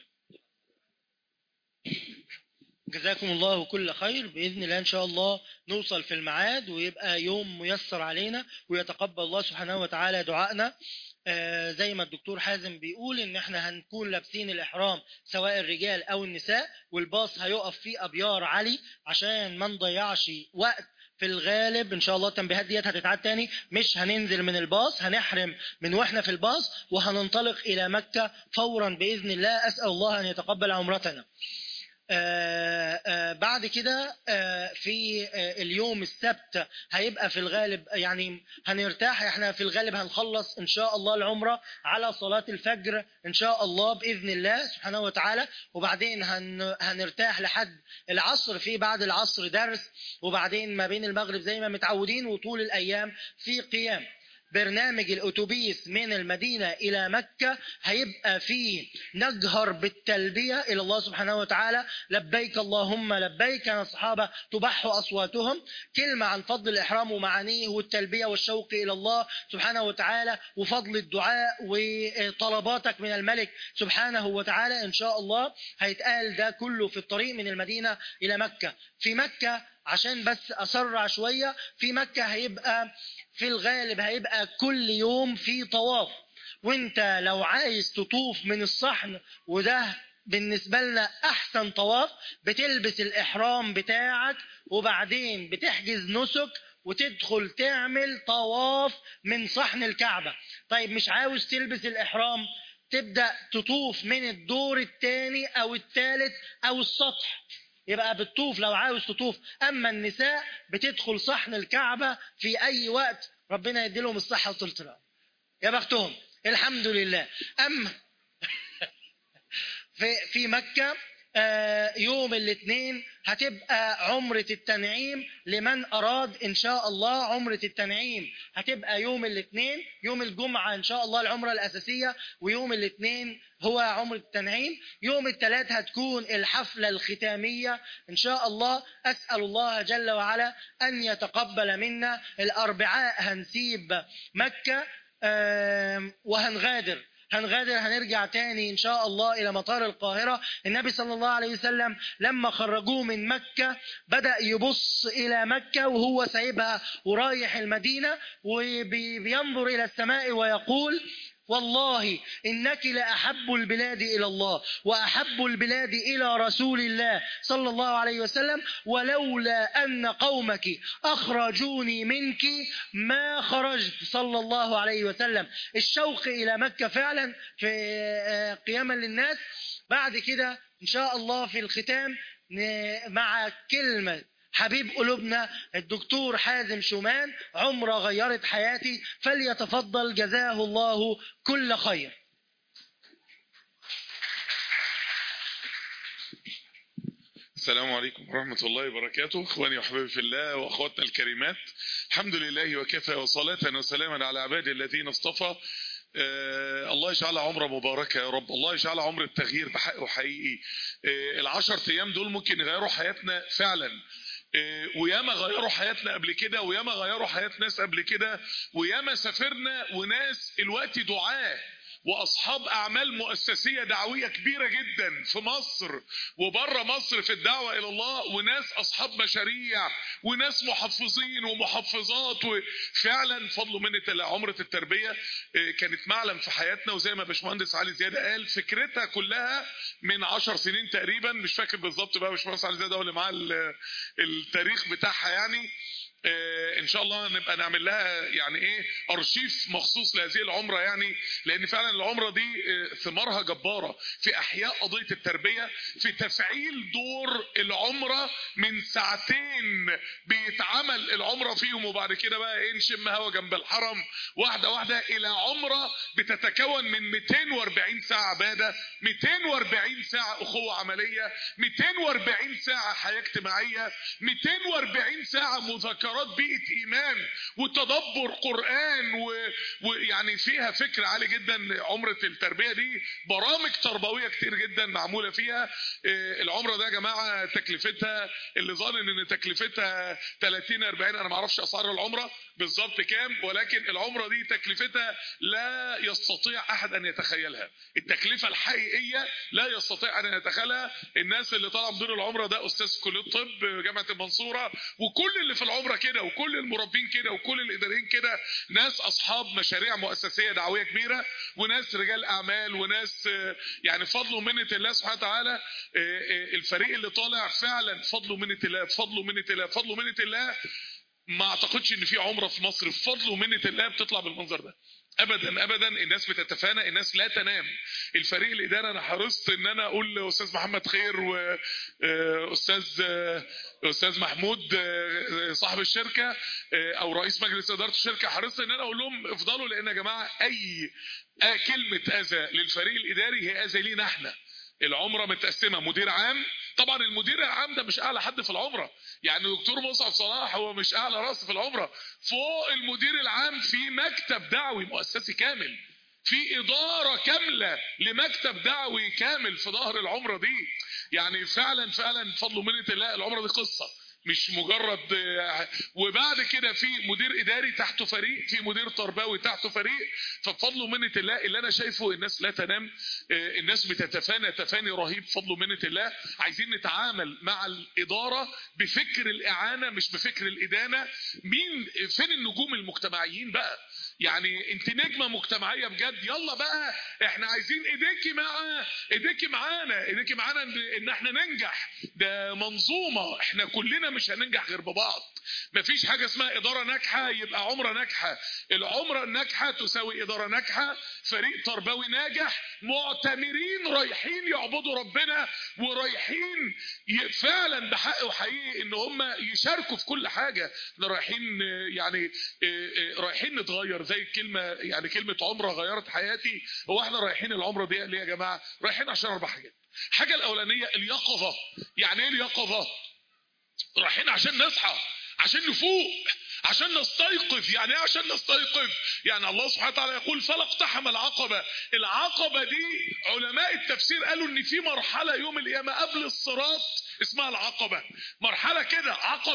[SPEAKER 1] جزاكم الله كل خير بإذن الله إن شاء الله نوصل في الميعاد ويبقى يوم ميسر علينا ويتقبل الله سبحانه وتعالى دعائنا آه، زي ما الدكتور حازم بيقول ان احنا هنكون لابسين الاحرام سواء الرجال او النساء والباص هيقف في ابيار علي عشان ما نضيعش وقت في الغالب ان شاء الله التنبيهات ديت هتتعاد تاني مش هننزل من الباص هنحرم من واحنا في الباص وهننطلق الى مكة فورا باذن الله اسال الله ان يتقبل عمرتنا آه، آه، بعد كده آه، في آه، اليوم السبت هيبقى في الغالب يعني هنرتاح احنا في الغالب هنخلص ان شاء الله العمرة على صلاة الفجر ان شاء الله باذن الله سبحانه وتعالى وبعدين هن هنرتاح لحد العصر في بعد العصر درس وبعدين ما بين المغرب زي ما متعودين وطول الايام في قيام برنامج الأتوبيس من المدينة إلى مكة هيبقى فيه نجهر بالتلبية إلى الله سبحانه وتعالى لبيك اللهم لبيك كان الصحابة تبح أصواتهم كلمة عن فضل الإحرام ومعانيه والتلبية والشوق إلى الله سبحانه وتعالى وفضل الدعاء وطلباتك من الملك سبحانه وتعالى إن شاء الله هيتقال ده كله في الطريق من المدينة إلى مكة في مكة عشان بس أسرع شوية في مكة هيبقى في الغالب هيبقى كل يوم في طواف وانت لو عايز تطوف من الصحن وده بالنسبة لنا أحسن طواف بتلبس الإحرام بتاعك وبعدين بتحجز نسك وتدخل تعمل طواف من صحن الكعبة طيب مش عاوز تلبس الإحرام تبدأ تطوف من الدور الثاني أو الثالث أو السطح يبقى بتطوف لو عاوز تطوف أما النساء بتدخل صحن الكعبة في أي وقت ربنا يديلهم الصحة وطولة العمر يا بختهم الحمد لله أما في في مكة آه، يوم الاثنين هتبقى عمرة التنعيم لمن أراد إن شاء الله عمرة التنعيم هتبقى يوم الاثنين يوم الجمعة إن شاء الله العمرة الأساسية ويوم الاثنين هو عمرة التنعيم يوم الثلاث هتكون الحفلة الختامية إن شاء الله أسأل الله جل وعلا أن يتقبل منا الأربعاء هنسيب مكة آم، وهنغادر هنغادر هنرجع تاني إن شاء الله إلى مطار القاهرة النبي صلى الله عليه وسلم لما خرجوه من مكة بدأ يبص إلى مكة وهو سايبها ورايح المدينة وبينظر إلى السماء ويقول والله إنك لأحب البلاد إلى الله وأحب البلاد إلى رسول الله صلى الله عليه وسلم ولولا أن قومك أخرجوني منك ما خرجت صلى الله عليه وسلم الشوق إلى مكة فعلا في آه، قياما للناس بعد كده إن شاء الله في الختام ن- مع كلمة حبيب قلوبنا الدكتور حازم شومان عمرة غيرت حياتي فليتفضل جزاه الله كل خير
[SPEAKER 9] السلام عليكم ورحمة الله وبركاته اخواني وحبايبي في الله واخواتنا الكريمات الحمد لله وكفى وصلاة وسلاما على عباده الذين اصطفى آه الله يجعلها عمرة مباركة يا رب الله يجعلها عمرة تغيير بحق حقيقي آه العشر ايام دول ممكن يغيروا حياتنا فعلا آه، وياما غيروا حياتنا قبل كده وياما غيروا حياة ناس قبل كده وياما سافرنا وناس الوقت دعاه واصحاب اعمال مؤسسيه دعويه كبيره جدا في مصر وبره مصر في الدعوه الى الله وناس اصحاب مشاريع وناس محفظين ومحفظات وفعلا فضل منة الله عمره التربيه آه، كانت معلم في حياتنا وزي ما باشمهندس علي زياده قال فكرتها كلها من عشر سنين تقريبا مش فاكر بالظبط بقى باشمهندس علي زياده هو اللي معاه ال- التاريخ بتاعها يعني آه، ان شاء الله نبقى نعمل لها يعني ايه ارشيف مخصوص لهذه العمره يعني لان فعلا العمره دي آه، ثمارها جباره في احياء قضيه التربيه في تفعيل دور العمره من ساعتين بيتعمل العمره فيهم وبعد كده بقى ايه نشم هوا جنب الحرم واحده واحده الى عمره بتتكون من 240 ساعه عباده 240 ساعه اخوه عمليه 240 ساعه حياه اجتماعيه 240 ساعه مذاكرات بيئه ايمان وتدبر قران و- ويعني فيها فكر عالي جدا عمره التربيه دي برامج تربويه كتير جدا معموله فيها آه، العمره ده يا جماعه تكلفتها اللي ظن ان تكلفتها 30 40 انا ما اعرفش اسعار العمره بالظبط كام ولكن العمره دي تكلفتها لا يستطيع احد ان يتخيلها التكلفه الحقيقيه لا يستطيع ان يتخيلها الناس اللي طالعه بدون العمره ده استاذ في كليه الطب جامعه المنصوره وكل اللي في العمره كده وكل المربين كده وكل الاداريين كده ناس اصحاب مشاريع مؤسسيه دعويه كبيره وناس رجال اعمال وناس آه، يعني فضل ومنه الله سبحانه وتعالى آه، آه، الفريق اللي طالع فعلا فضل ومنه الله بفضل ومنه الله بفضل ومنه الله ما اعتقدش ان في عمره في مصر بفضل ومنه الله بتطلع بالمنظر ده ابدا ابدا الناس بتتفانى الناس لا تنام الفريق الاداري انا حرصت ان انا اقول لاستاذ محمد خير واستاذ استاذ محمود آه، صاحب الشركه آه، او رئيس مجلس اداره الشركه حرصت ان انا اقول لهم افضلوا لان يا جماعه اي آه، كلمه اذى للفريق الاداري هي اذى لينا احنا العمره متقسمه مدير عام طبعا المدير العام ده مش اعلى حد في العمره يعني دكتور مصعب صلاح هو مش اعلى راس في العمره فوق المدير العام في مكتب دعوي مؤسسي كامل في إدارة كاملة لمكتب دعوي كامل في ظهر العمرة دي يعني فعلا فعلا بفضل ومنة الله العمرة دي قصة مش مجرد آه، وبعد كده في مدير اداري تحته فريق في مدير تربوي تحته فريق فبفضل ومنه الله اللي انا شايفه الناس لا تنام آه، الناس بتتفانى تفاني رهيب بفضل ومنه الله عايزين نتعامل مع الاداره بفكر الاعانه مش بفكر الادانه مين فين النجوم المجتمعيين بقى يعني انت نجمه مجتمعيه بجد يلا بقى احنا عايزين ايديكي مع ايديكي معانا ايديكي معانا ان ان احنا ننجح ده منظومه احنا كلنا مش هننجح غير ببعض مفيش حاجه اسمها اداره ناجحه يبقى عمره ناجحه العمره الناجحه تساوي اداره ناجحه فريق تربوي ناجح معتمرين رايحين يعبدوا ربنا ورايحين ي- فعلا بحق وحقيقي ان هم يشاركوا في كل حاجه احنا رايحين آه، يعني آه، آه، رايحين نتغير زي الكلمه يعني كلمه عمره غيرت حياتي هو احنا رايحين العمره دي ليه يا جماعه رايحين عشان اربع حاجات الحاجه الاولانيه اليقظه يعني ايه اليقظه رايحين عشان نصحى عشان نفوق عشان نستيقظ يعني ايه عشان نستيقظ يعني الله سبحانه وتعالى يقول فلا اقتحم العقبة العقبة دي علماء التفسير قالوا ان في مرحلة يوم القيامة قبل الصراط اسمها العقبة مرحلة كده عقبة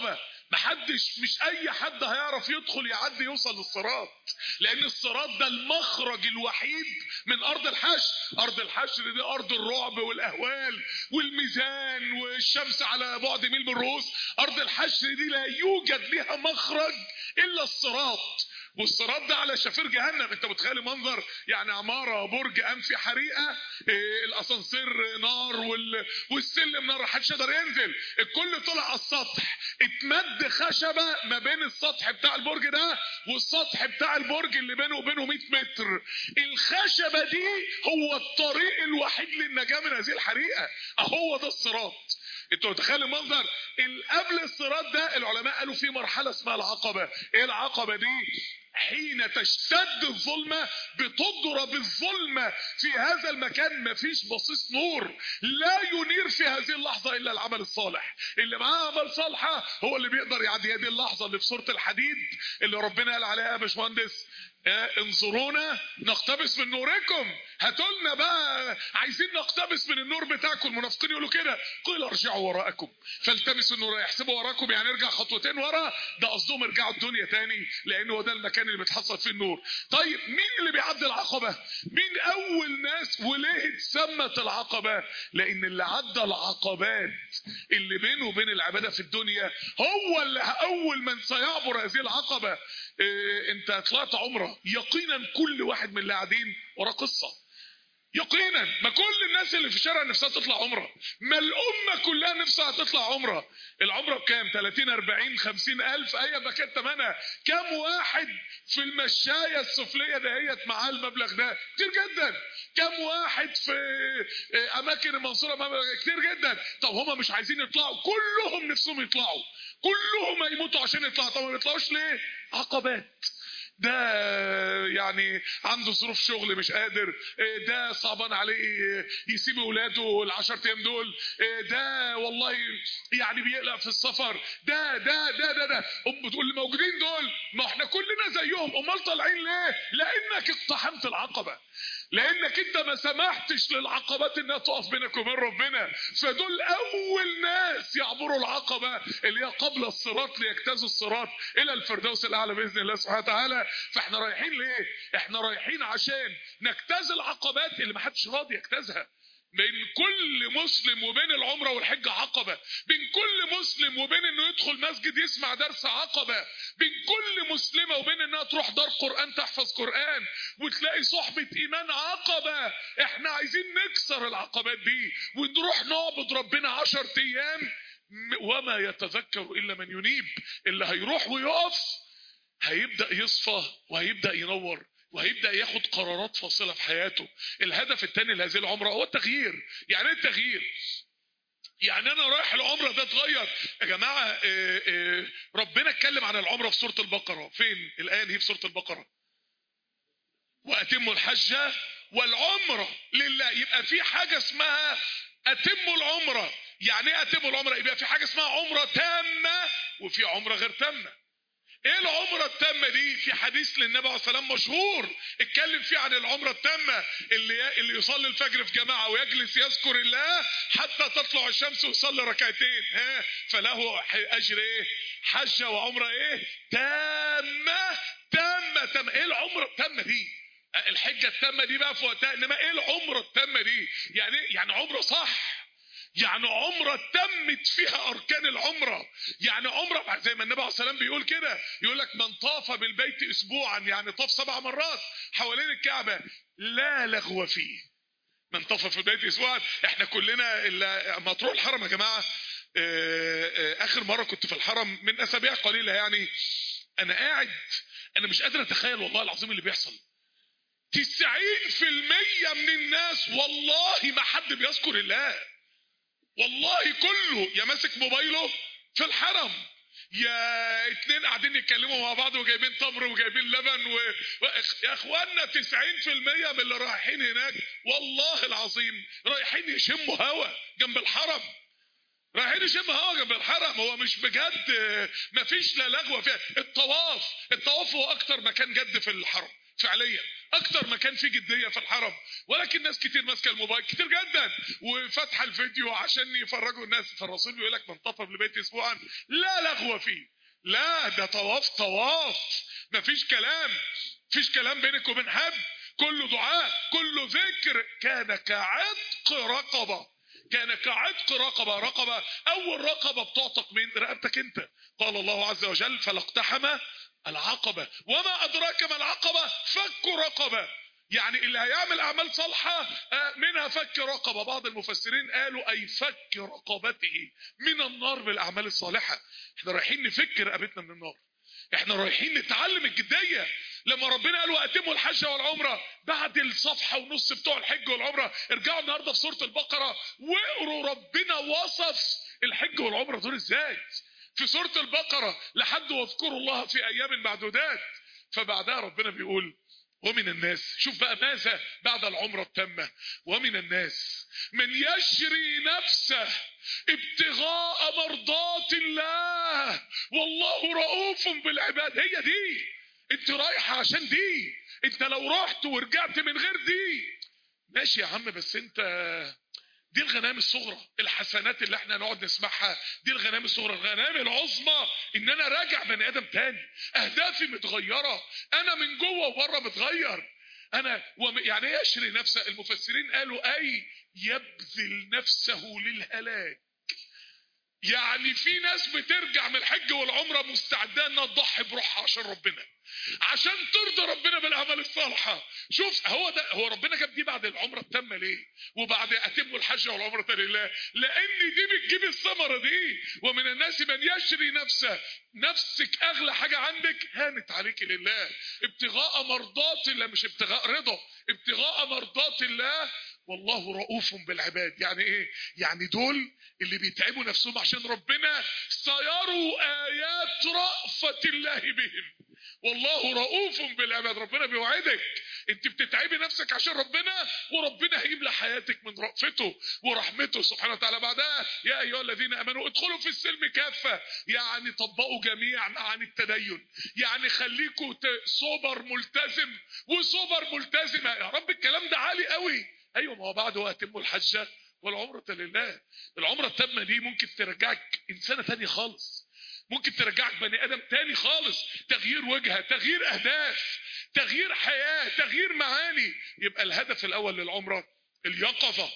[SPEAKER 9] محدش مش اي حد هيعرف يدخل يعدي يوصل للصراط لان الصراط ده المخرج الوحيد من ارض الحشر ارض الحشر دي ارض الرعب والاهوال والميزان والشمس على بعد ميل من الرؤوس ارض الحشر دي لا يوجد لها مخرج الا الصراط والصراط ده على شفير جهنم انت متخيل منظر يعني عماره برج قام في حريقه إيه الاسانسير نار وال... والسلم نار محدش يقدر ينزل الكل طلع على السطح اتمد خشبه ما بين السطح بتاع البرج ده والسطح بتاع البرج اللي بينه وبينه 100 متر الخشبه دي هو الطريق الوحيد للنجاه من هذه الحريقه اهو ده الصراط انتوا متخيل المنظر ال- قبل الصراط ده العلماء قالوا في مرحله اسمها العقبه ايه العقبه دي حين تشتد الظلمة بتضرب الظلمة في هذا المكان مفيش بصيص نور لا ينير في هذه اللحظة إلا العمل الصالح اللي معاه عمل صالحة هو اللي بيقدر يعدي هذه اللحظة اللي في سورة الحديد اللي ربنا قال عليها يا باشمهندس آه، انظرونا نقتبس من نوركم هاتولنا بقى عايزين نقتبس من النور بتاعكم المنافقين يقولوا كده قيل ارجعوا وراءكم فالتمسوا النور يحسبوا وراكم يعني ارجع خطوتين ورا ده قصدهم ارجعوا الدنيا تاني لان هو ده المكان اللي بيتحصل فيه النور طيب مين اللي بيعدي العقبه مين اول ناس وليه اتسمت العقبه لان اللي عدى العقبات اللي بينه وبين العباده في الدنيا هو اللي اول من سيعبر هذه العقبه إيه انت طلعت عمره يقينا كل واحد من اللي قاعدين وراه قصه يقينا ما كل الناس اللي في الشارع نفسها تطلع عمره ما الامه كلها نفسها تطلع عمره العمره بكام 30 40 50 الف اي ما كانت ثمنها كام واحد في المشايه السفليه دهيت معاه المبلغ ده كتير جدا كام واحد في آه، اماكن المنصوره مبلغ كتير جدا طب هم مش عايزين يطلعوا كلهم نفسهم يطلعوا كلهم هيموتوا عشان يطلعوا طب ما بيطلعوش ليه عقبات ده يعني عنده ظروف شغل مش قادر إيه ده صعبان عليه يسيب اولاده العشر ايام دول إيه ده والله يعني بيقلق في السفر ده ده ده ده ده ام بتقول اللي موجودين دول ما احنا كلنا زيهم امال طالعين ليه لانك اقتحمت العقبه لانك انت ما سمحتش للعقبات انها تقف بينك وبين ربنا فدول اول ناس يعبروا العقبه اللي هي قبل الصراط ليجتازوا الصراط الى الفردوس الاعلى باذن الله سبحانه وتعالى فاحنا رايحين ليه احنا رايحين عشان نجتاز العقبات اللي ما حدش راضي يجتازها بين كل مسلم وبين العمرة والحجة عقبة بين كل مسلم وبين انه يدخل مسجد يسمع درس عقبة بين كل مسلمة وبين انها تروح دار قرآن تحفظ قرآن وتلاقي صحبة ايمان عقبة احنا عايزين نكسر العقبات دي ونروح نعبد ربنا عشر ايام م- وما يتذكر الا من ينيب اللي هيروح ويقف هيبدأ يصفى وهيبدأ ينور وهيبدأ ياخد قرارات فاصلة في حياته الهدف الثاني لهذه العمرة هو التغيير يعني ايه التغيير يعني انا رايح العمرة ده اتغير يا جماعة آه، آه، ربنا اتكلم عن العمرة في سورة البقرة فين الآية دي في سورة البقرة وأتموا الحج والعمرة لله يبقى في حاجة اسمها أتموا العمرة يعني ايه أتموا العمرة يبقى في حاجة اسمها عمرة تامة وفي عمرة غير تامة ايه العمرة التامة دي في حديث للنبي عليه الصلاة والسلام مشهور اتكلم فيه عن العمرة التامة اللي اللي يصلي الفجر في جماعة ويجلس يذكر الله حتى تطلع الشمس ويصلي ركعتين ها فله ح- اجر ايه حجة وعمرة ايه تامة تامة تامة ايه العمرة التامة دي الحجة التامة دي بقى في وقتها انما ايه العمرة التامة دي يعني إيه؟ يعني عمرة صح يعني عمرة تمت فيها أركان العمرة يعني عمرة زي ما النبي عليه الصلاة والسلام بيقول كده يقول لك من طاف بالبيت أسبوعا يعني طاف سبع مرات حوالين الكعبة لا لغو فيه من طاف في البيت أسبوعا احنا كلنا اللي ما تروح الحرم يا جماعة آه، آه، آخر مرة كنت في الحرم من أسابيع قليلة يعني أنا قاعد أنا مش قادر أتخيل والله العظيم اللي بيحصل تسعين في المية من الناس والله ما حد بيذكر الله والله كله يا ماسك موبايله في الحرم يا اتنين قاعدين يتكلموا مع بعض وجايبين تمر وجايبين لبن و... و... يا اخوانا 90% من اللي رايحين هناك والله العظيم رايحين يشموا هوا جنب الحرم رايحين يشموا هوا جنب الحرم هو مش بجد آه، مفيش لا لغوه فيها الطواف الطواف هو اكتر مكان جد في الحرم فعليا اكتر مكان فيه جديه في الحرم ولكن ناس كتير ماسكه الموبايل كتير جدا وفاتحه الفيديو عشان يفرجوا الناس فالرسول بيقول لك من طاف بالبيت اسبوعا لا لغو فيه لا ده طواف طواف مفيش كلام مفيش كلام بينك وبين حد كله دعاء كله ذكر كان كعتق رقبه كان كعتق رقبه رقبه اول رقبه بتعتق من رقبتك انت قال الله عز وجل فلاقتحم العقبه وما ادراك ما العقبه فك رقبه يعني اللي هيعمل اعمال صالحه آه، منها فك رقبه بعض المفسرين قالوا اي فك رقبته من النار بالاعمال الصالحه احنا رايحين نفك رقبتنا من النار احنا رايحين نتعلم الجديه لما ربنا قال واتموا الحج والعمره بعد الصفحه ونص بتوع الحج والعمره ارجعوا النهارده في سوره البقره واقروا ربنا وصف الحج والعمره دول ازاي في سوره البقره لحد واذكروا الله في ايام معدودات فبعدها ربنا بيقول ومن الناس شوف بقى ماذا بعد العمرة التامة ومن الناس من يشري نفسه ابتغاء مرضات الله والله رؤوف بالعباد هي دي انت رايحة عشان دي انت لو رحت ورجعت من غير دي ماشي يا عم بس انت دي الغنائم الصغرى الحسنات اللي احنا نقعد نسمعها دي الغنائم الصغرى الغنائم العظمى ان انا راجع بني ادم تاني اهدافي متغيره انا من جوه وبره متغير انا وم- يعني ايه يشري نفسه المفسرين قالوا اي يبذل نفسه للهلاك يعني في ناس بترجع من الحج والعمره مستعده انها تضحي بروحها عشان ربنا عشان ترضى ربنا بالاعمال الصالحه شوف هو ده هو ربنا جاب دي بعد العمره التامه ليه وبعد اتم الحج والعمره لله لان دي بتجيب الثمره دي ومن الناس من يشري نفسه نفسك اغلى حاجه عندك هانت عليك لله ابتغاء مرضات الله مش ابتغاء رضا ابتغاء مرضات الله والله رؤوف بالعباد يعني ايه يعني دول اللي بيتعبوا نفسهم عشان ربنا سيروا ايات رأفة الله بهم والله رؤوف بالعباد ربنا بيوعدك انت بتتعبي نفسك عشان ربنا وربنا هيملى حياتك من رأفته ورحمته سبحانه وتعالى بعدها يا ايها الذين امنوا ادخلوا في السلم كافة يعني طبقوا جميع معاني التدين يعني خليكوا ت- صبر ملتزم وصبر ملتزمة يا رب الكلام ده عالي قوي ايوه ما هو بعد واتموا الحجة والعمرة لله العمرة التامة دي ممكن ترجعك انسانة تانية خالص ممكن ترجعك بني ادم تاني خالص تغيير وجهه تغيير اهداف تغيير حياه تغيير معاني يبقى الهدف الاول للعمره اليقظه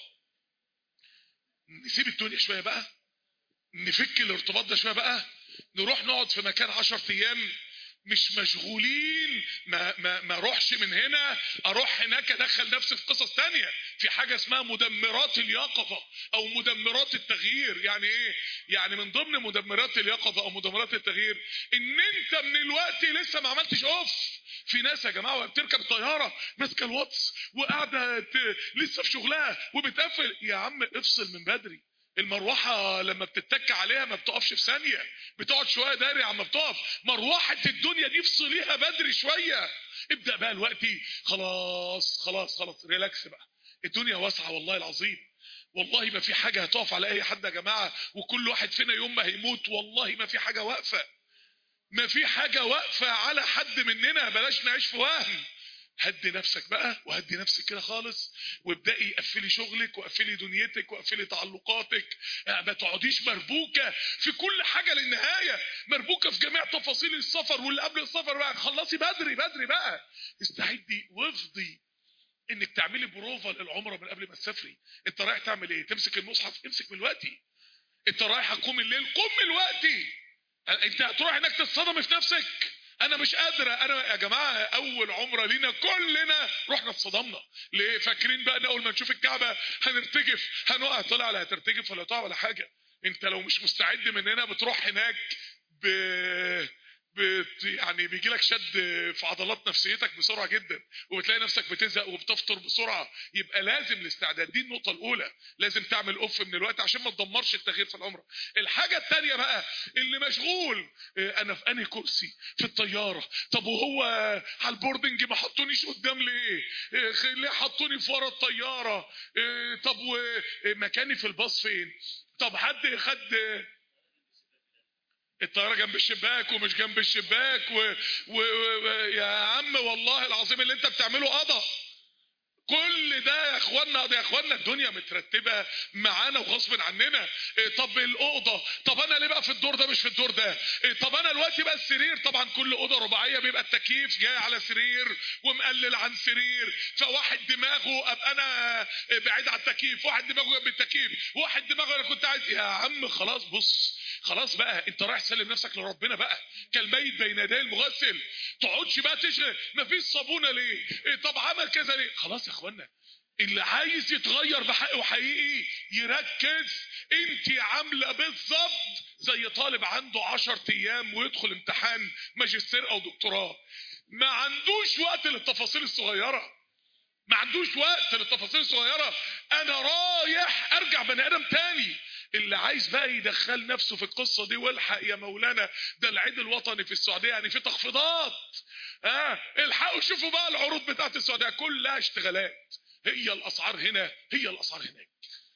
[SPEAKER 9] نسيب الدنيا شويه بقى نفك الارتباط ده شويه بقى نروح نقعد في مكان عشر ايام مش مشغولين ما ما ما اروحش من هنا اروح هناك ادخل نفسي في قصص تانية في حاجه اسمها مدمرات اليقظه او مدمرات التغيير يعني ايه يعني من ضمن مدمرات اليقظه او مدمرات التغيير ان انت من الوقت لسه ما عملتش اوف في ناس يا جماعه وهي بتركب طياره ماسكه الواتس وقاعده ت- لسه في شغلها وبتقفل يا عم افصل من بدري المروحه لما بتتك عليها ما بتقفش في ثانيه بتقعد شويه داري عم بتقف مروحه الدنيا دي افصليها بدري شويه ابدا بقى دلوقتي خلاص خلاص خلاص ريلاكس بقى الدنيا واسعه والله العظيم والله ما في حاجه هتقف على اي حد يا جماعه وكل واحد فينا يوم ما هيموت والله ما في حاجه واقفه ما في حاجه واقفه على حد مننا بلاش نعيش في وهم هدي نفسك بقى وهدي نفسك كده خالص وابدأي قفلي شغلك وقفلي دنيتك وقفلي تعلقاتك آه، ما تقعديش مربوكة في كل حاجة للنهاية مربوكة في جميع تفاصيل السفر واللي قبل السفر بقى خلصي بدري بدري بقى استعدي وافضي انك تعملي بروفا للعمرة من قبل ما تسافري انت رايح تعمل ايه تمسك المصحف امسك من دلوقتي انت رايح تقوم الليل قوم من دلوقتي انت هتروح هناك تتصدمي في نفسك انا مش قادره انا يا جماعه اول عمره لينا كلنا رحنا اتصدمنا ليه فاكرين بقى ان اول ما نشوف الكعبه هنرتجف هنقع طلع لا هترتجف ولا تقع ولا حاجه انت لو مش مستعد من هنا بتروح هناك ب... بت يعني بيجي لك شد في عضلات نفسيتك بسرعه جدا وبتلاقي نفسك بتزهق وبتفطر بسرعه يبقى لازم الاستعداد دي النقطه الاولى لازم تعمل اوف من الوقت عشان ما تدمرش التغيير في العمره الحاجه الثانيه بقى اللي مشغول اه، انا في انهي كرسي في الطياره طب وهو على البوردنج ما حطونيش قدام ليه اه، خ- ليه حطوني في ورا الطياره اه، طب ومكاني في الباص فين طب حد خد الطياره جنب الشباك ومش جنب الشباك و... و... و... يا عم والله العظيم اللي انت بتعمله قضى كل ده اخوانا ده يا اخوانا الدنيا مترتبه معانا وغصب عننا إيه طب الاوضه طب انا ليه بقى في الدور ده مش في الدور ده إيه طب انا دلوقتي بقى السرير طبعا كل اوضه رباعيه بيبقى التكييف جاي على سرير ومقلل عن سرير فواحد دماغه ابقى انا بعيد عن التكييف واحد دماغه جنب التكييف واحد دماغه انا كنت عايز يا عم خلاص بص خلاص بقى انت رايح تسلم نفسك لربنا بقى كالميت بين يدي المغسل تقعدش بقى تشغل مفيش صابونه ليه إيه طب عمل كذا ليه خلاص يا اخوانا اللي عايز يتغير بحق وحقيقي يركز انت عامله بالظبط زي طالب عنده عشر ايام ويدخل امتحان ماجستير او دكتوراه ما عندوش وقت للتفاصيل الصغيره ما عندوش وقت للتفاصيل الصغيره انا رايح ارجع بني ادم تاني اللي عايز بقى يدخل نفسه في القصه دي والحق يا مولانا ده العيد الوطني في السعوديه يعني في تخفيضات ها آه الحقوا شوفوا بقى العروض بتاعت السعوديه كلها اشتغالات هي الاسعار هنا هي الاسعار هناك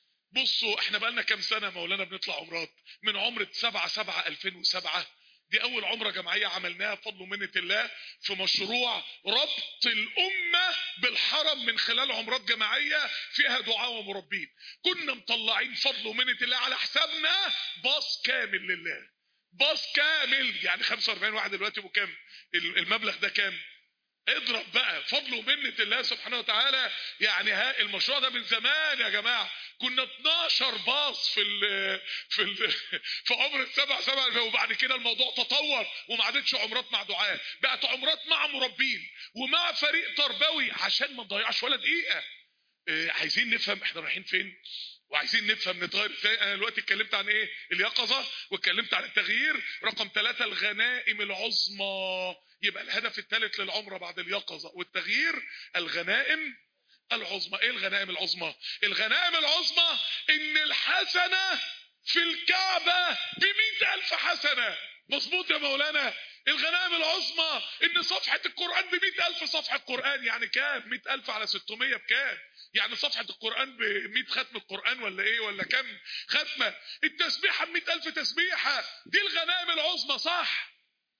[SPEAKER 9] بصوا احنا بقى لنا كام سنه مولانا بنطلع عمرات من عمره 7 7 2007 دي اول عمره جماعيه عملناها بفضل ومنه الله في مشروع ربط الامه بالحرم من خلال عمرات جماعيه فيها دعاء ومربين كنا مطلعين فضل ومنه الله على حسابنا باص كامل لله باص كامل يعني 45 واحد دلوقتي بكام المبلغ ده كام اضرب بقى فضل ومنة الله سبحانه وتعالى يعني ها المشروع ده من زمان يا جماعة كنا 12 باص في ال في ال في عمر السبع سبع وبعد كده الموضوع تطور وما عادتش عمرات مع دعاء بقت عمرات مع مربين ومع فريق تربوي عشان ما نضيعش ولا دقيقة اه عايزين نفهم احنا رايحين فين وعايزين نفهم نتغير ازاي انا دلوقتي اتكلمت عن ايه اليقظه واتكلمت عن التغيير رقم ثلاثة الغنائم العظمى يبقى الهدف الثالث للعمره بعد اليقظه والتغيير الغنائم العظمى ايه الغنائم العظمى الغنائم العظمى ان الحسنه في الكعبه بمئة الف حسنه مظبوط يا مولانا الغنائم العظمى ان صفحة القرآن بمئة الف صفحة قرآن يعني كام مئة الف على ستمية بكام يعني صفحة القرآن بمئة ختم القرآن ولا ايه ولا كم ختمة التسبيحة بمئة الف تسبيحة دي الغنائم العظمى صح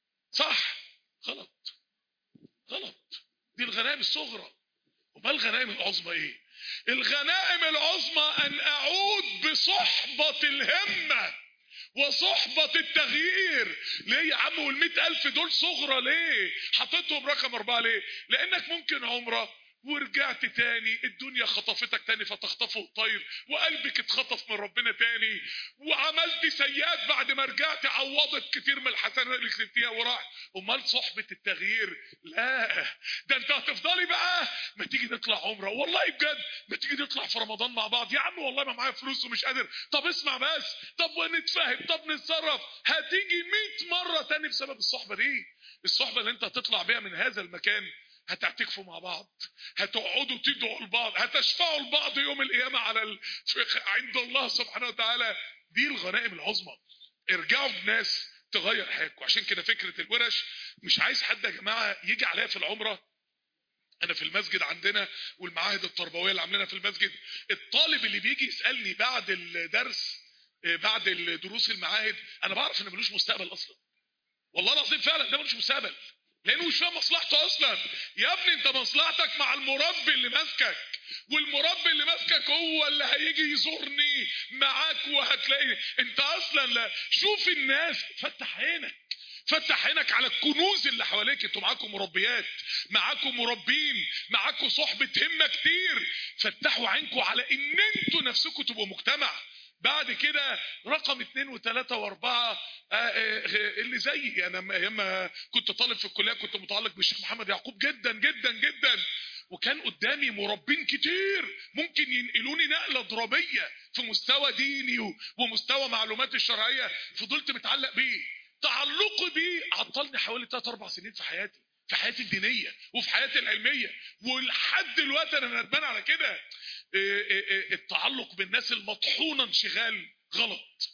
[SPEAKER 9] صح غلط غلط دي الغنائم الصغرى وما الغنائم العظمى ايه الغنائم العظمى ان اعود بصحبة الهمة وصحبة التغيير ليه يا عم والمئة ألف دول صغرى ليه حطيتهم رقم أربعة ليه لأنك ممكن عمرة ورجعت تاني الدنيا خطفتك تاني فتخطفه الطير وقلبك اتخطف من ربنا تاني وعملت سيئات بعد ما رجعت عوضت كتير من الحسنات اللي كسبتيها وراح امال صحبة التغيير لا ده انت هتفضلي بقى ما تيجي نطلع عمرة والله بجد ما تيجي نطلع في رمضان مع بعض يا عم والله ما معايا فلوس ومش قادر طب اسمع بس طب ونتفاهم طب نتصرف هتيجي 100 مرة تاني بسبب الصحبة دي الصحبة اللي انت هتطلع بيها من هذا المكان هتعتكفوا مع بعض هتقعدوا تدعوا لبعض هتشفعوا لبعض يوم القيامة على ال... عند الله سبحانه وتعالى دي الغنائم العظمى ارجعوا بناس تغير حياتكم عشان كده فكرة الورش مش عايز حد يا جماعة يجي عليا في العمرة انا في المسجد عندنا والمعاهد التربوية اللي عاملينها في المسجد الطالب اللي بيجي يسألني بعد الدرس بعد الدروس المعاهد انا بعرف انه ملوش مستقبل اصلا والله العظيم فعلا ده ملوش مستقبل لانه مش فاهم مصلحته اصلا يا ابني انت مصلحتك مع المربي اللي ماسكك والمربي اللي ماسكك هو اللي هيجي يزورني معاك وهتلاقي انت اصلا لا شوف الناس فتح عينك فتح عينك على الكنوز اللي حواليك انتوا معاكم مربيات معاكم مربين معاكم صحبة همة كتير فتحوا عينكم على ان انتوا نفسكم تبقوا مجتمع بعد كده رقم اثنين وثلاثة واربعة اللي زيي انا ايام ما كنت طالب في الكلية كنت متعلق بالشيخ محمد يعقوب جدا جدا جدا وكان قدامي مربين كتير ممكن ينقلوني نقلة ضربية في مستوى ديني ومستوى معلومات الشرعية فضلت متعلق بيه تعلقي بيه عطلني حوالي 3 4 سنين في حياتي في حياتي الدينية وفي حياتي العلمية ولحد دلوقتي انا ندمان على كده التعلق بالناس المطحونة انشغال غلط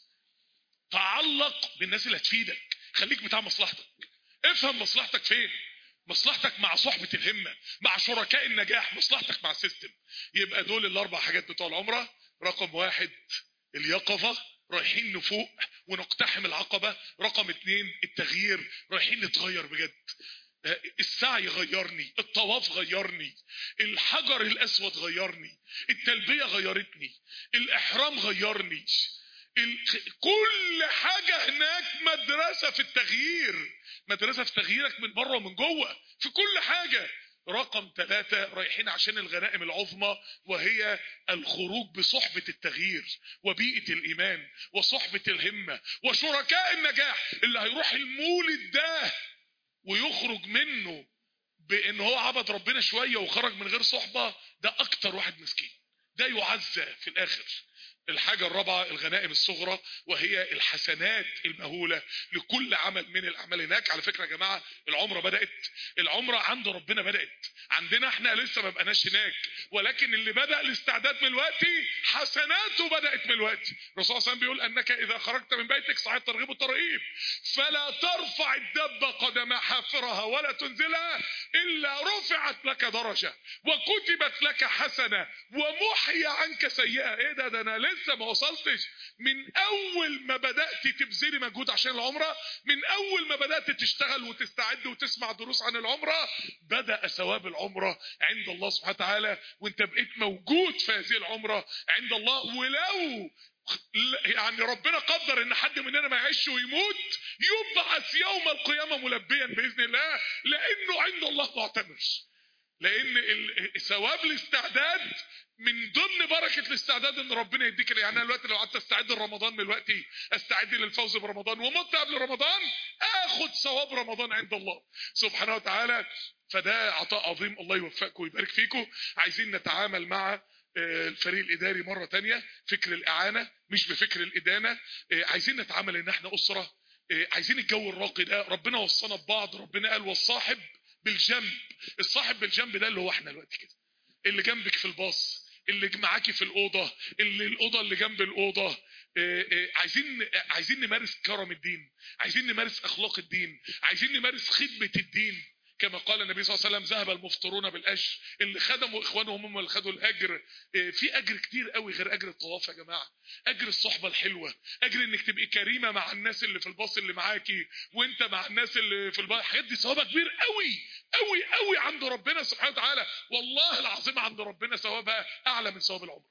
[SPEAKER 9] تعلق بالناس اللي هتفيدك خليك بتاع مصلحتك افهم مصلحتك فين مصلحتك مع صحبة الهمة مع شركاء النجاح مصلحتك مع السيستم يبقى دول الاربع حاجات بتوع العمرة رقم واحد اليقظة رايحين نفوق ونقتحم العقبة رقم اتنين التغيير رايحين نتغير بجد السعي غيرني الطواف غيرني الحجر الاسود غيرني التلبيه غيرتني الاحرام غيرني ال... كل حاجه هناك مدرسه في التغيير مدرسه في تغييرك من بره ومن جوه في كل حاجه رقم ثلاثة رايحين عشان الغنائم العظمى وهي الخروج بصحبة التغيير وبيئة الإيمان وصحبة الهمة وشركاء النجاح اللي هيروح المولد ده ويخرج منه بان هو عبد ربنا شويه وخرج من غير صحبه ده اكتر واحد مسكين ده يعزى في الاخر الحاجة الرابعة الغنائم الصغرى وهي الحسنات المهولة لكل عمل من الأعمال هناك على فكرة يا جماعة العمرة بدأت العمرة عند ربنا بدأت عندنا احنا لسه ما بقناش هناك ولكن اللي بدأ الاستعداد من الوقت حسناته بدأت من الوقت الرسول صلى الله عليه وسلم بيقول أنك إذا خرجت من بيتك صحيح الترغيب والترهيب فلا ترفع الدبة قدم حافرها ولا تنزلها إلا رفعت لك درجة وكتبت لك حسنة ومحي عنك سيئة ايه ده ده انا لسه ما وصلتش من اول ما بدأت تبذلي مجهود عشان العمرة من اول ما بدأت تشتغل وتستعد وتسمع دروس عن العمرة بدأ ثواب العمرة عند الله سبحانه وتعالى وانت بقيت موجود في هذه العمرة عند الله ولو يعني ربنا قدر ان حد مننا ما يعيش ويموت يبعث يوم القيامة ملبيا بإذن الله لانه عند الله معتمر لان ثواب الاستعداد من ضمن بركه الاستعداد ان ربنا يديك يعني انا دلوقتي لو قعدت استعد لرمضان من دلوقتي استعد للفوز برمضان ومت قبل رمضان اخد ثواب رمضان عند الله سبحانه وتعالى فده عطاء عظيم الله يوفقكم ويبارك فيكم عايزين نتعامل مع الفريق الاداري مره تانية فكر الاعانه مش بفكر الادانه عايزين نتعامل ان احنا اسره عايزين الجو الراقي ده ربنا وصانا ببعض ربنا قال والصاحب بالجنب الصاحب بالجنب ده اللي هو احنا دلوقتي كده اللي جنبك في الباص اللي معاكي في الاوضه اللي الاوضه اللي جنب الاوضه اه اه عايزين عايزين نمارس كرم الدين عايزين نمارس اخلاق الدين عايزين نمارس خدمه الدين كما قال النبي صلى الله عليه وسلم ذهب المفطرون بالاجر اللي خدموا اخوانهم هم اللي خدوا الاجر اه في اجر كتير قوي غير اجر الطواف يا جماعه اجر الصحبه الحلوه اجر انك تبقي كريمه مع الناس اللي في الباص اللي معاكي وانت مع الناس اللي في الباص الحاجات دي ثوابها كبير قوي قوي قوي عند ربنا سبحانه وتعالى والله العظيم عند ربنا ثوابها اعلى من ثواب العمر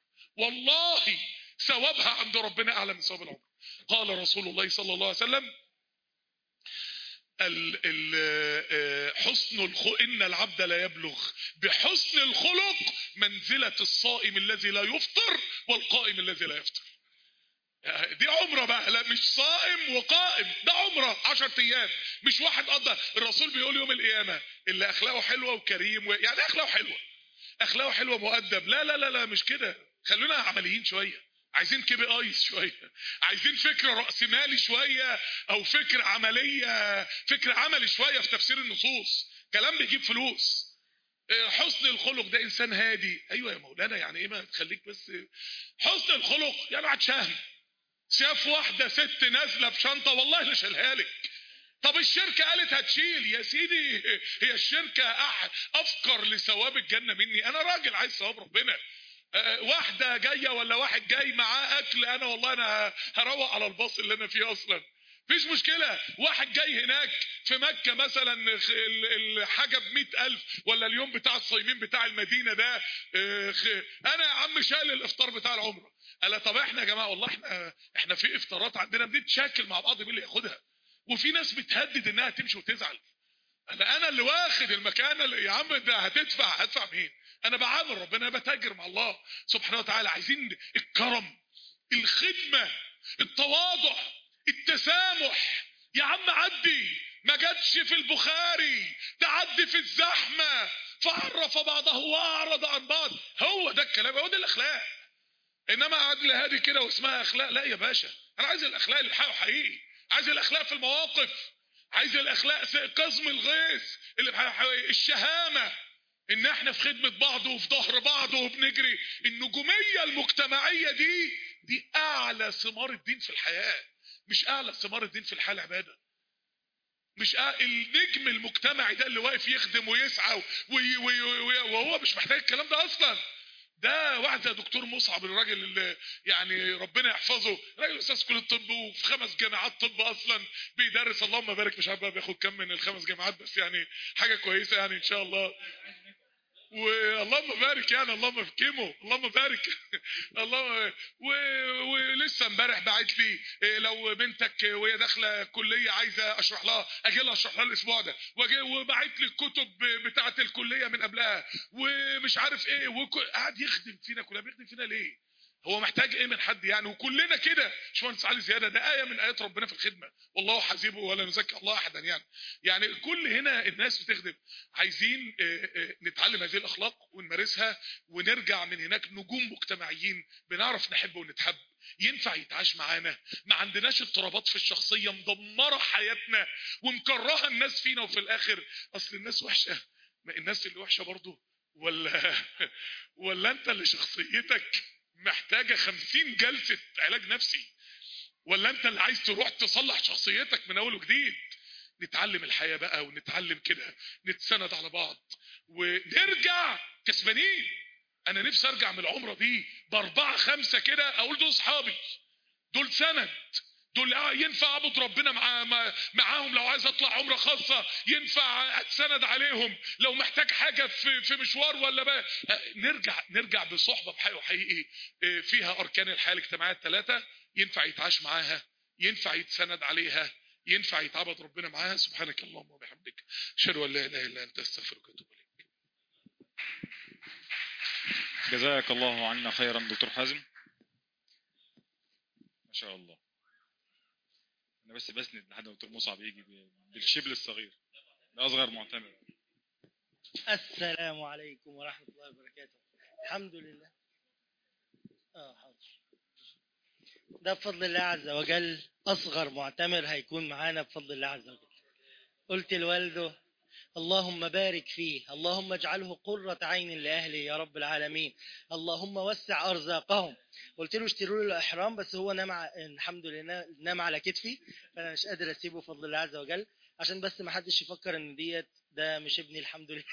[SPEAKER 9] والله ثوابها عند ربنا اعلى من ثواب العمر قال رسول الله صلى الله عليه وسلم ال ال حسن الخلق ان العبد لا يبلغ بحسن الخلق منزله الصائم الذي لا يفطر والقائم الذي لا يفطر دي عمرة بقى لا مش صائم وقائم ده عمرة عشر ايام مش واحد قضى الرسول بيقول يوم القيامة اللي اخلاقه حلوة وكريم و... يعني اخلاقه حلوة اخلاقه حلوة مؤدب لا لا لا لا مش كده خلونا عمليين شوية عايزين كي بي ايز شويه عايزين فكر راسمالي شويه او فكر عمليه فكر عملي شويه في تفسير النصوص كلام بيجيب فلوس حسن الخلق ده انسان هادي ايوه يا مولانا يعني ايه ما تخليك بس حسن الخلق يعني بعد شهم شاف واحده ست نازله بشنطه والله اللي شالها لك طب الشركة قالت هتشيل يا سيدي هي الشركة أفكر لثواب الجنة مني أنا راجل عايز ثواب ربنا واحدة جاية ولا واحد جاي معاه أكل أنا والله أنا هروق على الباص اللي أنا فيه أصلا مفيش مشكلة واحد جاي هناك في مكة مثلا الحاجة بمئة ألف ولا اليوم بتاع الصايمين بتاع المدينة ده أنا يا عم شايل الإفطار بتاع العمرة قال طب احنا يا جماعة والله احنا احنا في إفطارات عندنا بنتشاكل مع بعض مين اللي ياخدها وفي ناس بتهدد إنها تمشي وتزعل أنا أنا اللي واخد المكان اللي يا عم ده هتدفع هدفع مين انا بعامل ربنا انا بتاجر مع الله سبحانه وتعالى عايزين الكرم الخدمه التواضع التسامح يا عم عدي ما جاتش في البخاري تعدي في الزحمه فعرف بعضه واعرض عن بعض هو ده الكلام هو ده الاخلاق انما عدل هادي كده واسمها اخلاق لا يا باشا انا عايز الاخلاق اللي حقيقي عايز الاخلاق في المواقف عايز الاخلاق قزم الغيظ اللي الشهامه ان احنا في خدمة بعض وفي ظهر بعض وبنجري النجومية المجتمعية دي دي اعلى ثمار الدين في الحياة مش اعلى ثمار الدين في الحياة العبادة مش أعلى النجم المجتمعي ده اللي واقف يخدم ويسعى وي وي وي وهو مش محتاج الكلام ده اصلا ده واحد زي دكتور مصعب الراجل اللي يعني ربنا يحفظه راجل استاذ كليه الطب وفي خمس جامعات طب اصلا بيدرس اللهم بارك مش عارف بقى بياخد كام من الخمس جامعات بس يعني حاجه كويسه يعني ان شاء الله واللهم بارك يعني اللهم افكمه اللهم بارك اللهم و... ولسه امبارح باعت لي إيه، لو بنتك وهي داخله كليه عايزه اشرح لها اجي لها اشرح لها الاسبوع ده واجي وبعت لي الكتب بتاعه الكليه من قبلها ومش عارف ايه وك... قاعد يخدم فينا كلنا بيخدم فينا ليه هو محتاج ايه من حد يعني وكلنا كده باشمهندس علي زياده ده ايه من ايات ربنا في الخدمه والله حسيبه ولا نزكي الله احدا يعني يعني كل هنا الناس بتخدم عايزين آه، آه، نتعلم هذه الاخلاق ونمارسها ونرجع من هناك نجوم مجتمعيين بنعرف نحب ونتحب ينفع يتعاش معانا ما عندناش اضطرابات في الشخصيه مدمره حياتنا ومكرهه الناس فينا وفي الاخر اصل الناس وحشه ما الناس اللي وحشه برضه ولا ولا انت اللي شخصيتك محتاجه خمسين جلسه علاج نفسي ولا انت اللي عايز تروح تصلح شخصيتك من اول وجديد نتعلم الحياه بقى ونتعلم كده نتسند على بعض ونرجع كسبانين انا نفسي ارجع من العمره دي باربعه خمسه كده اقول دول اصحابي دول سند دول آه ينفع اعبد ربنا مع مع- معاهم لو عايز اطلع عمره خاصه ينفع اتسند عليهم لو محتاج حاجه في في مشوار ولا بقى آه، نرجع نرجع بصحبه بحقيقي حقيقي آه، فيها اركان الحياه الاجتماعيه الثلاثه ينفع يتعاش معاها ينفع يتسند عليها ينفع يتعبد ربنا معاها سبحانك اللهم وبحمدك اشهد ان لا اله الا انت استغفرك واتوب اليك
[SPEAKER 5] جزاك الله عنا خيرا دكتور حازم ما شاء الله انا بس بسند لحد ما دكتور مصعب يجي ب- بالشبل الصغير ده اصغر معتمر
[SPEAKER 1] السلام عليكم ورحمة الله وبركاته الحمد لله اه حاضر ده بفضل الله عز وجل أصغر معتمر هيكون معانا بفضل الله عز وجل قلت لوالده اللهم بارك فيه اللهم اجعله قرة عين لأهله يا رب العالمين اللهم وسع أرزاقهم قلت له اشتروا له الإحرام بس هو نام ع- الحمد لله نام على كتفي فأنا مش قادر أسيبه بفضل الله عز وجل عشان بس ما حدش يفكر ان ديت ده مش ابني الحمد لله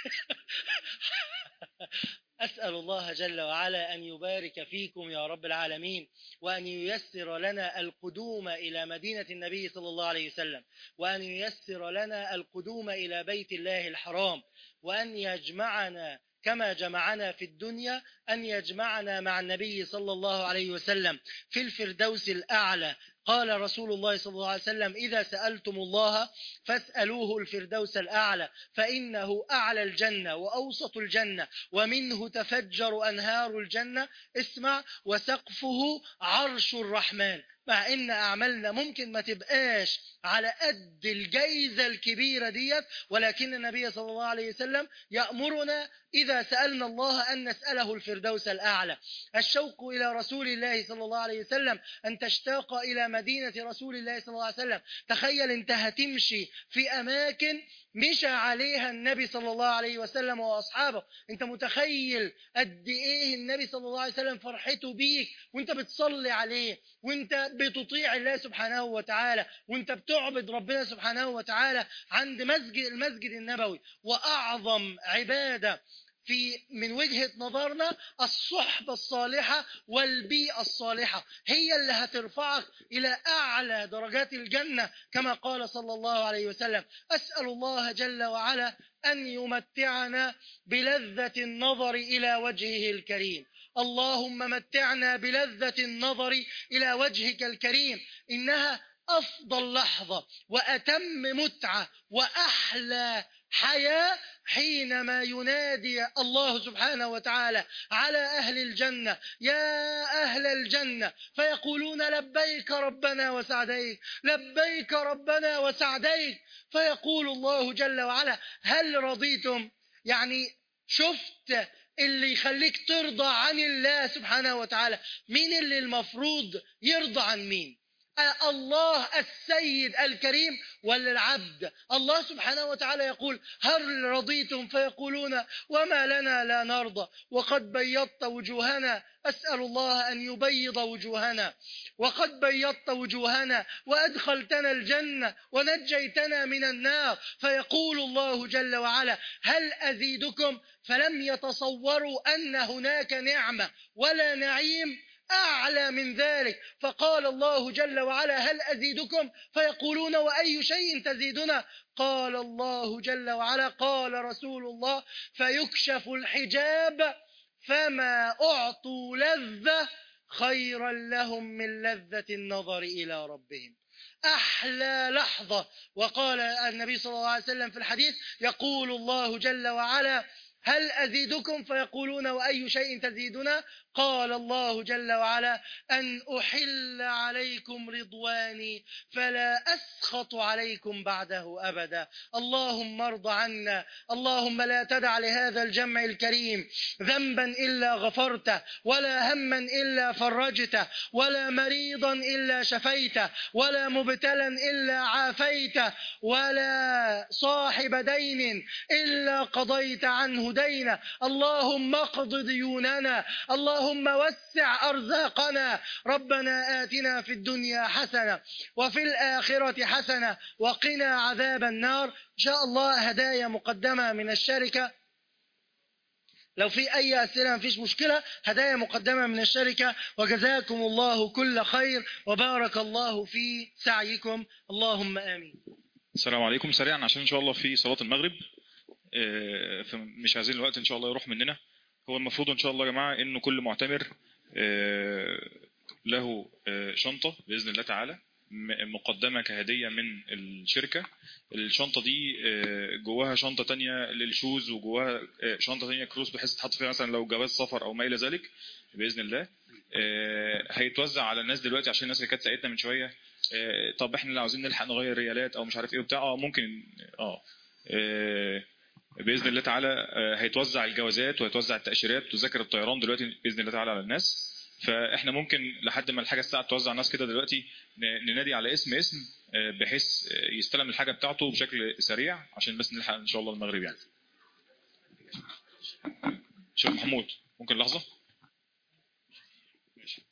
[SPEAKER 1] أسأل الله جل وعلا أن يبارك فيكم يا رب العالمين وأن ييسر لنا القدوم إلى مدينة النبي صلى الله عليه وسلم وأن ييسر لنا القدوم إلى بيت الله الحرام وأن يجمعنا كما جمعنا في الدنيا أن يجمعنا مع النبي صلى الله عليه وسلم في الفردوس الأعلى قال رسول الله صلى الله عليه وسلم إذا سألتم الله فاسألوه الفردوس الأعلى فإنه أعلى الجنة وأوسط الجنة ومنه تفجر أنهار الجنة اسمع وسقفه عرش الرحمن مع ان اعمالنا ممكن ما تبقاش على قد الجايزه الكبيره ديت ولكن النبي صلى الله عليه وسلم يامرنا اذا سالنا الله ان نساله الفردوس الاعلى الشوق الى رسول الله صلى الله عليه وسلم ان تشتاق الى مدينه رسول الله صلى الله عليه وسلم تخيل انت هتمشي في اماكن مشى عليها النبي صلى الله عليه وسلم واصحابه انت متخيل قد ايه النبي صلى الله عليه وسلم فرحته بيك وانت بتصلي عليه وانت بتطيع الله سبحانه وتعالى وانت بتعبد ربنا سبحانه وتعالى عند مسجد المسجد النبوي واعظم عباده في من وجهة نظرنا الصحبة الصالحة والبيئة الصالحة هي اللي هترفعك إلى أعلى درجات الجنة كما قال صلى الله عليه وسلم أسأل الله جل وعلا أن يمتعنا بلذة النظر إلى وجهه الكريم اللهم متعنا بلذة النظر إلى وجهك الكريم إنها أفضل لحظة وأتم متعة وأحلى حياة حينما ينادي الله سبحانه وتعالى على أهل الجنة يا أهل الجنة فيقولون لبيك ربنا وسعديك لبيك ربنا وسعديك فيقول الله جل وعلا هل رضيتم يعني شفت اللي يخليك ترضى عن الله سبحانه وتعالى مين اللي المفروض يرضى عن مين أ- الله السيد الكريم ولا العبد الله سبحانه وتعالى يقول هل رضيتم فيقولون وما لنا لا نرضى وقد بيضت وجوهنا أسأل الله أن يبيض وجوهنا وقد بيضت وجوهنا وأدخلتنا الجنة ونجيتنا من النار فيقول الله جل وعلا هل أزيدكم فلم يتصوروا أن هناك نعمة ولا نعيم أعلى من ذلك فقال الله جل وعلا هل أزيدكم فيقولون وأي شيء تزيدنا قال الله جل وعلا قال رسول الله فيكشف الحجاب فما أعطوا لذة خيرا لهم من لذة النظر إلى ربهم أحلى لحظة وقال النبي صلى الله عليه وسلم في الحديث يقول الله جل وعلا هل أزيدكم فيقولون وأي شيء تزيدنا قال الله جل وعلا أن أحل عليكم رضواني فلا أسخط عليكم بعده أبدا اللهم ارض عنا اللهم لا تدع لهذا الجمع الكريم ذنبا إلا غفرته ولا هما إلا فرجته ولا مريضا إلا شفيته ولا مبتلا إلا عافيته ولا صاحب دين إلا قضيت عنه دينه اللهم اقض ديوننا اللهم وسع أرزاقنا ربنا آتنا في الدنيا حسنة وفي الآخرة حسنة وقنا عذاب النار إن شاء الله هدايا مقدمة من الشركة لو في أي أسئلة مفيش مشكلة هدايا مقدمة من الشركة وجزاكم الله كل خير وبارك الله في سعيكم اللهم آمين
[SPEAKER 5] السلام عليكم سريعا عشان ان شاء الله في صلاه المغرب آه، فمش عايزين الوقت ان شاء الله يروح مننا هو المفروض ان شاء الله يا جماعه انه كل معتمر آه، له آه، شنطه باذن الله تعالى م- مقدمه كهديه من الشركه الشنطه دي آه، جواها شنطه تانية للشوز وجواها آه، شنطه تانية كروس بحيث تحط فيها مثلا لو جواز سفر او ما الى ذلك باذن الله آه، هيتوزع على الناس دلوقتي عشان الناس اللي كانت ساعتنا من شويه آه، طب احنا اللي عاوزين نلحق نغير ريالات او مش عارف ايه وبتاع اه ممكن اه آه، باذن الله تعالى آه، هيتوزع الجوازات وهيتوزع التاشيرات وتذاكر الطيران دلوقتي باذن الله تعالى على الناس فاحنا ممكن لحد ما الحاجه الساعه توزع الناس كده دلوقتي ن- ننادي على اسم اسم آه، بحيث آه، يستلم الحاجه بتاعته بشكل سريع عشان بس نلحق ان شاء الله المغرب يعني شيخ محمود ممكن لحظه ماشي